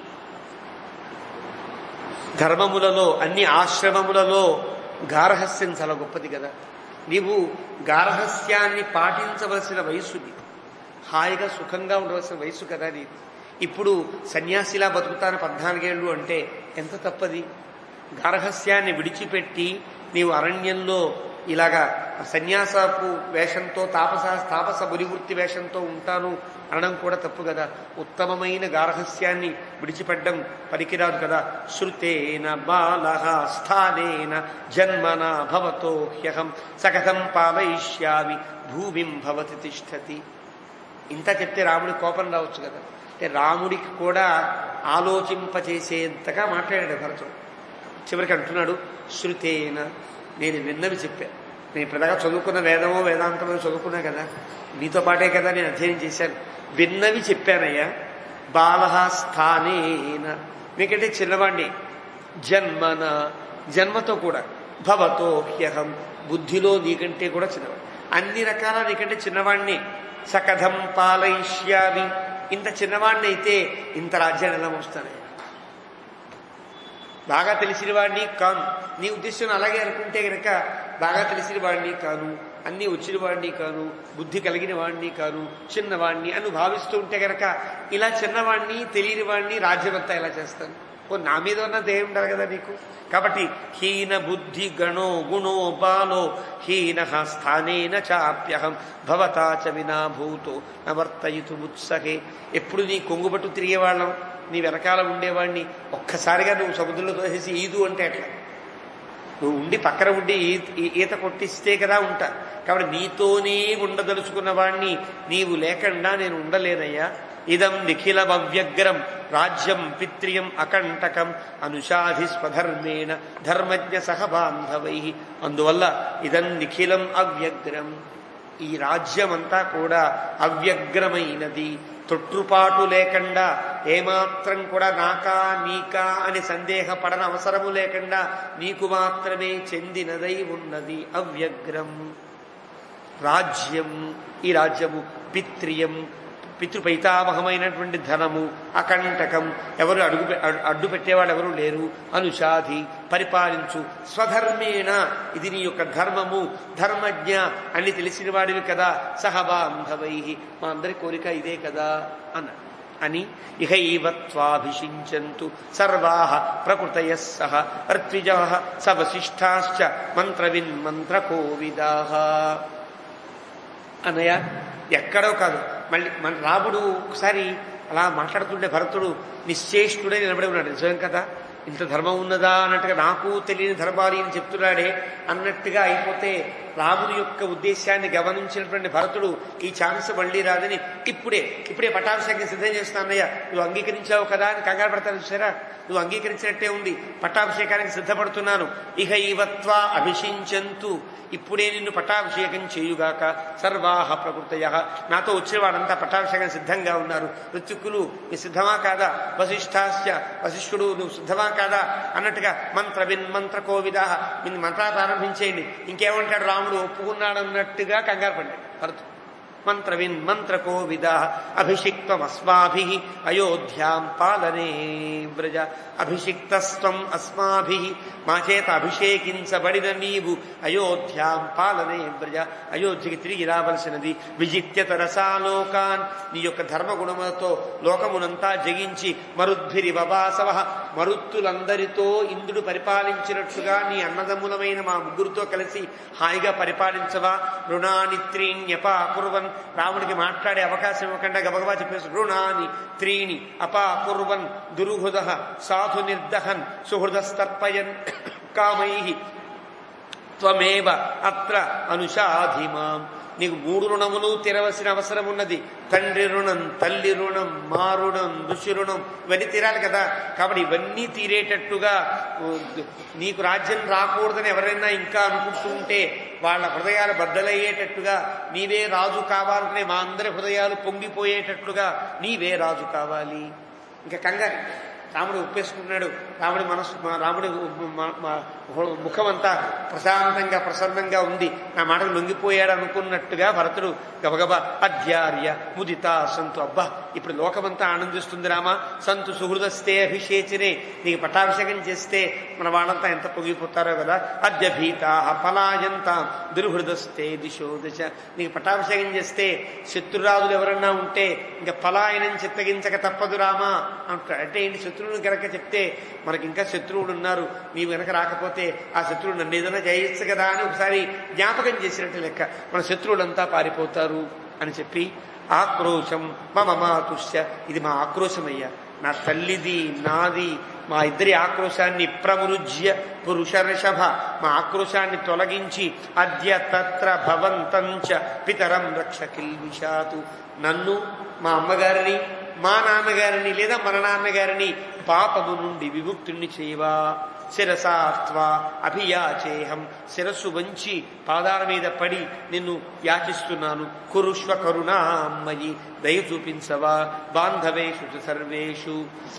ధర్మములలో అన్ని ఆశ్రమములలో గార్హస్యం చాలా గొప్పది కదా నీవు గార్హస్యాన్ని పాటించవలసిన వయస్సుది హాయిగా సుఖంగా ఉండవలసిన వయస్సు కదా నీది ఇప్పుడు సన్యాసిలా బతుకుతాను పద్నాలుగేళ్ళు అంటే ఎంత తప్పది గార్హస్యాన్ని విడిచిపెట్టి నీవు అరణ్యంలో ఇలాగా సన్యాసపు వేషంతో తాపస తాపస బురివృత్తి వేషంతో ఉంటాను అనడం కూడా తప్పు కదా ఉత్తమమైన గార్హస్యాన్ని విడిచిపెట్టడం పనికిరాదు కదా శృతేన బాలః స్థానేన జన్మన భవతో హ్యహం సకథం పాలయిష్యామి భూమిం భవతి తిష్టతి ఇంత చెప్తే రాముడి కోపం రావచ్చు కదా అంటే రాముడికి కూడా ఆలోచింపచేసేంతగా మాట్లాడాడు భరతుడు చివరికి అంటున్నాడు శృతేన నేను విన్నవి చెప్పాను నేను ఇప్పటిదాకా చదువుకున్న వేదమో వేదాంతమో చదువుకున్నా కదా మీతో పాటే కదా నేను అధ్యయనం చేశాను విన్నవి చెప్పానయ్యా బాలహ స్థానేన మీకంటే చిన్నవాణ్ణి జన్మన జన్మతో కూడా భవతో హ్యహం బుద్ధిలో నీకంటే కూడా చిన్నవాడు అన్ని రకాల నీకంటే చిన్నవాణ్ణి సకథం పాలయిష్యామి ఇంత చిన్నవాణ్ణి అయితే ఇంత రాజ్యాన్ని ఎలా మోస్తానే బాగా తెలిసిన వాడిని కాను నీ ఉద్దేశం అలాగే అనుకుంటే గనక బాగా తెలిసిన వాడిని కాను అన్నీ వచ్చిన వాడిని కాను బుద్ధి కలిగిన వాడిని కాను చిన్నవాడిని అని భావిస్తూ ఉంటే గనక ఇలా చిన్నవాడిని తెలియని వాడిని రాజ్యమంతా ఎలా చేస్తాను ఓ నా మీద ఉన్న దేయం ఉండాలి కదా నీకు కాబట్టి హీన బుద్ధి గణో గుణో బాలో హీన స్థానేన చాప్యహం భవతా చ వినా భూతో నవర్తయితు ఉత్సహే ఎప్పుడు నీ కొంగుబట్టు తిరిగేవాళ్ళం నీ వెనకాల ఉండేవాడిని ఒక్కసారిగా నువ్వు సముద్రంలో తోసేసి ఈదు అంటే అట్లా నువ్వు ఉండి పక్కన ఉండి ఈ- ఈ- ఈత కొట్టిస్తే కదా ఉంటా కాబట్టి నీతోనే ఉండదలుచుకున్న వాణ్ణి నీవు లేకుండా నేను ఉండలేనయ్యా ఇదం నిఖిలమవ్యగ్రం రాజ్యం పిత్రియం అకంటకం అనుషాధి స్వధర్మేణ ధర్మజ్ఞ సహబాంధవై అందువల్ల ఇదం నిఖిలం అవ్యగ్రం ఈ రాజ్యమంతా కూడా అవ్యగ్రమైనది తొట్టుపాటు లేకుండా ఏమాత్రం కూడా నాకా నీకా అని సందేహపడన అవసరము లేకుండా నీకు మాత్రమే చెందినదై ఉన్నది అవ్యగ్రం రాజ్యం ఈ రాజ్యము పిత్రియం పితృపైతామహమైనటువంటి ధనము అకంటకం ఎవరు అడుగు అడ్డు- అడ్డు పెట్టేవాడు ఎవరు లేరు అనుషాధి పరిపాలించు స్వధర్మేణ ఇది నీ యొక్క ధర్మము ధర్మజ్ఞ అని తెలిసిన వాడివి కదా సహబాంధవై మా అందరి కోరిక ఇదే కదా అన్నాడు అని ఇహైవత్వాభిషించంతు సర్వా ప్రకృతయ సహ ఋత్విజ సవశిష్టాశ్చ మంత్రవిన్ మంత్రకోవిదా అన్నయ్య ఎక్కడో కాదు మళ్ళీ మన రాముడు ఒకసారి అలా మాట్లాడుతుంటే భరతుడు నిశ్చేష్టుడే నిలబడి ఉన్నాడు నిజం కదా ఇంత ధర్మం ఉన్నదా అన్నట్టుగా నాకు తెలియని ధర్మాలు ఈయన చెప్తున్నాడే అన్నట్టుగా అయిపోతే రాముని యొక్క ఉద్దేశాన్ని గమనించినటువంటి భరతుడు ఈ ఛాన్స్ మళ్ళీ రాదని ఇప్పుడే ఇప్పుడే పట్టాభిషేకం సిద్ధం చేస్తానయ్యా నువ్వు అంగీకరించావు కదా అని కంగారు పడతాను చూసారా నువ్వు అంగీకరించినట్టే ఉంది పట్టాభిషేకానికి సిద్ధపడుతున్నాను ఇహ ఇవత్వ అభిషించంతు ఇప్పుడే నిన్ను పట్టాభిషేకం చేయుగాక సర్వాహ ప్రకృతయ నాతో వచ్చిన వాడంతా పట్టాభిషేకం సిద్ధంగా ఉన్నారు ఋత్విక్కులు నీ సిద్ధమా కాదా వశిష్ఠాస్య వశిష్ఠుడు నువ్వు సిద్ధమా కాదా అన్నట్టుగా మంత్ర విన్ మంత్ర కోవిదా మీ మంత్రాలు ప్రారంభించేయండి ఇంకేమంటాడు రాముడు ఒప్పుకున్నాడు అన్నట్టుగా కంగారు పడ్డాడు భరతు మంత్ర విన్ మంత్ర కోవిదా అభిషిక్తమస్మాభి అయోధ్యాం పాలనే వ్రజ అభిషిక్తస్వం అస్మాభి మా చేత అభిషేకించబడిన నీవు అయోధ్యాం పాలనే వ్రజ అయోధ్యకి తిరిగి రావలసినది విజిత్యత రసాలోకాన్ నీ యొక్క ధర్మగుణములతో లోకమునంతా జగించి మరుద్భిరి వవాసవ మరుత్తులందరితో ఇంద్రుడు పరిపాలించినట్టుగా నీ అన్నదమ్ములమైన మా ముగ్గురితో కలిసి హాయిగా పరిపాలించవా రుణాని త్రీణ్యపాకుర్వన్ రాముడికి మాట్లాడే అవకాశం ఇవ్వకుండా గబగబా చెప్పేసి రుణాని త్రీణి అపాకుర్వన్ దురుహృద సాధు నిర్దహన్ సుహృదస్తర్పయన్ కామై త్వమేవ అత్ర అనుషాధిమాం నీకు మూడు రుణములు తీరవలసిన అవసరం ఉన్నది తండ్రి రుణం తల్లి రుణం మా రుణం ఋషి రుణం ఇవన్నీ తీరాలి కదా కాబట్టి ఇవన్నీ తీరేటట్టుగా ఉ, నీకు రాజ్యం రాకూడదని ఎవరైనా ఇంకా అనుకుంటుంటే వాళ్ళ హృదయాలు బద్దలయ్యేటట్టుగా నీవే రాజు కావాలనే మా అందరి హృదయాలు పొంగిపోయేటట్టుగా నీవే రాజు కావాలి ఇంకా కంగారు రాముడు ఒప్పేసుకుంటున్నాడు రాముడి మనసు మా రాముడి మ- మ- ముఖం అంతా ప్రశాంతంగా ప్రసన్నంగా ఉంది నా మాటకు లొంగిపోయాడు అనుకున్నట్టుగా భరతుడు గబగబా అధ్యార్య ముదిత సంతు అబ్బా ఇప్పుడు లోకమంతా ఆనందిస్తుంది రామా సంతు సుహృదస్తే అభిషేచనే నీకు పట్టాభిషేకం చేస్తే మన వాళ్ళంతా ఎంత పొంగిపోతారో కదా అద్యభీతా పలాయంతా దుర్హృదస్తే దిశో దశ నీకు పట్టాభిషేకం చేస్తే శత్రురాజులు ఎవరన్నా ఉంటే ఇంకా పలాయనం చిత్తగించక తప్పదు రామా అంటాడు అంటే ఏంటి శత్రువుని కనుక చెప్తే మనకి ఇంకా శత్రువులు ఉన్నారు నీవు కనుక రాకపోతే ఆ శత్రువుడు నన్ను ఏదైనా జయించు కదా అని ఒకసారి జ్ఞాపకం చేసినట్టు లెక్క మన శత్రువులంతా పారిపోతారు అని చెప్పి ఆక్రోశం మమ మాతుష్య ఇది మా ఆక్రోశమయ్యా నా తల్లిది నాది మా ఇద్దరి ఆక్రోశాన్ని ప్రమృజ్య పురుషర్షభ మా ఆక్రోశాన్ని తొలగించి అద్య తత్ర భవంతంచ పితరం రక్ష కిల్విషాతు నన్ను మా అమ్మగారిని మా నాన్నగారిని లేదా మన నాన్నగారిని పాపము నుండి విముక్తుణ్ణి చేయవా శిరసాత్వ అభియాచేహం శిరస్సు వంచి పాదాల మీద పడి నిన్ను యాచిస్తున్నాను కురుష్వ కరుణామయి దయ చూపించవా బాంధవేషు చ సర్వేషు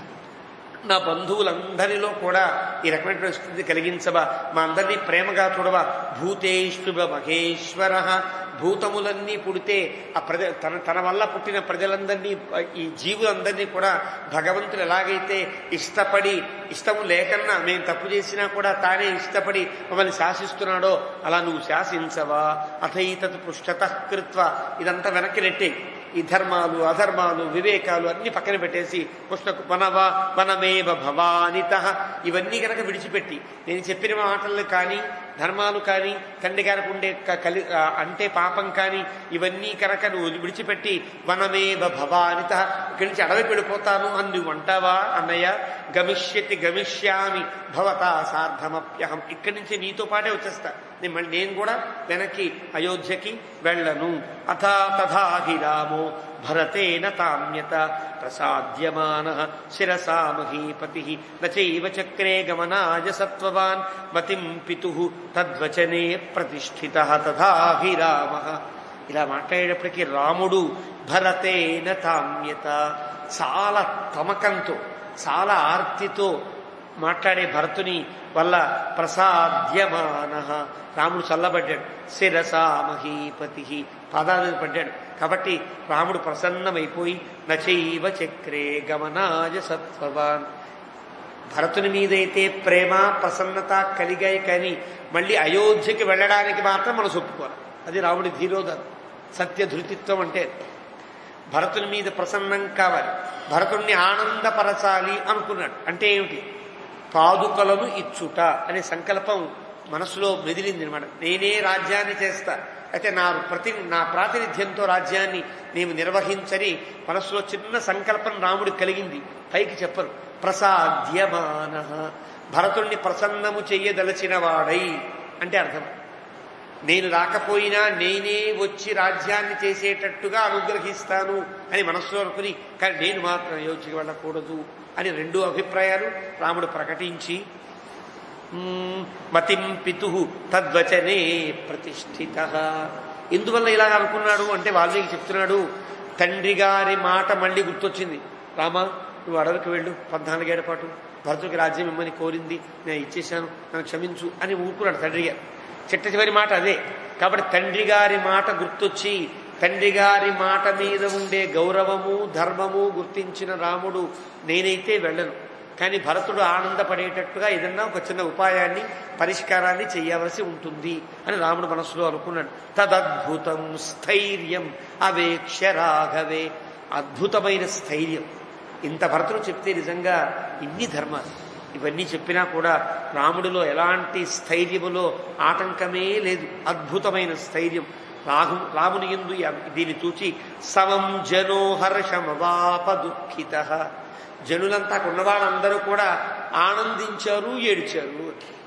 నా బంధువులందరిలో కూడా ఈ రకమైనటువంటి స్థితి కలిగించవా మా అందరినీ ప్రేమగా చూడవా భూతేష్వ మహేశ్వర భూతములన్నీ పుడితే ఆ ప్రజ తన తన వల్ల పుట్టిన ప్రజలందరినీ ఈ జీవులందరినీ కూడా భగవంతుడు ఎలాగైతే ఇష్టపడి ఇష్టము లేకన్నా మేము తప్పు చేసినా కూడా తానే ఇష్టపడి మమ్మల్ని శాసిస్తున్నాడో అలా నువ్వు శాసించవా అథైతత్ పృష్ఠత కృత్వ ఇదంతా వెనక్కి నెట్టే ఈ ధర్మాలు అధర్మాలు వివేకాలు అన్ని పక్కన పెట్టేసి పుస్తకు వనవా వనమేవ భవానిత ఇవన్నీ కనుక విడిచిపెట్టి నేను చెప్పిన మాటలు కానీ ధర్మాలు కానీ తండ్రి గారికి ఉండే క- కలి ఆ, అంటే పాపం కానీ ఇవన్నీ కనుక నువ్వు విడిచిపెట్టి వనమేవ భవానిత ఇక్కడి నుంచి అడవికి వెళ్ళిపోతాను అని నువ్వు అంటావా అన్నయ్య గమిష్యతి గమిష్యామి భవతా సార్థమప్యహం ఇక్కడి నుంచి నీతో పాటే వచ్చేస్తా నేను మళ్ళీ నేను కూడా వెనక్కి అయోధ్యకి వెళ్ళను అథా తథా హి రామో భరతేన తామ్యత ప్రసాద్యమాన శిరసా మహీపతి నచైవ చక్రే గమనాయ సత్వవాన్ మతిం పితు తద్వచనే ప్రతిష్ఠిత తథా హి రామ ఇలా మాట్లాడేటప్పటికీ రాముడు భరతేన తామ్యత చాలా తమకంతో చాలా ఆర్తితో మాట్లాడే భరతుని వల్ల ప్రసాద్యమాన రాముడు చల్లబడ్డాడు శిరసా మహీపతి పాదాల మీద పడ్డాడు కాబట్టి రాముడు ప్రసన్నమైపోయి నచైవ చక్రే గమనాయ సత్వవాన్ భరతుని మీదైతే ప్రేమ ప్రసన్నత కలిగాయి కానీ మళ్ళీ అయోధ్యకి వెళ్ళడానికి మాత్రం మనం ఒప్పుకోవాలి అది రాముడి ధీరోధం సత్యధృతిత్వం అంటే భరతుని మీద ప్రసన్నం కావాలి భరతుణ్ణి ఆనందపరచాలి అనుకున్నాడు అంటే ఏమిటి పాదుకలను ఇచ్చుట అనే సంకల్పం మనసులో మెదిలింది అనమాట నేనే రాజ్యాన్ని చేస్తా అయితే నా ప్రతి నా ప్రాతినిధ్యంతో రాజ్యాన్ని నేను నిర్వహించని మనసులో చిన్న సంకల్పం రాముడికి కలిగింది పైకి చెప్పరు ప్రసాద్యమాన భరతుణ్ణి ప్రసన్నము చెయ్యదలచిన వాడై అంటే అర్థం నేను రాకపోయినా నేనే వచ్చి రాజ్యాన్ని చేసేటట్టుగా అనుగ్రహిస్తాను అని మనస్సులో అనుకుని కానీ నేను మాత్రం అయోధ్యకి వెళ్ళకూడదు అని రెండు అభిప్రాయాలు రాముడు ప్రకటించి మ్మ్, మతిం పితు తద్వచనే ప్రతిష్ఠిత ఎందువల్ల ఇలా అనుకున్నాడు అంటే వాల్మీకి చెప్తున్నాడు తండ్రి గారి మాట మళ్ళీ గుర్తొచ్చింది రామా నువ్వు అడవికి వెళ్ళు పద్నాలుగేళ్ల పాటు భరతుడికి రాజ్యం ఇమ్మని కోరింది నేను ఇచ్చేశాను నన్ను క్షమించు అని ఊరుకున్నాడు తండ్రి గారు చిట్ట చివరి మాట అదే కాబట్టి తండ్రి గారి మాట గుర్తొచ్చి తండ్రి గారి మాట మీద ఉండే గౌరవము ధర్మము గుర్తించిన రాముడు నేనైతే వెళ్ళను కానీ భరతుడు ఆనందపడేటట్టుగా ఏదన్నా ఒక చిన్న ఉపాయాన్ని పరిష్కారాన్ని చేయవలసి ఉంటుంది అని రాముడు మనసులో అనుకున్నాడు తదద్భుతం స్థైర్యం అవేక్ష రాఘవే అద్భుతమైన స్థైర్యం ఇంత భరతుడు చెప్తే నిజంగా ఇన్ని ధర్మాలు ఇవన్నీ చెప్పినా కూడా రాముడిలో ఎలాంటి స్థైర్యములో ఆటంకమే లేదు అద్భుతమైన స్థైర్యం రాహు రాముని ఎందు దీన్ని చూచి సమం జనో హర్షమవాప దుఃఖిత జనులంతా అక్కడ ఉన్నవాళ్ళందరూ కూడా ఆనందించారు ఏడ్చారు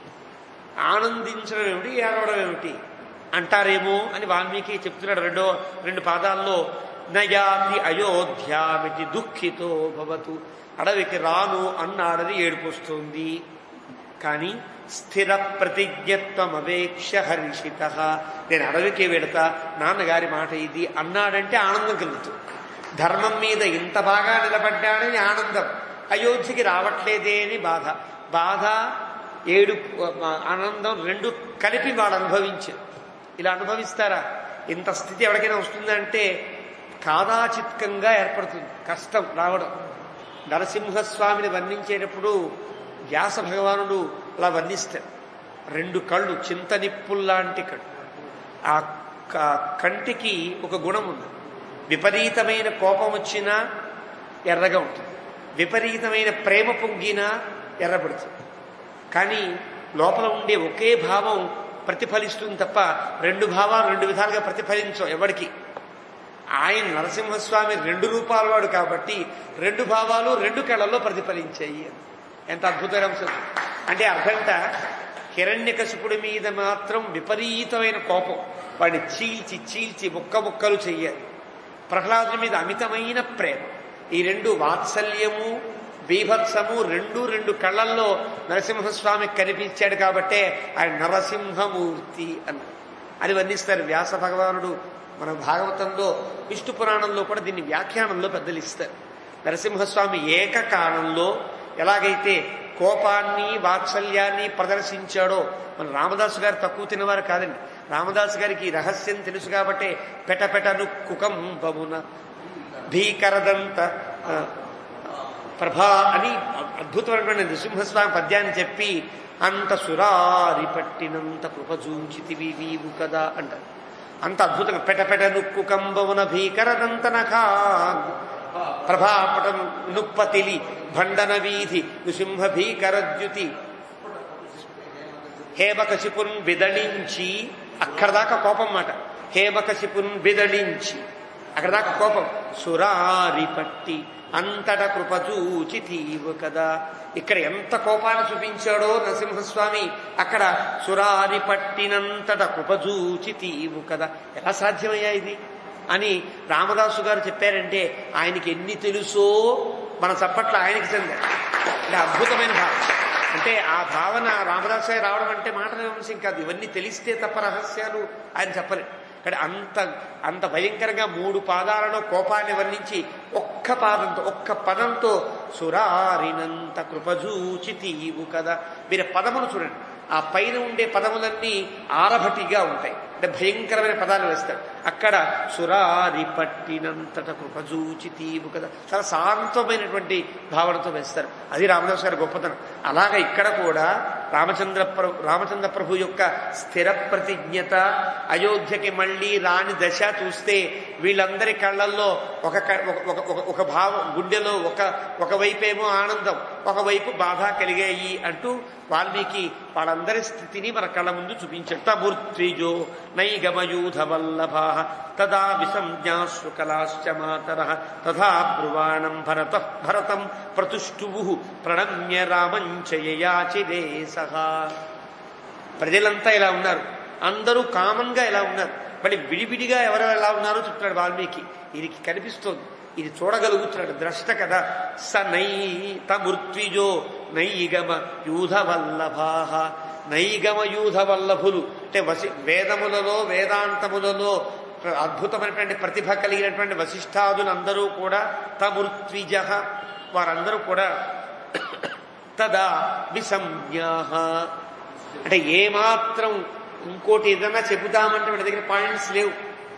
ఆనందించడం ఏమిటి ఏడవడం ఏమిటి అంటారేమో అని వాల్మీకి చెప్తున్నాడు రెండో రెండు పాదాల్లో నయాతి అయోధ్యామితి దుఃఖితో భవతు అడవికి రాను అన్నాడని ఏడుపొస్తుంది కానీ స్థిర ప్రతిజ్ఞత్వం అవేక్ష హర్షిత నేను అడవికి వెడతా నాన్నగారి మాట ఇది అన్నాడంటే ఆనందం కలుగుతుంది ధర్మం మీద ఇంత బాగా నిలబడ్డాడని ఆనందం అయోధ్యకి రావట్లేదే అని బాధ బాధ ఏడు ఆనందం రెండు కలిపి వాడు అనుభవించారు ఇలా అనుభవిస్తారా ఇంత స్థితి ఎవరికైనా వస్తుందంటే కాదాచిత్కంగా ఏర్పడుతుంది కష్టం రావడం నరసింహస్వామిని వర్ణించేటప్పుడు వ్యాస భగవానుడు అలా వర్ణిస్తాడు రెండు కళ్ళు చింతనిప్పుల్లాంటి కళ్ళు ఆ క- కంటికి ఒక గుణం ఉంది విపరీతమైన కోపం వచ్చినా ఎర్రగా ఉంటుంది విపరీతమైన ప్రేమ పొంగినా ఎర్రబడుతుంది కానీ లోపల ఉండే ఒకే భావం ప్రతిఫలిస్తుంది తప్ప రెండు భావాలు రెండు విధాలుగా ప్రతిఫలించవు ఎవరికి ఆయన నరసింహస్వామి రెండు రూపాల వాడు కాబట్టి రెండు భావాలు రెండు కళల్లో ప్రతిఫలించాయి ఎంత అద్భుతమైన అంశం అంటే అర్థంట హిరణ్యకశిపుడి మీద మాత్రం విపరీతమైన కోపం వాడిని చీల్చి చీల్చి ముక్క ముక్కలు చెయ్యాలి ప్రహ్లాదుని మీద అమితమైన ప్రేమ ఈ రెండు వాత్సల్యము బీభత్సము రెండు రెండు కళ్ళల్లో నరసింహస్వామి కనిపించాడు కాబట్టే ఆయన నరసింహమూర్తి అన్నారు అని వర్ణిస్తారు వ్యాస భగవానుడు మన భాగవతంలో విష్ణు పురాణంలో కూడా దీన్ని వ్యాఖ్యానంలో పెద్దలు ఇస్తారు నరసింహస్వామి ఏకకాలంలో ఎలాగైతే కోపాన్ని వాత్సల్యాన్ని ప్రదర్శించాడో మన రామదాసు గారు తక్కువ తినవారు కాదండి రామదాసు గారికి ఈ రహస్యం తెలుసు కాబట్టే పెటపెటను కుకంబమున భీకరదంత ఆ, ప్రభా అని అద్భుతమైనటువంటి నృసింహస్వామి పద్యాన్ని చెప్పి అంత సురారి పట్టినంత కృపజూచితివి నీవు కదా అంటారు అంత అద్భుతంగా పెటపెట నుక్కు కంబమున భీకరదంత నఖా ప్రభాపటం నుప్పతిలి భండన వీధి నృసింహ భీకరద్యుతి హేమకశిపున్ విదళించి అక్కడ దాకా కోపం మాట హేమకశిపున్ విదళించి అక్కడ దాకా కోపం సురారి పట్టి అంతట కృప చూచి తీవు కదా ఇక్కడ ఎంత కోపాన్ని చూపించాడో నరసింహస్వామి అక్కడ సురారి పట్టినంతట కృప చూచి తీవు కదా ఎలా సాధ్యమయ్యా ఇది అని రామదాసు గారు చెప్పారంటే ఆయనకి ఎన్ని తెలుసో మన చప్పట్ల ఆయనకి చెందారు అంటే అద్భుతమైన భావం అంటే ఆ భావన రామదాసు గారు రావడం అంటే మాటల అంశం కాదు ఇవన్నీ తెలిస్తే తప్ప రహస్యాలు ఆయన చెప్పలేరు కానీ అంత అంత భయంకరంగా మూడు పాదాలలో కోపాన్ని వర్ణించి ఒక్క పాదంతో ఒక్క పదంతో సురారినంత కృపజూచి తీవు కదా మీరు పదమును చూడండి ఆ పైన ఉండే పదములన్నీ ఆరభటిగా ఉంటాయి అంటే భయంకరమైన పదాలు వేస్తాడు అక్కడ సురారి పట్టినంతట కృపజూచి తీవు కదా చాలా శాంతమైనటువంటి భావనతో వేస్తారు అది రామదాస్ గారి గొప్పతనం అలాగా ఇక్కడ కూడా రామచంద్ర ప్రభు రామచంద్ర ప్రభు యొక్క స్థిర ప్రతిజ్ఞత అయోధ్యకి మళ్ళీ రాని దశ చూస్తే వీళ్ళందరి కళ్ళల్లో ఒక క- ఒక- ఒక- ఒక- ఒక భావం గుండెలో ఒక ఒకవైపేమో ఆనందం ఒకవైపు బాధ కలిగాయి అంటూ వాల్మీకి వాళ్ళందరి స్థితిని మన కళ్ళ ముందు చూపించాడు తమూర్త్విజో నైగమయూధ వల్లభా తదా విసంజ్ఞాశ్రు కళాశ్చ మాతర తథా బ్రువాణం భరత భరతం ప్రతుష్టువు ప్రణమ్య రామంచయాచిరే సహా ప్రజలంతా ఇలా ఉన్నారు అందరూ కామన్గా ఎలా ఉన్నారు మళ్ళీ విడివిడిగా ఎవరు ఎలా ఉన్నారో చెప్తున్నాడు వాల్మీకి వీరికి కనిపిస్తోంది ఇది చూడగలుగుతున్నాడు ద్రష్ట కదా స నైత మృత్విజో నైగమ యూధ వల్లభాహ నైగమ యూధ వల్లభులు అంటే వసి వేదములలో వేదాంతములలో అద్భుతమైనటువంటి ప్రతిభ కలిగినటువంటి వశిష్ఠాదులందరూ కూడా తమృత్విజ వారందరూ కూడా తదా విసంజ్ఞా అంటే ఏమాత్రం ఇంకోటి ఏదన్నా చెబుతామంటే వీడి దగ్గర పాయింట్స్ లేవు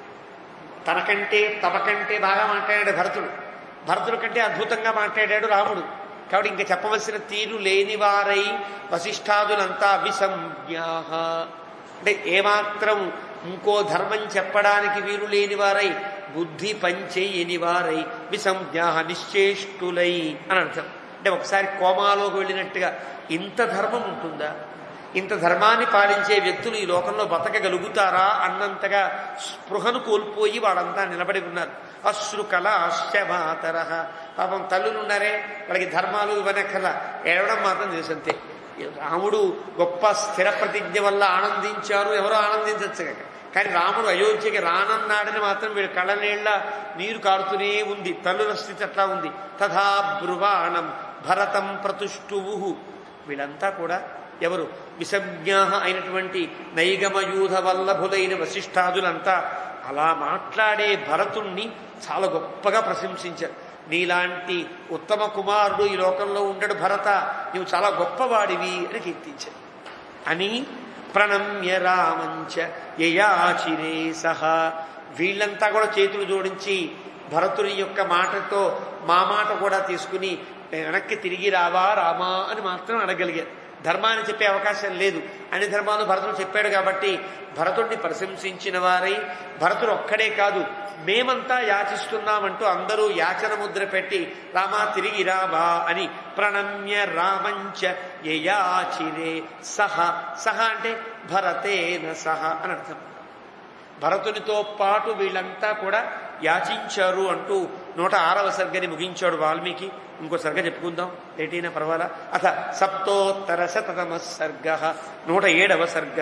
తనకంటే తమకంటే బాగా మాట్లాడాడు భరతుడు భరతుడు కంటే అద్భుతంగా మాట్లాడాడు రాముడు కాబట్టి ఇంకా చెప్పవలసిన తీరు లేనివారై వశిష్ఠాదులంతా విసంజ్ఞా అంటే ఏమాత్రం ఇంకో ధర్మం చెప్పడానికి వీరు లేనివారై బుద్ధి పంచేయని వారై విసంజ్ఞా నిశ్చేష్టులై అని అర్థం అంటే ఒకసారి కోమాలోకి వెళ్ళినట్టుగా ఇంత ధర్మం ఉంటుందా ఇంత ధర్మాన్ని పాలించే వ్యక్తులు ఈ లోకంలో బతకగలుగుతారా అన్నంతగా స్పృహను కోల్పోయి వాళ్ళంతా నిలబడి ఉన్నారు అశ్రు కళ అశ్యమాతర పాపం తల్లులు ఉన్నారే వాళ్ళకి ధర్మాలు ఇవ్వనక్కల ఏడవడం మాత్రం తెలుసంతే రాముడు గొప్ప స్థిర ప్రతిజ్ఞ వల్ల ఆనందించారు ఎవరో ఆనందించచ్చు కాక కానీ రాముడు అయోధ్యకి రానన్నాడని మాత్రం వీడు కళ్ళనీళ్ళ నీరు కారుతూనే ఉంది తల్లుల స్థితి అట్లా ఉంది తథా బ్రువాణం భరతం ప్రతుష్టువు వీళ్ళంతా కూడా ఎవరు విసజ్ఞా అయినటువంటి నైగమయూధ వల్లభులైన వశిష్ఠాదులంతా అలా మాట్లాడే భరతుణ్ణి చాలా గొప్పగా ప్రశంసించారు నీలాంటి ఉత్తమ కుమారుడు ఈ లోకంలో ఉండడు భరత నీవు చాలా గొప్పవాడివి అని కీర్తించారు అని ప్రణమ్య రామంచ యయాచిరే సహా వీళ్ళంతా కూడా చేతులు జోడించి భరతుని యొక్క మాటతో మా మాట కూడా తీసుకుని వెనక్కి తిరిగి రావా రామా అని మాత్రం అడగలిగారు ధర్మాన్ని చెప్పే అవకాశం లేదు అన్ని ధర్మాలు భరతుడు చెప్పాడు కాబట్టి భరతుడిని ప్రశంసించిన వారై భరతుడు ఒక్కడే కాదు మేమంతా యాచిస్తున్నామంటూ అందరూ యాచన ముద్ర పెట్టి రామా తిరిగి రామా అని ప్రణమ్య రామంచ యయాచిరే సహ సహ అంటే భరతేన సహ అని అర్థం భరతునితో పాటు వీళ్ళంతా కూడా యాచించారు అంటూ నూట ఆరవ సర్గని ముగించాడు వాల్మీకి ఇంకో సర్గ చెప్పుకుందాం లేటైనా పర్వాలా అథ సప్తోత్తర శతమ సర్గ నూట ఏడవ సర్గ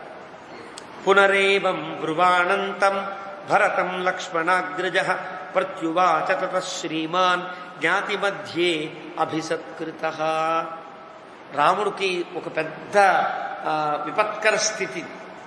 పునరేవం బ్రువాణంతం భరతం లక్ష్మణాగ్రజ ప్రత్యువాచ తత శ్రీమాన్ జ్ఞాతి మధ్యే అభిసత్కృత రాముడికి ఒక పెద్ద ఆ, విపత్కర స్థితి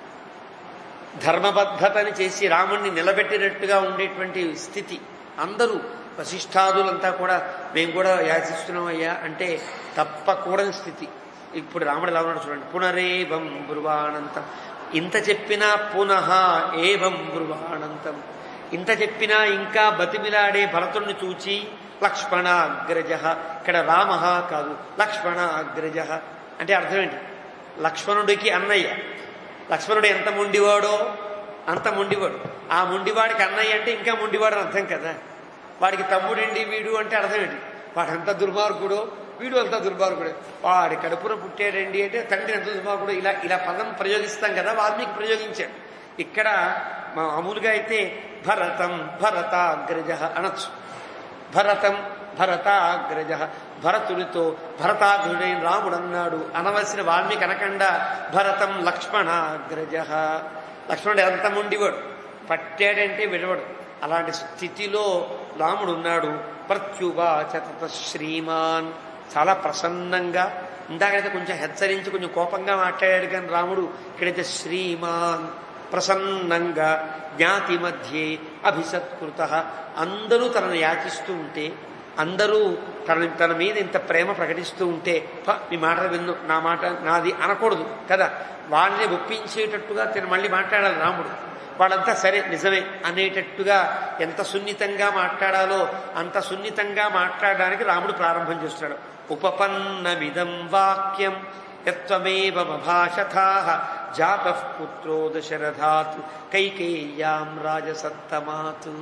ధర్మబద్ధతని చేసి రాముణ్ణి నిలబెట్టినట్టుగా ఉండేటువంటి స్థితి అందరూ వశిష్ఠాదులంతా కూడా మేము కూడా యాచిస్తున్నామయ్యా అంటే తప్పకూడని స్థితి ఇప్పుడు రాముడు ఎలా ఉన్నాడు చూడండి పునరేవం బ్రువాణంతం ఇంత చెప్పినా పునః ఏవం బ్రువాణంతం ఇంత చెప్పినా ఇంకా బతిమిలాడే భరతుణ్ణి చూచి లక్ష్మణ అగ్రజ ఇక్కడ రామ కాదు లక్ష్మణ అగ్రజ అంటే అర్థం ఏంటి లక్ష్మణుడికి అన్నయ్య లక్ష్మణుడు ఎంత మొండివాడో అంత మొండివాడు ఆ మొండివాడికి అన్నయ్య అంటే ఇంకా మొండివాడు అని అర్థం కదా వాడికి తమ్ముడండి వీడు అంటే అర్థం ఏంటి వాడంత దుర్మార్గుడు వీడు అంత దుర్మార్గుడే వాడి కడుపున పుట్టాడండి అంటే తండ్రి ఎంత దుర్మార్గుడు ఇలా ఇలా పదం ప్రయోగిస్తాం కదా వాల్మీకి ప్రయోగించాడు ఇక్కడ మామూలుగా అయితే భరతం భరతాగ్రజ అనొచ్చు భరతం భరతాగ్రజ భరతుడితో భరతాగ్రుడైన రాముడు అన్నాడు అనవలసిన వాల్మీకి అనకుండా భరతం లక్ష్మణాగ్రజ లక్ష్మణుడు ఎంత ముండివాడు పట్టాడంటే విడవడు అలాంటి స్థితిలో రాముడు ఉన్నాడు ప్రత్యువాచ తత శ్రీమాన్ చాలా ప్రసన్నంగా ఇందాకైతే కొంచెం హెచ్చరించి కొంచెం కోపంగా మాట్లాడాడు కానీ రాముడు ఇక్కడైతే శ్రీమాన్ ప్రసన్నంగా జ్ఞాతి మధ్యే అభిసత్కృత అందరూ తనను యాచిస్తూ ఉంటే అందరూ తన తన మీద ఇంత ప్రేమ ప్రకటిస్తూ ఉంటే "ప, నీ మాట విన్ను నా మాట నాది అనకూడదు కదా వాళ్ళని ఒప్పించేటట్టుగా తను మళ్ళీ మాట్లాడాలి రాముడు వాళ్ళంతా సరే నిజమే అనేటట్టుగా ఎంత సున్నితంగా మాట్లాడాలో అంత సున్నితంగా మాట్లాడడానికి రాముడు ప్రారంభం చేస్తున్నాడు ఉపపన్నమిదం వాక్యం యత్వమేవ భాషథా జాత పుత్రో దశరథాత్ కైకేయ్యాం రాజసత్తమాతు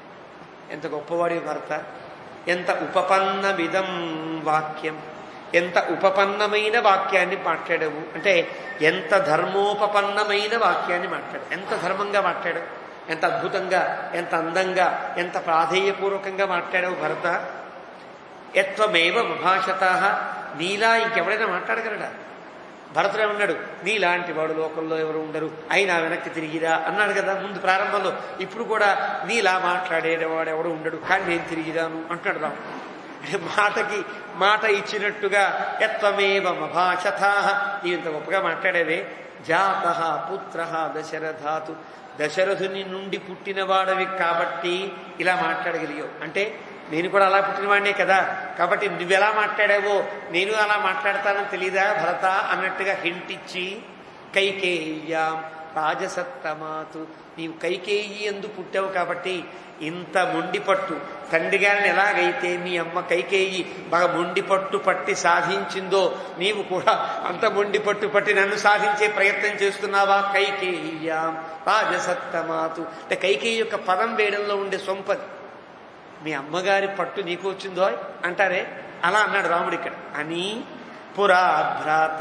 ఎంత గొప్పవాడి భర్త ఎంత ఉపపన్నమిదం వాక్యం ఎంత ఉపపన్నమైన వాక్యాన్ని మాట్లాడావు అంటే ఎంత ధర్మోపపన్నమైన వాక్యాన్ని మాట్లాడు ఎంత ధర్మంగా మాట్లాడావు ఎంత అద్భుతంగా ఎంత అందంగా ఎంత ప్రాధేయపూర్వకంగా మాట్లాడావు భరత ఎత్వమేవ విభాషత నీలా ఇంకెవడైనా మాట్లాడగలడా భరతుడు ఏమన్నాడు నీలాంటి వాడు లోకంలో ఎవరు ఉండరు అయినా వెనక్కి తిరిగిరా అన్నాడు కదా ముందు ప్రారంభంలో ఇప్పుడు కూడా నీలా మాట్లాడేవాడు ఎవడు ఉండడు కానీ నేను తిరిగిరాను అంటున్నాడు రాము అంటే మాటకి మాట ఇచ్చినట్టుగా ఎత్వమేవ మభాషథా నీవు ఇంత గొప్పగా మాట్లాడేవే జాత పుత్ర దశరథాతు దశరథుని నుండి పుట్టినవాడవి కాబట్టి ఇలా మాట్లాడగలిగావు అంటే నేను కూడా అలా పుట్టినవాడినే కదా కాబట్టి నువ్వెలా మాట్లాడావో నేను అలా మాట్లాడతానని తెలీదా భరత అన్నట్టుగా హింట్ ఇచ్చి కైకేయ్యాం రాజసత్తమాతు నీవు కైకేయి ఎందు పుట్టావు కాబట్టి ఇంత మొండి పట్టు తండ్రి గారిని ఎలాగైతే మీ అమ్మ కైకేయి బాగా మొండి పట్టు పట్టి సాధించిందో నీవు కూడా అంత మొండి పట్టు పట్టి నన్ను సాధించే ప్రయత్నం చేస్తున్నావా కైకేయ్యాం రాజసత్తమాతు అంటే కైకేయి యొక్క పదం వేయడంలో ఉండే సొంపది మీ అమ్మగారి పట్టు నీకు వచ్చిందో అంటారే అలా అన్నాడు రాముడు ఇక్కడ అని పురాభ్రాత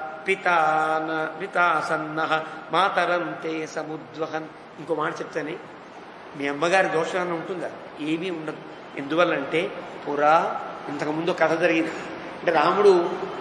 పితాన పితాసన్న మాతరంతే సముద్వహన్ ఇంకో మాట చెప్తానే మీ అమ్మగారి దోషం అని ఉంటుందా ఏమీ ఉండదు ఎందువల్లంటే పురా ఇంతకుముందు కథ జరిగింది అంటే రాముడు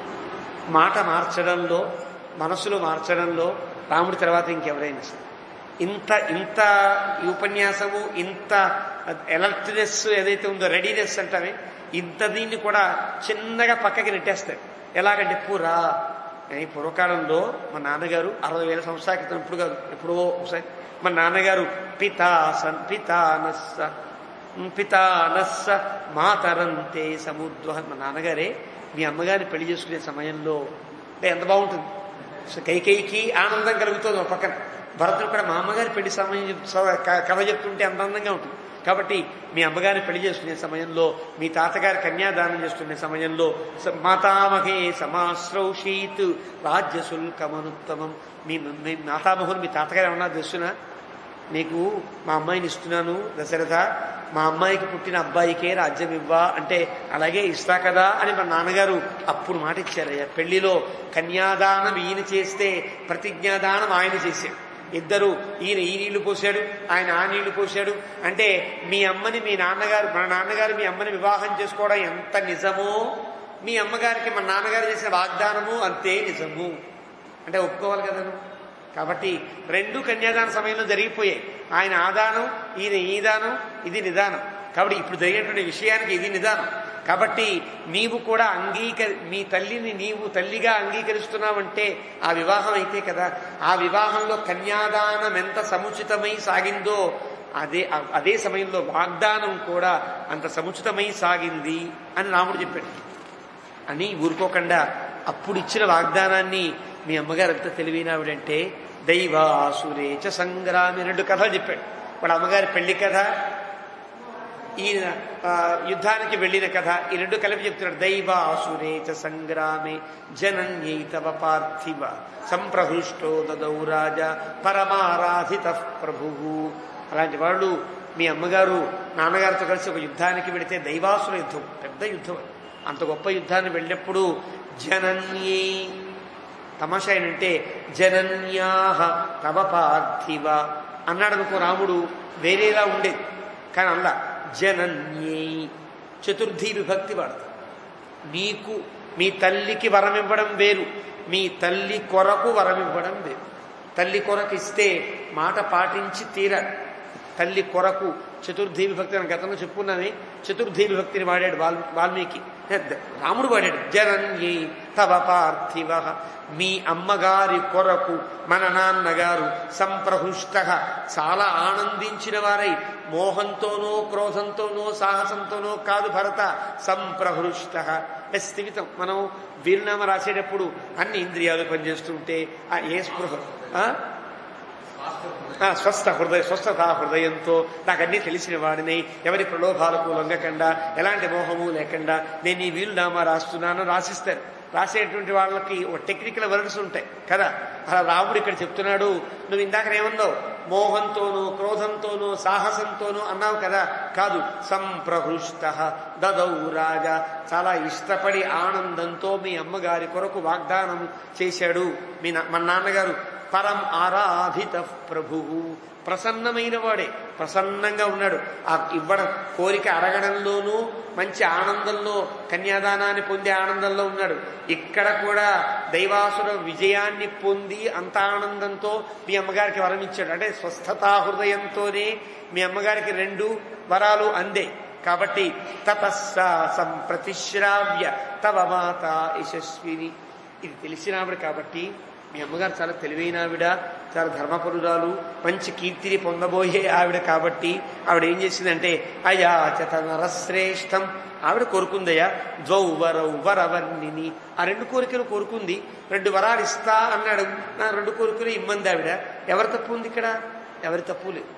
మాట మార్చడంలో మనసులో మార్చడంలో రాముడి తర్వాత ఇంకెవరైనా సరే ఇంత ఇంత ఈ ఉపన్యాసము ఇంత ఎలర్ట్నెస్ ఏదైతే ఉందో రెడీనెస్ అంటామే ఇంత దీన్ని కూడా చిన్నగా పక్కకి నెట్టేస్తాడు ఎలాగంటే పురా ఈ పూర్వకాలంలో మా నాన్నగారు అరవై వేల సంవత్సరాల క్రితం ఇప్పుడు కాదు ఎప్పుడో ఒకసారి మా నాన్నగారు పితాసన్ పితానస్స పితానస్స మాతరంతే సముద్వహన్ మా నాన్నగారే మీ అమ్మగారిని పెళ్లి చేసుకునే సమయంలో అంటే ఎంత బాగుంటుంది సో కైకేయికి ఆనందం కలుగుతుంది ఒక పక్కన భరతుడు కూడా మా అమ్మగారి పెళ్లి సమయం చెప్- క- కథ చెప్తుంటే అంత అందంగా ఉంటుంది కాబట్టి మీ అమ్మగారిని పెళ్లి చేసుకునే సమయంలో మీ తాతగారి కన్యాదానం చేసుకునే సమయంలో స- మాతామహే సమాశ్రౌషీత్ రాజ్యశుల్కమనుత్తమం మీ మీ మాతామహులు మీ తాతగారు ఏమన్నా తెలుసునా నీకు మా అమ్మాయిని ఇస్తున్నాను దశరథ మా అమ్మాయికి పుట్టిన అబ్బాయికే రాజ్యం ఇవ్వా అంటే అలాగే ఇస్తా కదా అని మా నాన్నగారు అప్పుడు మాట ఇచ్చారయ్యా పెళ్లిలో కన్యాదానం ఈయన చేస్తే ప్రతిజ్ఞాదానం ఆయన చేశాడు ఇద్దరు ఈయన ఈ నీళ్లు పోశాడు ఆయన ఆ నీళ్లు పోశాడు అంటే మీ అమ్మని మీ నాన్నగారు మా నాన్నగారు మీ అమ్మని వివాహం చేసుకోవడం ఎంత నిజమో మీ అమ్మగారికి మా నాన్నగారు చేసిన వాగ్దానము అంతే నిజము అంటే ఒప్పుకోవాలి కదా నువ్వు కాబట్టి రెండు కన్యాదాన సమయంలో జరిగిపోయాయి ఆయన ఆదానం ఈయన ఈ దానం ఇది నిదానం కాబట్టి ఇప్పుడు జరిగినటువంటి విషయానికి ఇది నిదానం కాబట్టి నీవు కూడా అంగీకరి మీ తల్లిని నీవు తల్లిగా అంగీకరిస్తున్నావంటే ఆ వివాహం అయితే కదా ఆ వివాహంలో కన్యాదానం ఎంత సముచితమై సాగిందో అదే అదే సమయంలో వాగ్దానం కూడా అంత సముచితమై సాగింది అని రాముడు చెప్పాడు అని ఊరుకోకుండా అప్పుడు ఇచ్చిన వాగ్దానాన్ని మీ అమ్మగారు ఎంత తెలివినావిడంటే దైవాసురేచ సంగ్రామి రెండు కథలు చెప్పాడు వాడు అమ్మగారి పెళ్లి కథ ఈయన ఆ, యుద్ధానికి వెళ్ళిన కథ ఈ రెండు కలిపి చెప్తున్నాడు దైవాసురేచ సంగ్రామే జనన్యై తవ పార్థివ సంప్రహృష్టో దదౌ రాజా పరమారాధిత ప్రభు అలాంటి వాళ్ళు మీ అమ్మగారు నాన్నగారితో కలిసి ఒక యుద్ధానికి వెళితే దైవాసుర యుద్ధం పెద్ద యుద్ధం అది. అంత గొప్ప యుద్ధాన్ని వెళ్ళినప్పుడు జనన్యై తమాషా ఏంటంటే జనన్యాహ తవ పార్థివ అన్నాడు అనుకో రాముడు వేరేలా ఉండేది కానీ అలా జనన్యై చతుర్థి విభక్తి వాడతాడు నీకు మీ తల్లికి వరం ఇవ్వడం వేరు మీ తల్లి కొరకు వరం ఇవ్వడం వేరు తల్లి కొరకు ఇస్తే మాట పాటించి తీరాలి తల్లి కొరకు చతుర్థి విభక్తి అని గతంలో చెప్పుకున్నామే చతుర్థి విభక్తిని వాడాడు వాల్ వాల్మీకి రాముడు వాడాడు జనన్యై తవ పార్థివ మీ అమ్మగారి కొరకు మన నాన్నగారు సంప్రహృష్ట చాలా ఆనందించిన వారై మోహంతోనో క్రోధంతోనో సాహసంతోనో కాదు భరత సంప్రహృష్ట అంటే స్థిమితం మనం వీరునామా రాసేటప్పుడు అన్ని ఇంద్రియాలు పనిచేస్తుంటే ఆ ఏ స్పృహ ఆ? ఆ, స్వస్థ హృదయ స్వస్థత హృదయంతో నాకు అన్నీ తెలిసిన వాడిని ఎవరి ప్రలోభాలకు లొంగకుండా ఎలాంటి మోహము లేకుండా నేను ఈ వీలునామా రాస్తున్నాను రాసిస్తాను రాసేటువంటి వాళ్ళకి ఒక టెక్నికల్ వర్డ్స్ ఉంటాయి కదా అలా రాముడు ఇక్కడ చెప్తున్నాడు నువ్వు ఇందాక ఏమన్నావు మోహంతోనూ క్రోధంతోనూ సాహసంతోనూ అన్నావు కదా కాదు సంప్రహృష్ట దదౌ రాజా చాలా ఇష్టపడి ఆనందంతో మీ అమ్మగారి కొరకు వాగ్దానం చేశాడు మీ నా- మన నాన్నగారు పరం ఆరాధిత ప్రభువు ప్రసన్నమైన వాడే ప్రసన్నంగా ఉన్నాడు ఆ ఇవ్వడం కోరిక అడగడంలోనూ మంచి ఆనందంలో కన్యాదానాన్ని పొందే ఆనందంలో ఉన్నాడు ఇక్కడ కూడా దైవాసుర విజయాన్ని పొంది అంత ఆనందంతో మీ అమ్మగారికి వరం ఇచ్చాడు అంటే స్వస్థతా హృదయంతోనే మీ అమ్మగారికి రెండు వరాలు అందే కాబట్టి తతస్సా సంప్రతిశ్రావ్య తవ మాత యశస్విని ఇది తెలిసినావిడ కాబట్టి మీ అమ్మగారు చాలా తెలివైన ఆవిడ చాలా ధర్మపరురాలు మంచి కీర్తిని పొందబోయే ఆవిడ కాబట్టి ఆవిడ ఏం చేసిందంటే అయాచత నరశ్రేష్టం ఆవిడ కోరుకుందయ్యా ద్వౌ వరౌ వరవర్ణిని ఆ రెండు కోరికలు కోరుకుంది రెండు వరాలు ఇస్తా అన్నాడు నా రెండు కోరికలు ఇమ్మంది ఆవిడ ఎవరి తప్పు ఉంది ఇక్కడ ఎవరి తప్పు లేదు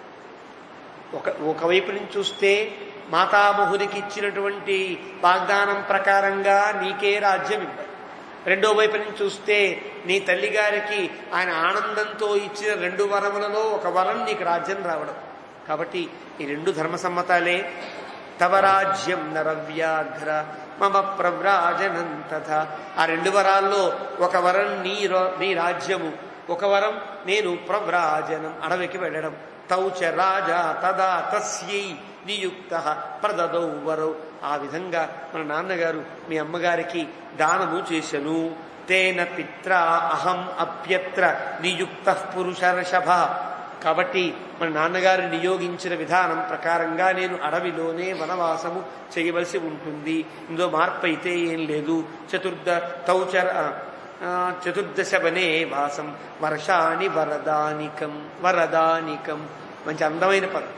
ఒక ఒకవైపు నుంచి చూస్తే మాతామహునికి ఇచ్చినటువంటి వాగ్దానం ప్రకారంగా నీకే రాజ్యం ఇవ్వాలి రెండో వైపు నుంచి చూస్తే నీ తల్లిగారికి ఆయన ఆనందంతో ఇచ్చిన రెండు వరములలో ఒక వరం నీకు రాజ్యం రావడం కాబట్టి ఈ రెండు ధర్మసమ్మతాలే తవ రాజ్యం నరవ్యాఘ్ర మమ ప్రవ్రాజనం తథా ఆ రెండు వరాల్లో ఒక వరం నీ రో- నీ రాజ్యము ఒక వరం నేను ప్రవ్రాజనం అడవికి వెళ్ళడం తౌచ రాజా తదా తస్యై నియుక్త ప్రదదౌ వరౌ ఆ విధంగా మన నాన్నగారు మీ అమ్మగారికి దానము చేశను తేన పిత్ర అహం అప్యత్ర నియుక్త పురుషర్షభ కాబట్టి మన నాన్నగారు నియోగించిన విధానం ప్రకారంగా నేను అడవిలోనే వనవాసము చేయవలసి ఉంటుంది ఇందులో మార్పు అయితే ఏం లేదు చతుర్థ తౌచర ఆ, చతుర్దశ వనే వాసం వర్షాని వరదానికం వరదానికం మంచి అందమైన పదం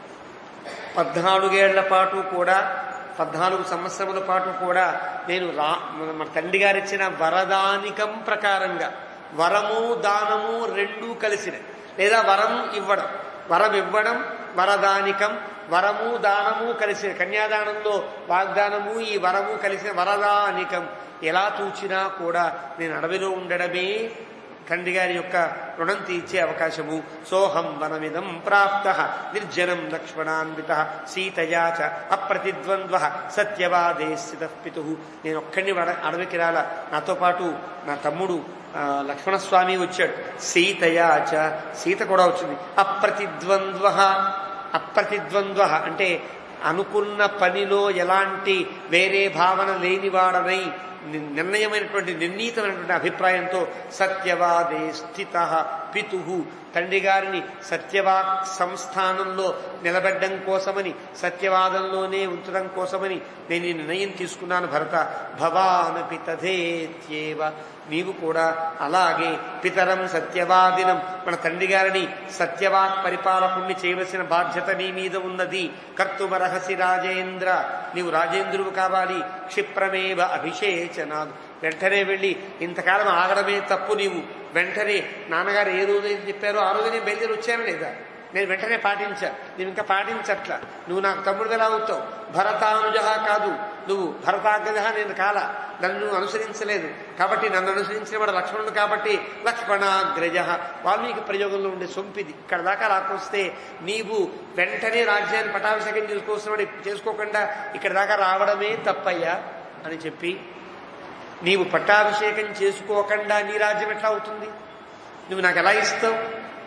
పద్నాలుగేళ్ల పాటు కూడా పద్నాలుగు సంవత్సరముల పాటు కూడా నేను రా మన- మన తండ్రి గారు ఇచ్చిన వరదానికం ప్రకారంగా వరము దానము రెండూ కలిసిన లేదా వరం ఇవ్వడం వరం ఇవ్వడం వరదానికం వరము దానము కలిసిన కన్యాదానంలో వాగ్దానము ఈ వరము కలిసిన వరదానికం ఎలా చూచినా కూడా నేను అడవిలో ఉండడమే తండ్రి గారి యొక్క రుణం తీర్చే అవకాశము సోహం వనమిదం ప్రాప్త నిర్జనం లక్ష్మణాన్విత సీతయా చ అప్రతిద్వంద్వ సత్యవాదే స్థిత పితు నేను ఒక్కడిని వడ- అడవికి రాల నాతో పాటు నా తమ్ముడు ఆ, లక్ష్మణస్వామి వచ్చాడు సీతయా చ సీత కూడా వచ్చింది అప్రతిద్వంద్వ అప్రతిద్వంద్వ అంటే అనుకున్న పనిలో ఎలాంటి వేరే భావన లేనివాడనై ని- నిర్ణయమైనటువంటి నిర్ణీతమైనటువంటి అభిప్రాయంతో సత్యవాదే స్థిత పితు తండ్రి గారిని సత్యవాక్ సంస్థానంలో నిలబెట్టడం కోసమని సత్యవాదంలోనే ఉంచడం కోసమని నేను ఈ నిర్ణయం తీసుకున్నాను భరత భవానపి తథేత్యేవ నీవు కూడా అలాగే పితరం సత్యవాదినం మన తండ్రి గారిని సత్యవాక్ పరిపాలకుణ్ణి చేయవలసిన బాధ్యత నీ మీద ఉన్నది కర్తుమరహసి రాజేంద్ర నీవు రాజేంద్రువు కావాలి క్షిప్రమేవ అభిషేచనాదు వెంటనే వెళ్ళి ఇంతకాలం ఆగడమే తప్పు నీవు వెంటనే నాన్నగారు ఏ రోజు ఏం చెప్పారో ఆ రోజు నేను బయలుదేరి వచ్చాను లేదా నేను వెంటనే పాటించా నువ్వు ఇంకా పాటించట్లా నువ్వు నాకు తమ్ముడు ఎలా అవుతావు భరతానుజ కాదు నువ్వు భరతాగ్రజ నేను కాల నన్ను అనుసరించలేదు కాబట్టి నన్ను అనుసరించిన వాడు లక్ష్మణుడు కాబట్టి లక్ష్మణాగ్రజ వాల్మీకి ప్రయోగంలో ఉండే సొంపిది ఇక్కడ దాకా రాకొస్తే నీవు వెంటనే రాజ్యాన్ని పటాభిషేకం చేసుకోవాల్సిన చేసుకోకుండా ఇక్కడ దాకా రావడమే తప్పయ్యా అని చెప్పి నీవు పట్టాభిషేకం చేసుకోకుండా నీ రాజ్యం ఎట్లా అవుతుంది నువ్వు నాకు ఎలా ఇస్తావు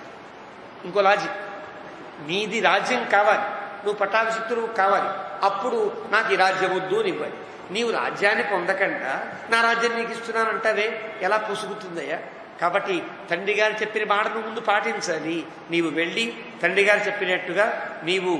ఇంకో లాజిక్ నీది రాజ్యం కావాలి నువ్వు పట్టాభిషిక్తుడు కావాలి అప్పుడు నాకు ఈ రాజ్యం వద్దు అని ఇవ్వాలి నీవు రాజ్యాన్ని పొందకుండా నా రాజ్యం నీకు ఇస్తున్నానంటావే ఎలా పుసుగుతుందయ్యా కాబట్టి తండ్రి గారు చెప్పిన మాటను ముందు పాటించాలి నీవు వెళ్ళి తండ్రి గారు చెప్పినట్టుగా నీవు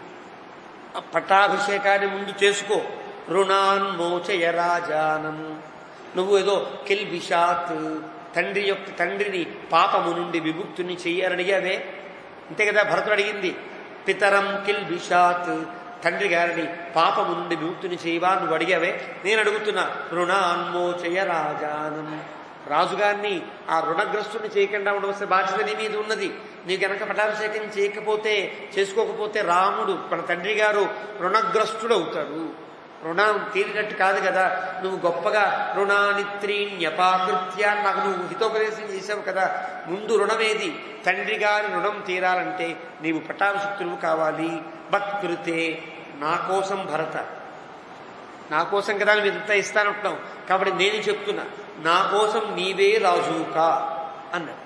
ఆ పట్టాభిషేకాన్ని ముందు చేసుకో రుణాన్మోచయ రాజానం నువ్వు ఏదో కిల్బిషాత్ తండ్రి యొక్క తండ్రిని పాపము నుండి విముక్తుని చెయ్యని అడిగావే అంతే కదా భరతుడు అడిగింది పితరం కిల్బిషాత్ తండ్రి గారిని పాపము నుండి విముక్తుని చేయవా నువ్వు అడిగావే నేను అడుగుతున్నా రుణాన్మోచయ రాజానం రాజుగారిని ఆ రుణగ్రస్తుని చేయకుండా ఉండవలసిన బాధ్యత నీ మీద ఉన్నది నీ గనక పట్టాభిషేకం చేయకపోతే చేసుకోకపోతే రాముడు మన తండ్రి గారు రుణగ్రస్తుడు అవుతాడు రుణం తీరినట్టు కాదు కదా నువ్వు గొప్పగా రుణానిత్రీణ్యపాకృత్య నాకు నువ్వు హితోపదేశం చేశావు కదా ముందు రుణమేది తండ్రి గారి రుణం తీరాలంటే నీవు పట్టాభిషిక్తుడు కావాలి భక్కృతే నా కోసం భరత నా కోసం కదా నువ్వు ఇంత ఇస్తానంటున్నావు కాబట్టి నేను చెప్తున్నా నా కోసం నీవే రాజుకా అన్నాడు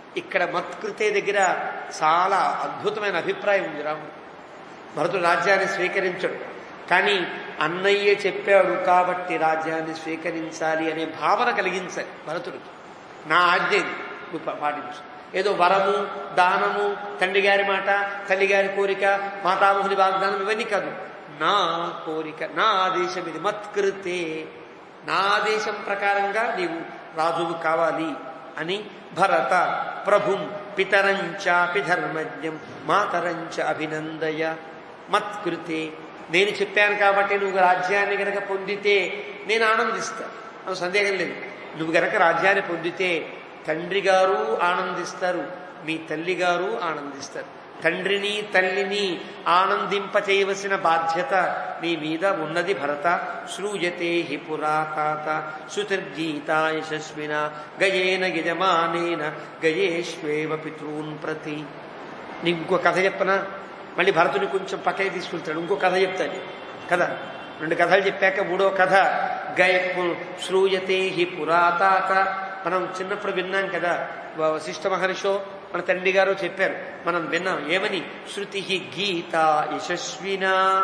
ఇక్కడ మత్కృతే దగ్గర చాలా అద్భుతమైన అభిప్రాయం ఉంది రాముడు భరతుడు రాజ్యాన్ని స్వీకరించడు కానీ అన్నయ్య చెప్పాడు కాబట్టి రాజ్యాన్ని స్వీకరించాలి అనే భావన కలిగించాలి భరతుడికి నా ఆజ్ఞ ఇది, నువ్వు పా- పాటించు ఏదో వరము దానము తండ్రి గారి మాట తల్లి గారి కోరిక మాతామహుని వాగ్దానం ఇవన్నీ కాదు నా కోరిక నా ఆదేశం ఇది మత్కృతే నా ఆదేశం ప్రకారంగా నీవు రాజువు కావాలి అని భరత ప్రభుం పితరంచాపి ధర్మజ్ఞం మాతరంచ అభినందయ మత్కృతే నేను చెప్పాను కాబట్టి నువ్వు రాజ్యాన్ని గనక పొందితే నేను ఆనందిస్తాను అది సందేహం లేదు నువ్వు గనక రాజ్యాన్ని పొందితే తండ్రి గారు ఆనందిస్తారు మీ తల్లి గారు ఆనందిస్తారు తండ్రిని తల్లిని ఆనందింప చేయవలసిన బాధ్యత నీ మీద ఉన్నది భరత శ్రూయతే హి పురాతాత శృతిర్గీతా యశస్విన గయేన యజమానేన గయేష్వేవ పితॄన్ ప్రతి నీకు ఇంకో కథ చెప్పనా మళ్ళీ భరతుని కొంచెం పక్కకి తీసుకెళ్తాడు ఇంకో కథ చెప్తాడు కథ రెండు కథలు చెప్పాక మూడో కథ గై పు- శ్రూయతే హి పురాతాత మనం చిన్నప్పుడు విన్నాం కదా వ- వశిష్ఠ మహర్షో మన తండ్రి గారు చెప్పారు మనం విన్నాం ఏమని శృతి గీత యశస్విన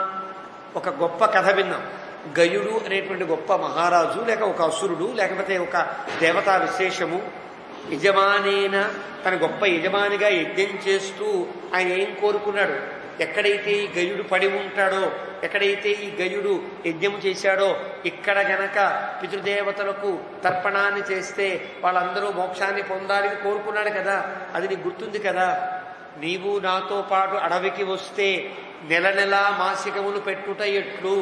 ఒక గొప్ప కథ విన్నాం గయుడు అనేటువంటి గొప్ప మహారాజు లేక ఒక అసురుడు లేకపోతే ఒక దేవతా విశేషము యజమానేన తన గొప్ప యజమానిగా యజ్ఞం చేస్తూ ఆయన ఏం కోరుకున్నాడు ఎక్కడైతే ఈ గయుడు పడి ఉంటాడో ఎక్కడైతే ఈ గయుడు యజ్ఞం చేశాడో ఇక్కడ గనక పితృదేవతలకు తర్పణాన్ని చేస్తే వాళ్ళందరూ మోక్షాన్ని పొందాలని కోరుకున్నాడు కదా అది నీకు గుర్తుంది కదా నీవు నాతో పాటు అడవికి వస్తే నెల నెలా మాసికములు పెట్టుట ఎట్లు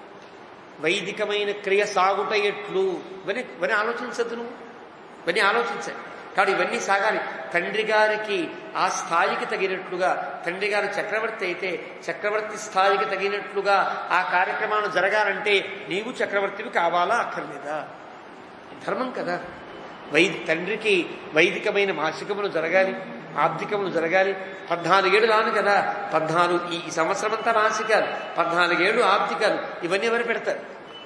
వైదికమైన క్రియ సాగుట ఎట్లు ఇవన్నీ ఇవన్నీ ఆలోచించద్దు నువ్వు ఇవన్నీ ఆలోచించాలి కాబట్టి ఇవన్నీ సాగాలి తండ్రి గారికి ఆ స్థాయికి తగినట్లుగా తండ్రి గారు చక్రవర్తి అయితే చక్రవర్తి స్థాయికి తగినట్లుగా ఆ కార్యక్రమాలు జరగాలంటే నీవు చక్రవర్తివి కావాలా అక్కర్లేదా ధర్మం కదా వై తండ్రికి వైదికమైన మాసికములు జరగాలి ఆర్థికములు జరగాలి పద్నాలుగేళ్ళు రాను కదా పద్నాలుగు ఈ ఈ సంవత్సరం అంతా మాసికాలు పద్నాలుగేళ్ళు ఆర్థికాలు ఇవన్నీ ఎవరు పెడతారు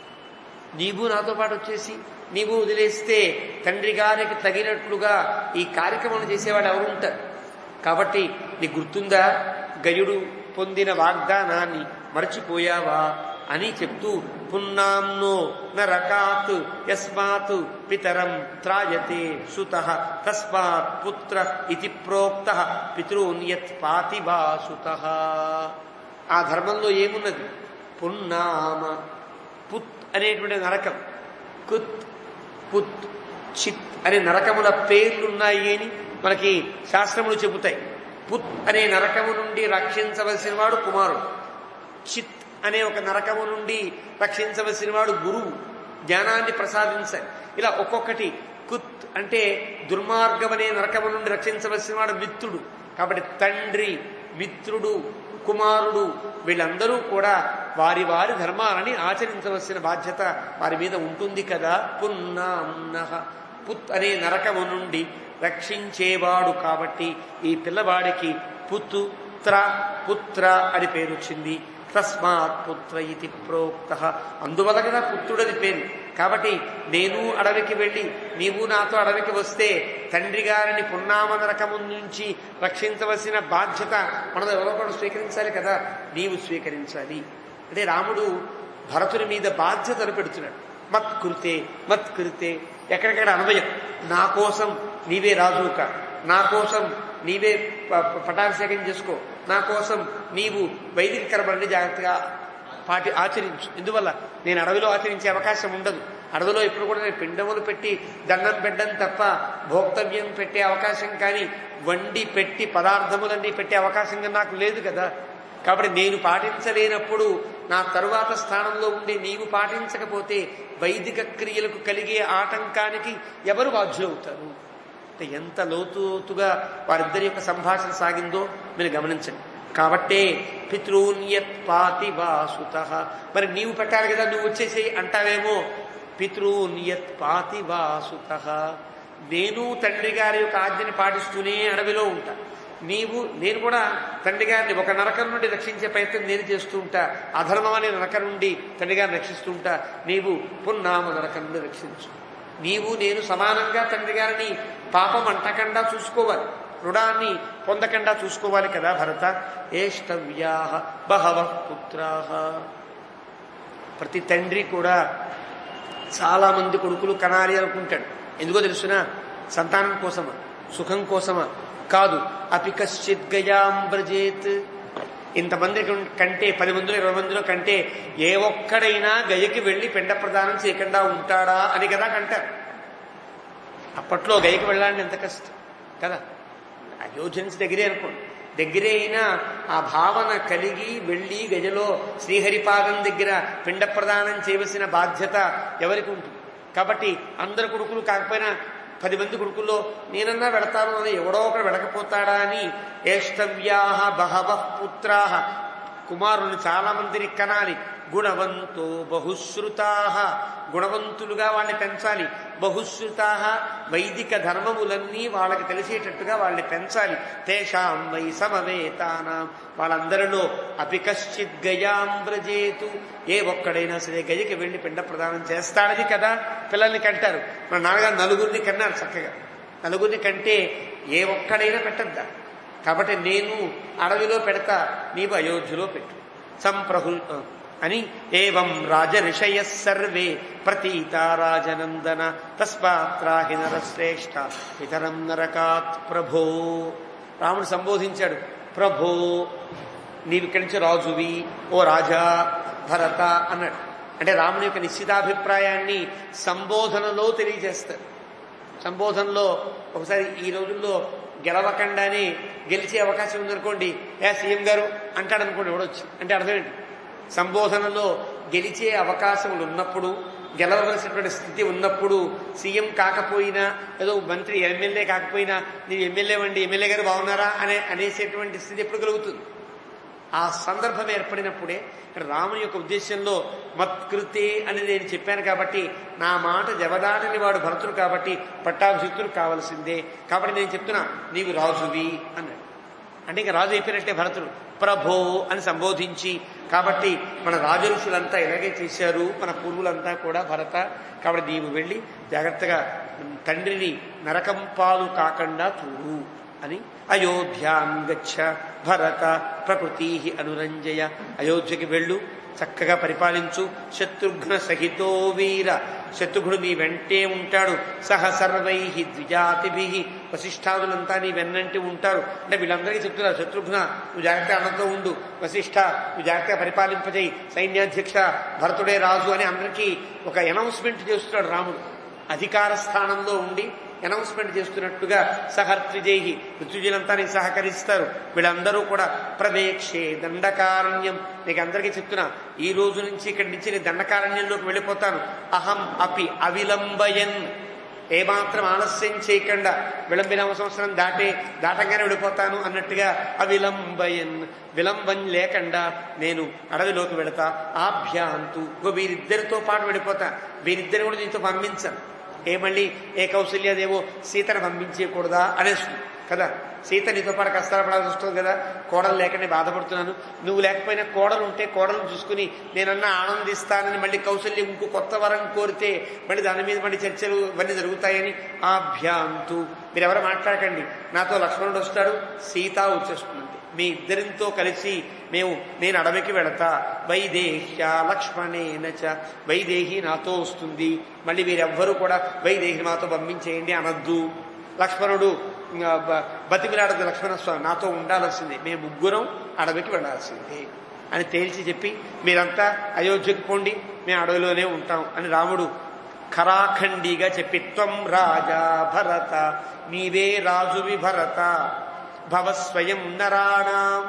నీవు నాతో పాటు వచ్చేసి నీవు వదిలేస్తే తండ్రి గారికి తగినట్లుగా ఈ కార్యక్రమం చేసేవాడు ఎవరు ఉంటారు కాబట్టి నీకు గుర్తుందా గయుడు పొందిన వాగ్దానాన్ని మరచిపోయావా అని చెప్తూ పున్నాంనో నరకాత్ యస్మాత్ పితరం త్రాయతే సుత తస్మాత్ పుత్ర ఇది ప్రోక్త పితॄన్ యత్ పాతివాసుత ఆ ధర్మంలో ఏమున్నది పున్నామ పుత్ అనేటువంటి నరకం కుత్ పుత్ చిత్ అనే నరకముల పేర్లున్నాయి అని మనకి శాస్త్రములు చెబుతాయి పుత్ అనే నరకము నుండి రక్షించవలసిన వాడు కుమారుడు చిత్ అనే ఒక నరకము నుండి రక్షించవలసిన వాడు గురువు జ్ఞానాన్ని ప్రసాదించాలి ఇలా ఒక్కొక్కటి కుత్ అంటే దుర్మార్గం అనే నరకము నుండి రక్షించవలసిన వాడు మిత్రుడు కాబట్టి తండ్రి మిత్రుడు కుమారుడు వీళ్ళందరూ కూడా వారి వారి ధర్మాలని ఆచరించవలసిన బాధ్యత వారి మీద ఉంటుంది కదా పున్నాన్నహ పుత్ అనే నరకము నుండి రక్షించేవాడు కాబట్టి ఈ పిల్లవాడికి పుత్ర పుత్ర అని పేరు వచ్చింది తస్మాత్ పుత్ర ఇది ప్రోక్త అందువల్ల కదా పుత్రుడని పేరు కాబట్టి నేను అడవికి వెళ్ళి నీవు నాతో అడవికి వస్తే తండ్రి గారిని పున్నామ నరకము నుంచి రక్షించవలసిన బాధ్యత మనది ఎవరో కూడా స్వీకరించాలి కదా నీవు స్వీకరించాలి అంటే రాముడు భరతుని మీద బాధ్యతను పెడుతున్నాడు మత్కృతే మత్కృతే ఎక్కడికక్కడ అన్వయం నా కోసం నీవే రాజుక నా కోసం నీవే ప- ప- పటాభిషేకం చేసుకో నా కోసం నీవు వైదిక కర్మల్ని జాగ్రత్తగా పాటి ఆచరించు ఎందువల్ల నేను అడవిలో ఆచరించే అవకాశం ఉండదు అడవిలో ఎప్పుడు కూడా నేను పిండములు పెట్టి దండం పెట్టడం తప్ప భోక్తవ్యం పెట్టే అవకాశం కానీ వండి పెట్టి పదార్థములన్నీ పెట్టే అవకాశం కానీ నాకు లేదు కదా కాబట్టి నేను పాటించలేనప్పుడు నా తరువాత స్థానంలో ఉండి నీవు పాటించకపోతే వైదిక క్రియలకు కలిగే ఆటంకానికి ఎవరు బాధ్యులవుతారు అంటే ఎంత లోతుగా వారిద్దరి యొక్క సంభాషణ సాగిందో మీరు గమనించండి కాబట్టే పితృన్యత్ పాతివాసుత మరి నీవు పెట్టాలి కదా నువ్వు వచ్చేసి అంటావేమో పితృన్యత్ పాతివాసుత నేను తండ్రి గారి యొక్క ఆజ్ఞని పాటిస్తూనే అడవిలో ఉంటా నీవు నేను కూడా తండ్రి గారిని ఒక నరకం నుండి రక్షించే ప్రయత్నం నేను చేస్తూ ఉంటా అధర్మం అనే నరకం నుండి తండ్రి గారిని రక్షిస్తూ ఉంటా నీవు పున్నామ నరకం నుండి రక్షించు నీవు నేను సమానంగా తండ్రి గారిని పాపం అంటకుండా చూసుకోవాలి రుణాన్ని పొందకుండా చూసుకోవాలి కదా భరత ఏష్టవ్యా బహవ పుత్రా ప్రతి తండ్రి కూడా చాలా మంది కొడుకులు కనాలి అనుకుంటాడు ఎందుకో తెలుసునా సంతానం కోసమా సుఖం కోసమా కాదు అపి కశ్చిత్ గయాం వ్రజేత్ ఇంతమంది కంటే పది మందిలో ఇరవై మందిలో కంటే ఏ ఒక్కడైనా గయకి వెళ్ళి పిండ ప్రదానం చేయకుండా ఉంటాడా అని కదా కంటారు అప్పట్లో గయకి వెళ్ళాలని ఎంత కష్టం కదా అయోధ్య నుంచి దగ్గరే అనుకోండి దగ్గరే అయినా ఆ భావన కలిగి వెళ్ళి గజలో శ్రీహరిపాదం దగ్గర పిండ ప్రదానం చేయవలసిన బాధ్యత ఎవరికి ఉంటుంది కాబట్టి అందరు కొడుకులు కాకపోయినా పది మంది కొడుకుల్లో నేనన్నా వెడతాను అని ఎవడో ఒకడు వెడకపోతాడా అని ఏష్టవ్యా బహవ పుత్రా కుమారులు చాలా మందిని కనాలి గుణవంతో బహుశ్రుతా గుణవంతులుగా వాళ్ళని పెంచాలి బహుశ్రుతా వైదిక ధర్మములన్నీ వాళ్ళకి తెలిసేటట్టుగా వాళ్ళని పెంచాలి తేషాం వై సమవేతానాం వాళ్ళందరిలో అపి కశ్చిత్ గయాం వ్రజేతు ఏ ఒక్కడైనా సరే గయకి వెళ్ళి పిండ ప్రదానం చేస్తాడని కదా పిల్లల్ని కంటారు మన నాన్నగారు నలుగురిని కన్నారు చక్కగా నలుగురిని కంటే ఏ ఒక్కడైనా పెట్టద్దా కాబట్టి నేను అడవిలో పెడతా నీవు అయోధ్యలో పెట్టు సంప్రహు అని ఏం రాజఋషయ సర్వే ప్రతీత రాజనందన తస్మాత్రాహి నరశ్రేష్ఠ ఇతరం నరకాత్ ప్రభో రాముడు సంబోధించాడు ప్రభో నీవు ఇక్కడి నుంచి రాజువి ఓ రాజా భరత అన్నాడు అంటే రాముని యొక్క నిశ్చితాభిప్రాయాన్ని సంబోధనలో తెలియజేస్తాడు సంబోధనలో ఒకసారి ఈ రోజుల్లో గెలవకుండానే గెలిచే అవకాశం ఉందనుకోండి ఏ సీఎం గారు అంటాడు అనుకోండి ఎవడొచ్చి అంటే అర్థం ఏంటి సంబోధనలో గెలిచే అవకాశములు ఉన్నప్పుడు గెలవలసినటువంటి స్థితి ఉన్నప్పుడు సీఎం కాకపోయినా ఏదో మంత్రి ఎమ్మెల్యే కాకపోయినా నీవు ఎమ్మెల్యే వండి ఎమ్మెల్యే గారు బాగున్నారా అనే అనేసేటువంటి స్థితి ఎప్పుడు కలుగుతుంది ఆ సందర్భం ఏర్పడినప్పుడే రాముని యొక్క ఉద్దేశంలో మత్కృతే అని నేను చెప్పాను కాబట్టి నా మాట జవదాటని వాడు భరతుడు కాబట్టి పట్టాభిషిక్తుడు కావలసిందే కాబట్టి నేను చెప్తున్నా నీవు రాజువి అన్నాడు అంటే ఇంకా రాజు అయిపోయినట్టే భరతుడు ప్రభో అని సంబోధించి కాబట్టి మన రాజఋషులంతా ఇలాగే చేశారు మన పూర్వులంతా కూడా భరత కాబట్టి నీవు వెళ్ళి జాగ్రత్తగా తండ్రిని నరకం పాలు కాకుండా చూడు అని అయోధ్యాం గచ్చ భరత ప్రకృతి అనురంజయ అయోధ్యకి వెళ్ళు చక్కగా పరిపాలించు శత్రుఘ్న సహితో వీర శత్రుఘ్నుడు నీ వెంటే ఉంటాడు సహ సర్వై ద్విజాతిభి వశిష్ఠాదులంతా నీ వెన్నంటి ఉంటారు అంటే వీళ్ళందరికీ చెప్తున్నారు శత్రుఘ్న నువ్వు జాగ్రత్తగా అనంతో ఉండు వశిష్ఠ నువ్వు జాగ్రత్తగా పరిపాలింపజేయి సైన్యాధ్యక్ష భరతుడే రాజు అని అందరికీ ఒక అనౌన్స్మెంట్ చేస్తున్నాడు రాముడు అధికార స్థానంలో ఉండి అనౌన్స్మెంట్ చేస్తున్నట్టుగా సహర్త్రిజై మృత్యుజులంతా నీకు సహకరిస్తారు వీళ్ళందరూ కూడా ప్రవేక్షే దండకారణ్యం నీకు అందరికీ చెప్తున్నా ఈ రోజు నుంచి ఇక్కడి నుంచి నేను దండకారణ్యంలోకి వెళ్ళిపోతాను అహం అపి అవిలంబయన్ ఏమాత్రం ఆలస్యం చేయకుండా విలంబినవ సంవత్సరం దాటే దాటంగానే వెళ్ళిపోతాను అన్నట్టుగా అవిలంబయన్ విలంబం లేకుండా నేను అడవిలోకి వెళతా ఆభ్యాంతు ఇంకో వీరిద్దరితో పాటు వెళ్ళిపోతా వీరిద్దరు కూడా నీతో పంపించను ఏ మళ్ళీ ఏ కౌశల్యదేవో సీతను పంపించేయకూడదా అనేస్తుంది కదా సీత నీతో పాటు కష్టాపడాల్సి వస్తుంది కదా కోడలు లేకనే బాధపడుతున్నాను నువ్వు లేకపోయినా కోడలు ఉంటే కోడలు చూసుకుని నేనన్నా ఆనందిస్తానని మళ్ళీ కౌశల్యం ఇంకో కొత్త వరం కోరితే మళ్ళీ దాని మీద మళ్ళీ చర్చలు ఇవన్నీ జరుగుతాయని ఆభ్యాంతు మీరెవరు మాట్లాడకండి నాతో లక్ష్మణుడు వస్తాడు సీత వచ్చేస్తుంది మీ ఇద్దరితో కలిసి మేము నేను అడవికి వెళతా వైదేహ్య లక్ష్మణేన చ వైదేహి నాతో వస్తుంది మళ్ళీ మీరెవ్వరూ కూడా వైదేహి మాతో పంపించేయండి అనద్దు లక్ష్మణుడు ఆ, బ- బతిమిలాడదు లక్ష్మణ స్వామి నాతో ఉండాల్సిందే మేము ముగ్గురం అడవికి వెళ్ళాల్సిందే అని తేల్చి చెప్పి మీరంతా అయోధ్యకు పోండి మేము అడవిలోనే ఉంటాం అని రాముడు ఖరాఖండిగా చెప్పి త్వం రాజా భరత నీవే రాజువి భరత భవ స్వయం నరాణాం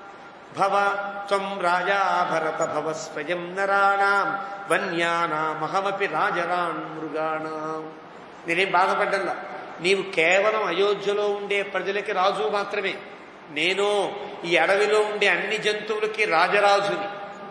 భవ త్వం రాజా భరత భవ స్వయం నరాణాం వన్యానామహమపి రాజరాన్ మృగాణాం నేనేం బాధపడ్డల్లా నీవు కేవలం అయోధ్యలో ఉండే ప్రజలకి రాజు మాత్రమే నేను ఈ అడవిలో ఉండే అన్ని జంతువులకి రాజరాజుని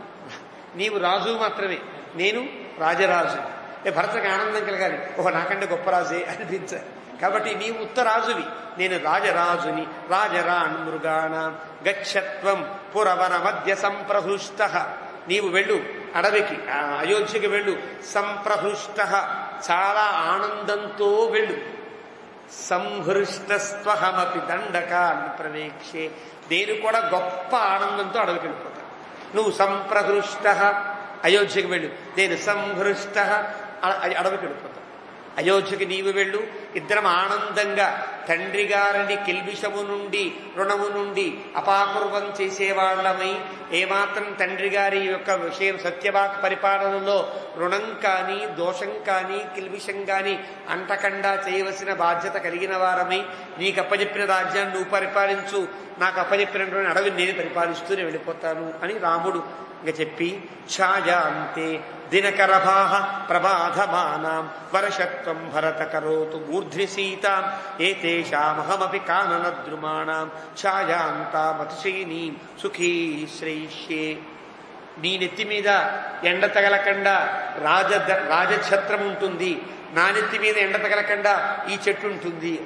నీవు రాజు మాత్రమే నేను రాజరాజు ఏ భరతకి ఆనందం కలగాలి ఓహో నాకంటే గొప్ప రాజే అనిపించాలి కాబట్టి నీవు ఉత్తరాజువి నేను రాజరాజుని రాజరాన్ మృగాణ గచ్చత్వం పురవర మధ్య సంప్రహృష్ట నీవు వెళ్ళు అడవికి ఆ, అయోధ్యకి వెళ్ళు సంప్రహృష్ట చాలా ఆనందంతో వెళ్ళు సంహృష్టస్వహమపి దండకాన్ని ప్రవేక్షే నేను కూడా గొప్ప ఆనందంతో అడవికి వెళ్ళిపోతాను నువ్వు సంప్రహృష్ట అయోధ్యకి వెళ్ళు నేను సంహృష్ట అడవికి వెళ్ళిపోతాను అయోధ్యకి నీవు వెళ్ళు ఇద్దరం ఆనందంగా తండ్రి గారిని కిల్బిషము నుండి రుణము నుండి అపాకుర్వం చేసేవాళ్లమై ఏమాత్రం తండ్రి గారి యొక్క విషయం సత్యవాక్ పరిపాలనలో రుణం కానీ దోషం కానీ కిల్బిషం కానీ అంటకుండా చేయవలసిన బాధ్యత కలిగిన వారమై నీకు అప్పచెప్పిన రాజ్యాన్ని నువ్వు పరిపాలించు నాకు అప్పచెప్పినటువంటి అడవిని నేను పరిపాలిస్తూనే వెళ్ళిపోతాను అని రాముడు ఇంకా చెప్పి ఛాయాంతే దినకరభాహ ప్రబాధమానాం వర్షత్వం భరత కరోతు మూర్ధ్ని సీతాం ఏతేషామహమపి కాననద్రుమాణాం ఛాయాంతామతిశయనీం సుఖీ శ్రేష్యే నీ నెత్తి మీద ఎండ తగలకుండా రాజ రాజఛత్రం ఉంటుంది నా నెత్తి మీద ఎండ తగలకుండా ఈ చెట్టు ఉంటుంది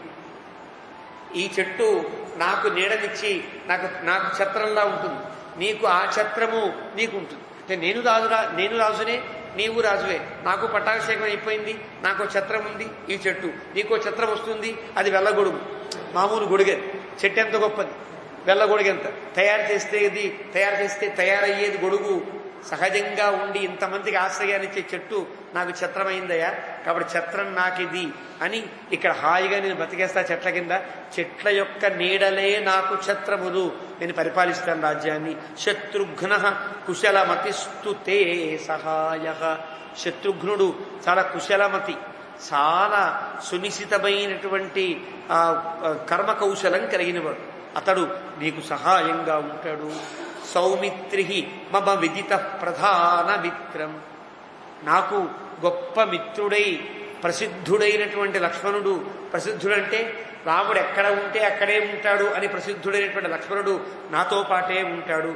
ఈ చెట్టు నాకు నీడనిచ్చి నాకు నాకు ఛత్రంలా ఉంటుంది నీకు ఆ ఛత్రము నీకు ఉంటుంది అంటే నేను రాజురా నేను రాజునే నీవు రాజువే నాకు పట్టాభిషేకం అయిపోయింది నాకు ఛత్రం ఉంది ఈ చెట్టు నీకో ఛత్రం వస్తుంది అది వెళ్ళగొడుగు మామూలు గొడుగది చెట్టు ఎంత గొప్పది వెళ్ళగొడుగు ఎంత తయారు చేస్తే ఇది తయారు చేస్తే తయారయ్యేది గొడుగు సహజంగా ఉండి ఇంతమందికి ఆశ్రయాన్నిచ్చే చెట్టు నాకు ఛత్రమైందయ్యా కాబట్టి ఛత్రం నాకిది అని ఇక్కడ హాయిగా నేను బతికేస్తా చెట్ల కింద చెట్ల యొక్క నీడలే నాకు ఛత్రములు నేను పరిపాలిస్తాను రాజ్యాన్ని శత్రుఘ్న కుశలమతిస్తు తే సహాయ శత్రుఘ్నుడు చాలా కుశలమతి చాలా సునిశ్చితమైనటువంటి ఆ కర్మ కౌశలం కలిగినవాడు అతడు నీకు సహాయంగా ఉంటాడు సౌమిత్రి మమ విదిత ప్రధాన మిత్రం నాకు గొప్ప మిత్రుడై ప్రసిద్ధుడైనటువంటి లక్ష్మణుడు ప్రసిద్ధుడంటే రాముడు ఎక్కడ ఉంటే అక్కడే ఉంటాడు అని ప్రసిద్ధుడైనటువంటి లక్ష్మణుడు నాతో పాటే ఉంటాడు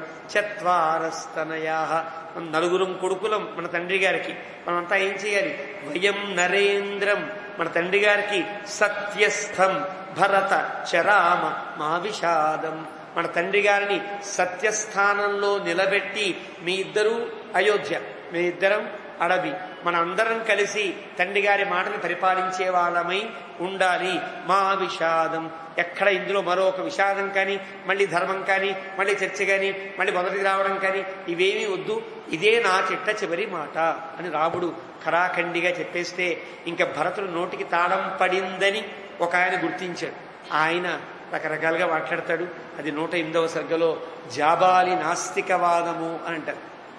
చత్వారస్తనయా నలుగురం కొడుకులం మన తండ్రి గారికి మనమంతా ఏం చేయాలి వయం నరేంద్రం మన తండ్రి గారికి సత్యస్థం భరత చరామ మా విషాదం మన తండ్రి గారిని సత్యస్థానంలో నిలబెట్టి మీ ఇద్దరూ అయోధ్య మీ ఇద్దరం అడవి మన అందరం కలిసి తండ్రి గారి మాటను పరిపాలించే వాళ్ళమై ఉండాలి మా విషాదం ఎక్కడ ఇందులో మరో ఒక విషాదం కానీ మళ్ళీ ధర్మం కానీ మళ్ళీ చర్చ కానీ మళ్ళీ మొదటికి రావడం కానీ ఇవేమీ వద్దు ఇదే నా చిట్ట చివరి మాట అని రాముడు ఖరాఖండిగా చెప్పేస్తే ఇంకా భరతుడు నోటికి తాళం పడిందని ఒక ఆయన గుర్తించాడు ఆయన రకరకాలుగా మాట్లాడతాడు అది నూట ఎనిమిదవ సర్గలో జాబాలి నాస్తికవాదము అని అంటారు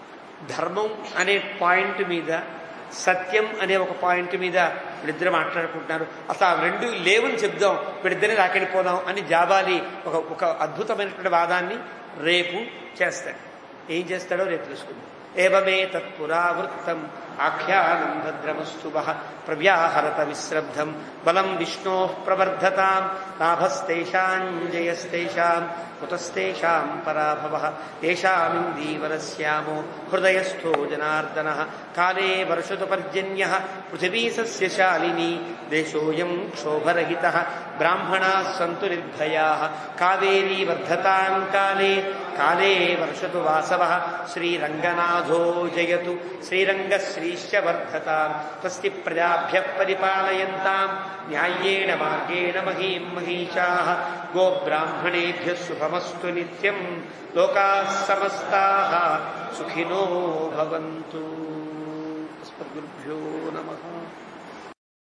ధర్మం అనే పాయింట్ మీద సత్యం అనే ఒక పాయింట్ మీద వీళ్ళిద్దరు మాట్లాడుకుంటున్నారు అసలు ఆ రెండు లేవని చెప్దాం వీళ్ళిద్దరిని రాకెళ్ళిపోదాం అని జాబాలి ఒక ఒక అద్భుతమైనటువంటి వాదాన్ని రేపు చేస్తాడు ఏం చేస్తాడో రేపు తెలుసుకుందాం ఏవమే తత్పురావృత్తం ఆఖ్యానం భద్రమస్తు ప్రవ్యాహరత విశ్రబ్ధం బలం విష్ణో ప్రవర్ధతాం లాభస్తేషాం జయస్తేషాం కుతస్తేషాం పరాభవ ఏషామిందీవరశ్యామో హృదయస్థో జనార్దన కాలే వర్షతు పర్జన్య పృథివీ సస్యశాలిని దేశోయం క్షోభరహిత బ్రాహ్మణా సంతు నిర్భయా కావేరీ వర్ధతాం కాలే కాలే వర్షతు వాసవ శ్రీరంగనాథో జయతు శ్రీరంగశ్రీశ్చ వర్ధతాం స్వస్తి ప్రజాభ్య పరిపాలయంతాం న్యాయేణ మార్గేణ మహీం మహిషా గోబ్రాహ్మణేభ్య శుభమస్తు నిత్యం లోకా సమస్తా సుఖినో భవంతు అస్మద్గురుభ్యో నమ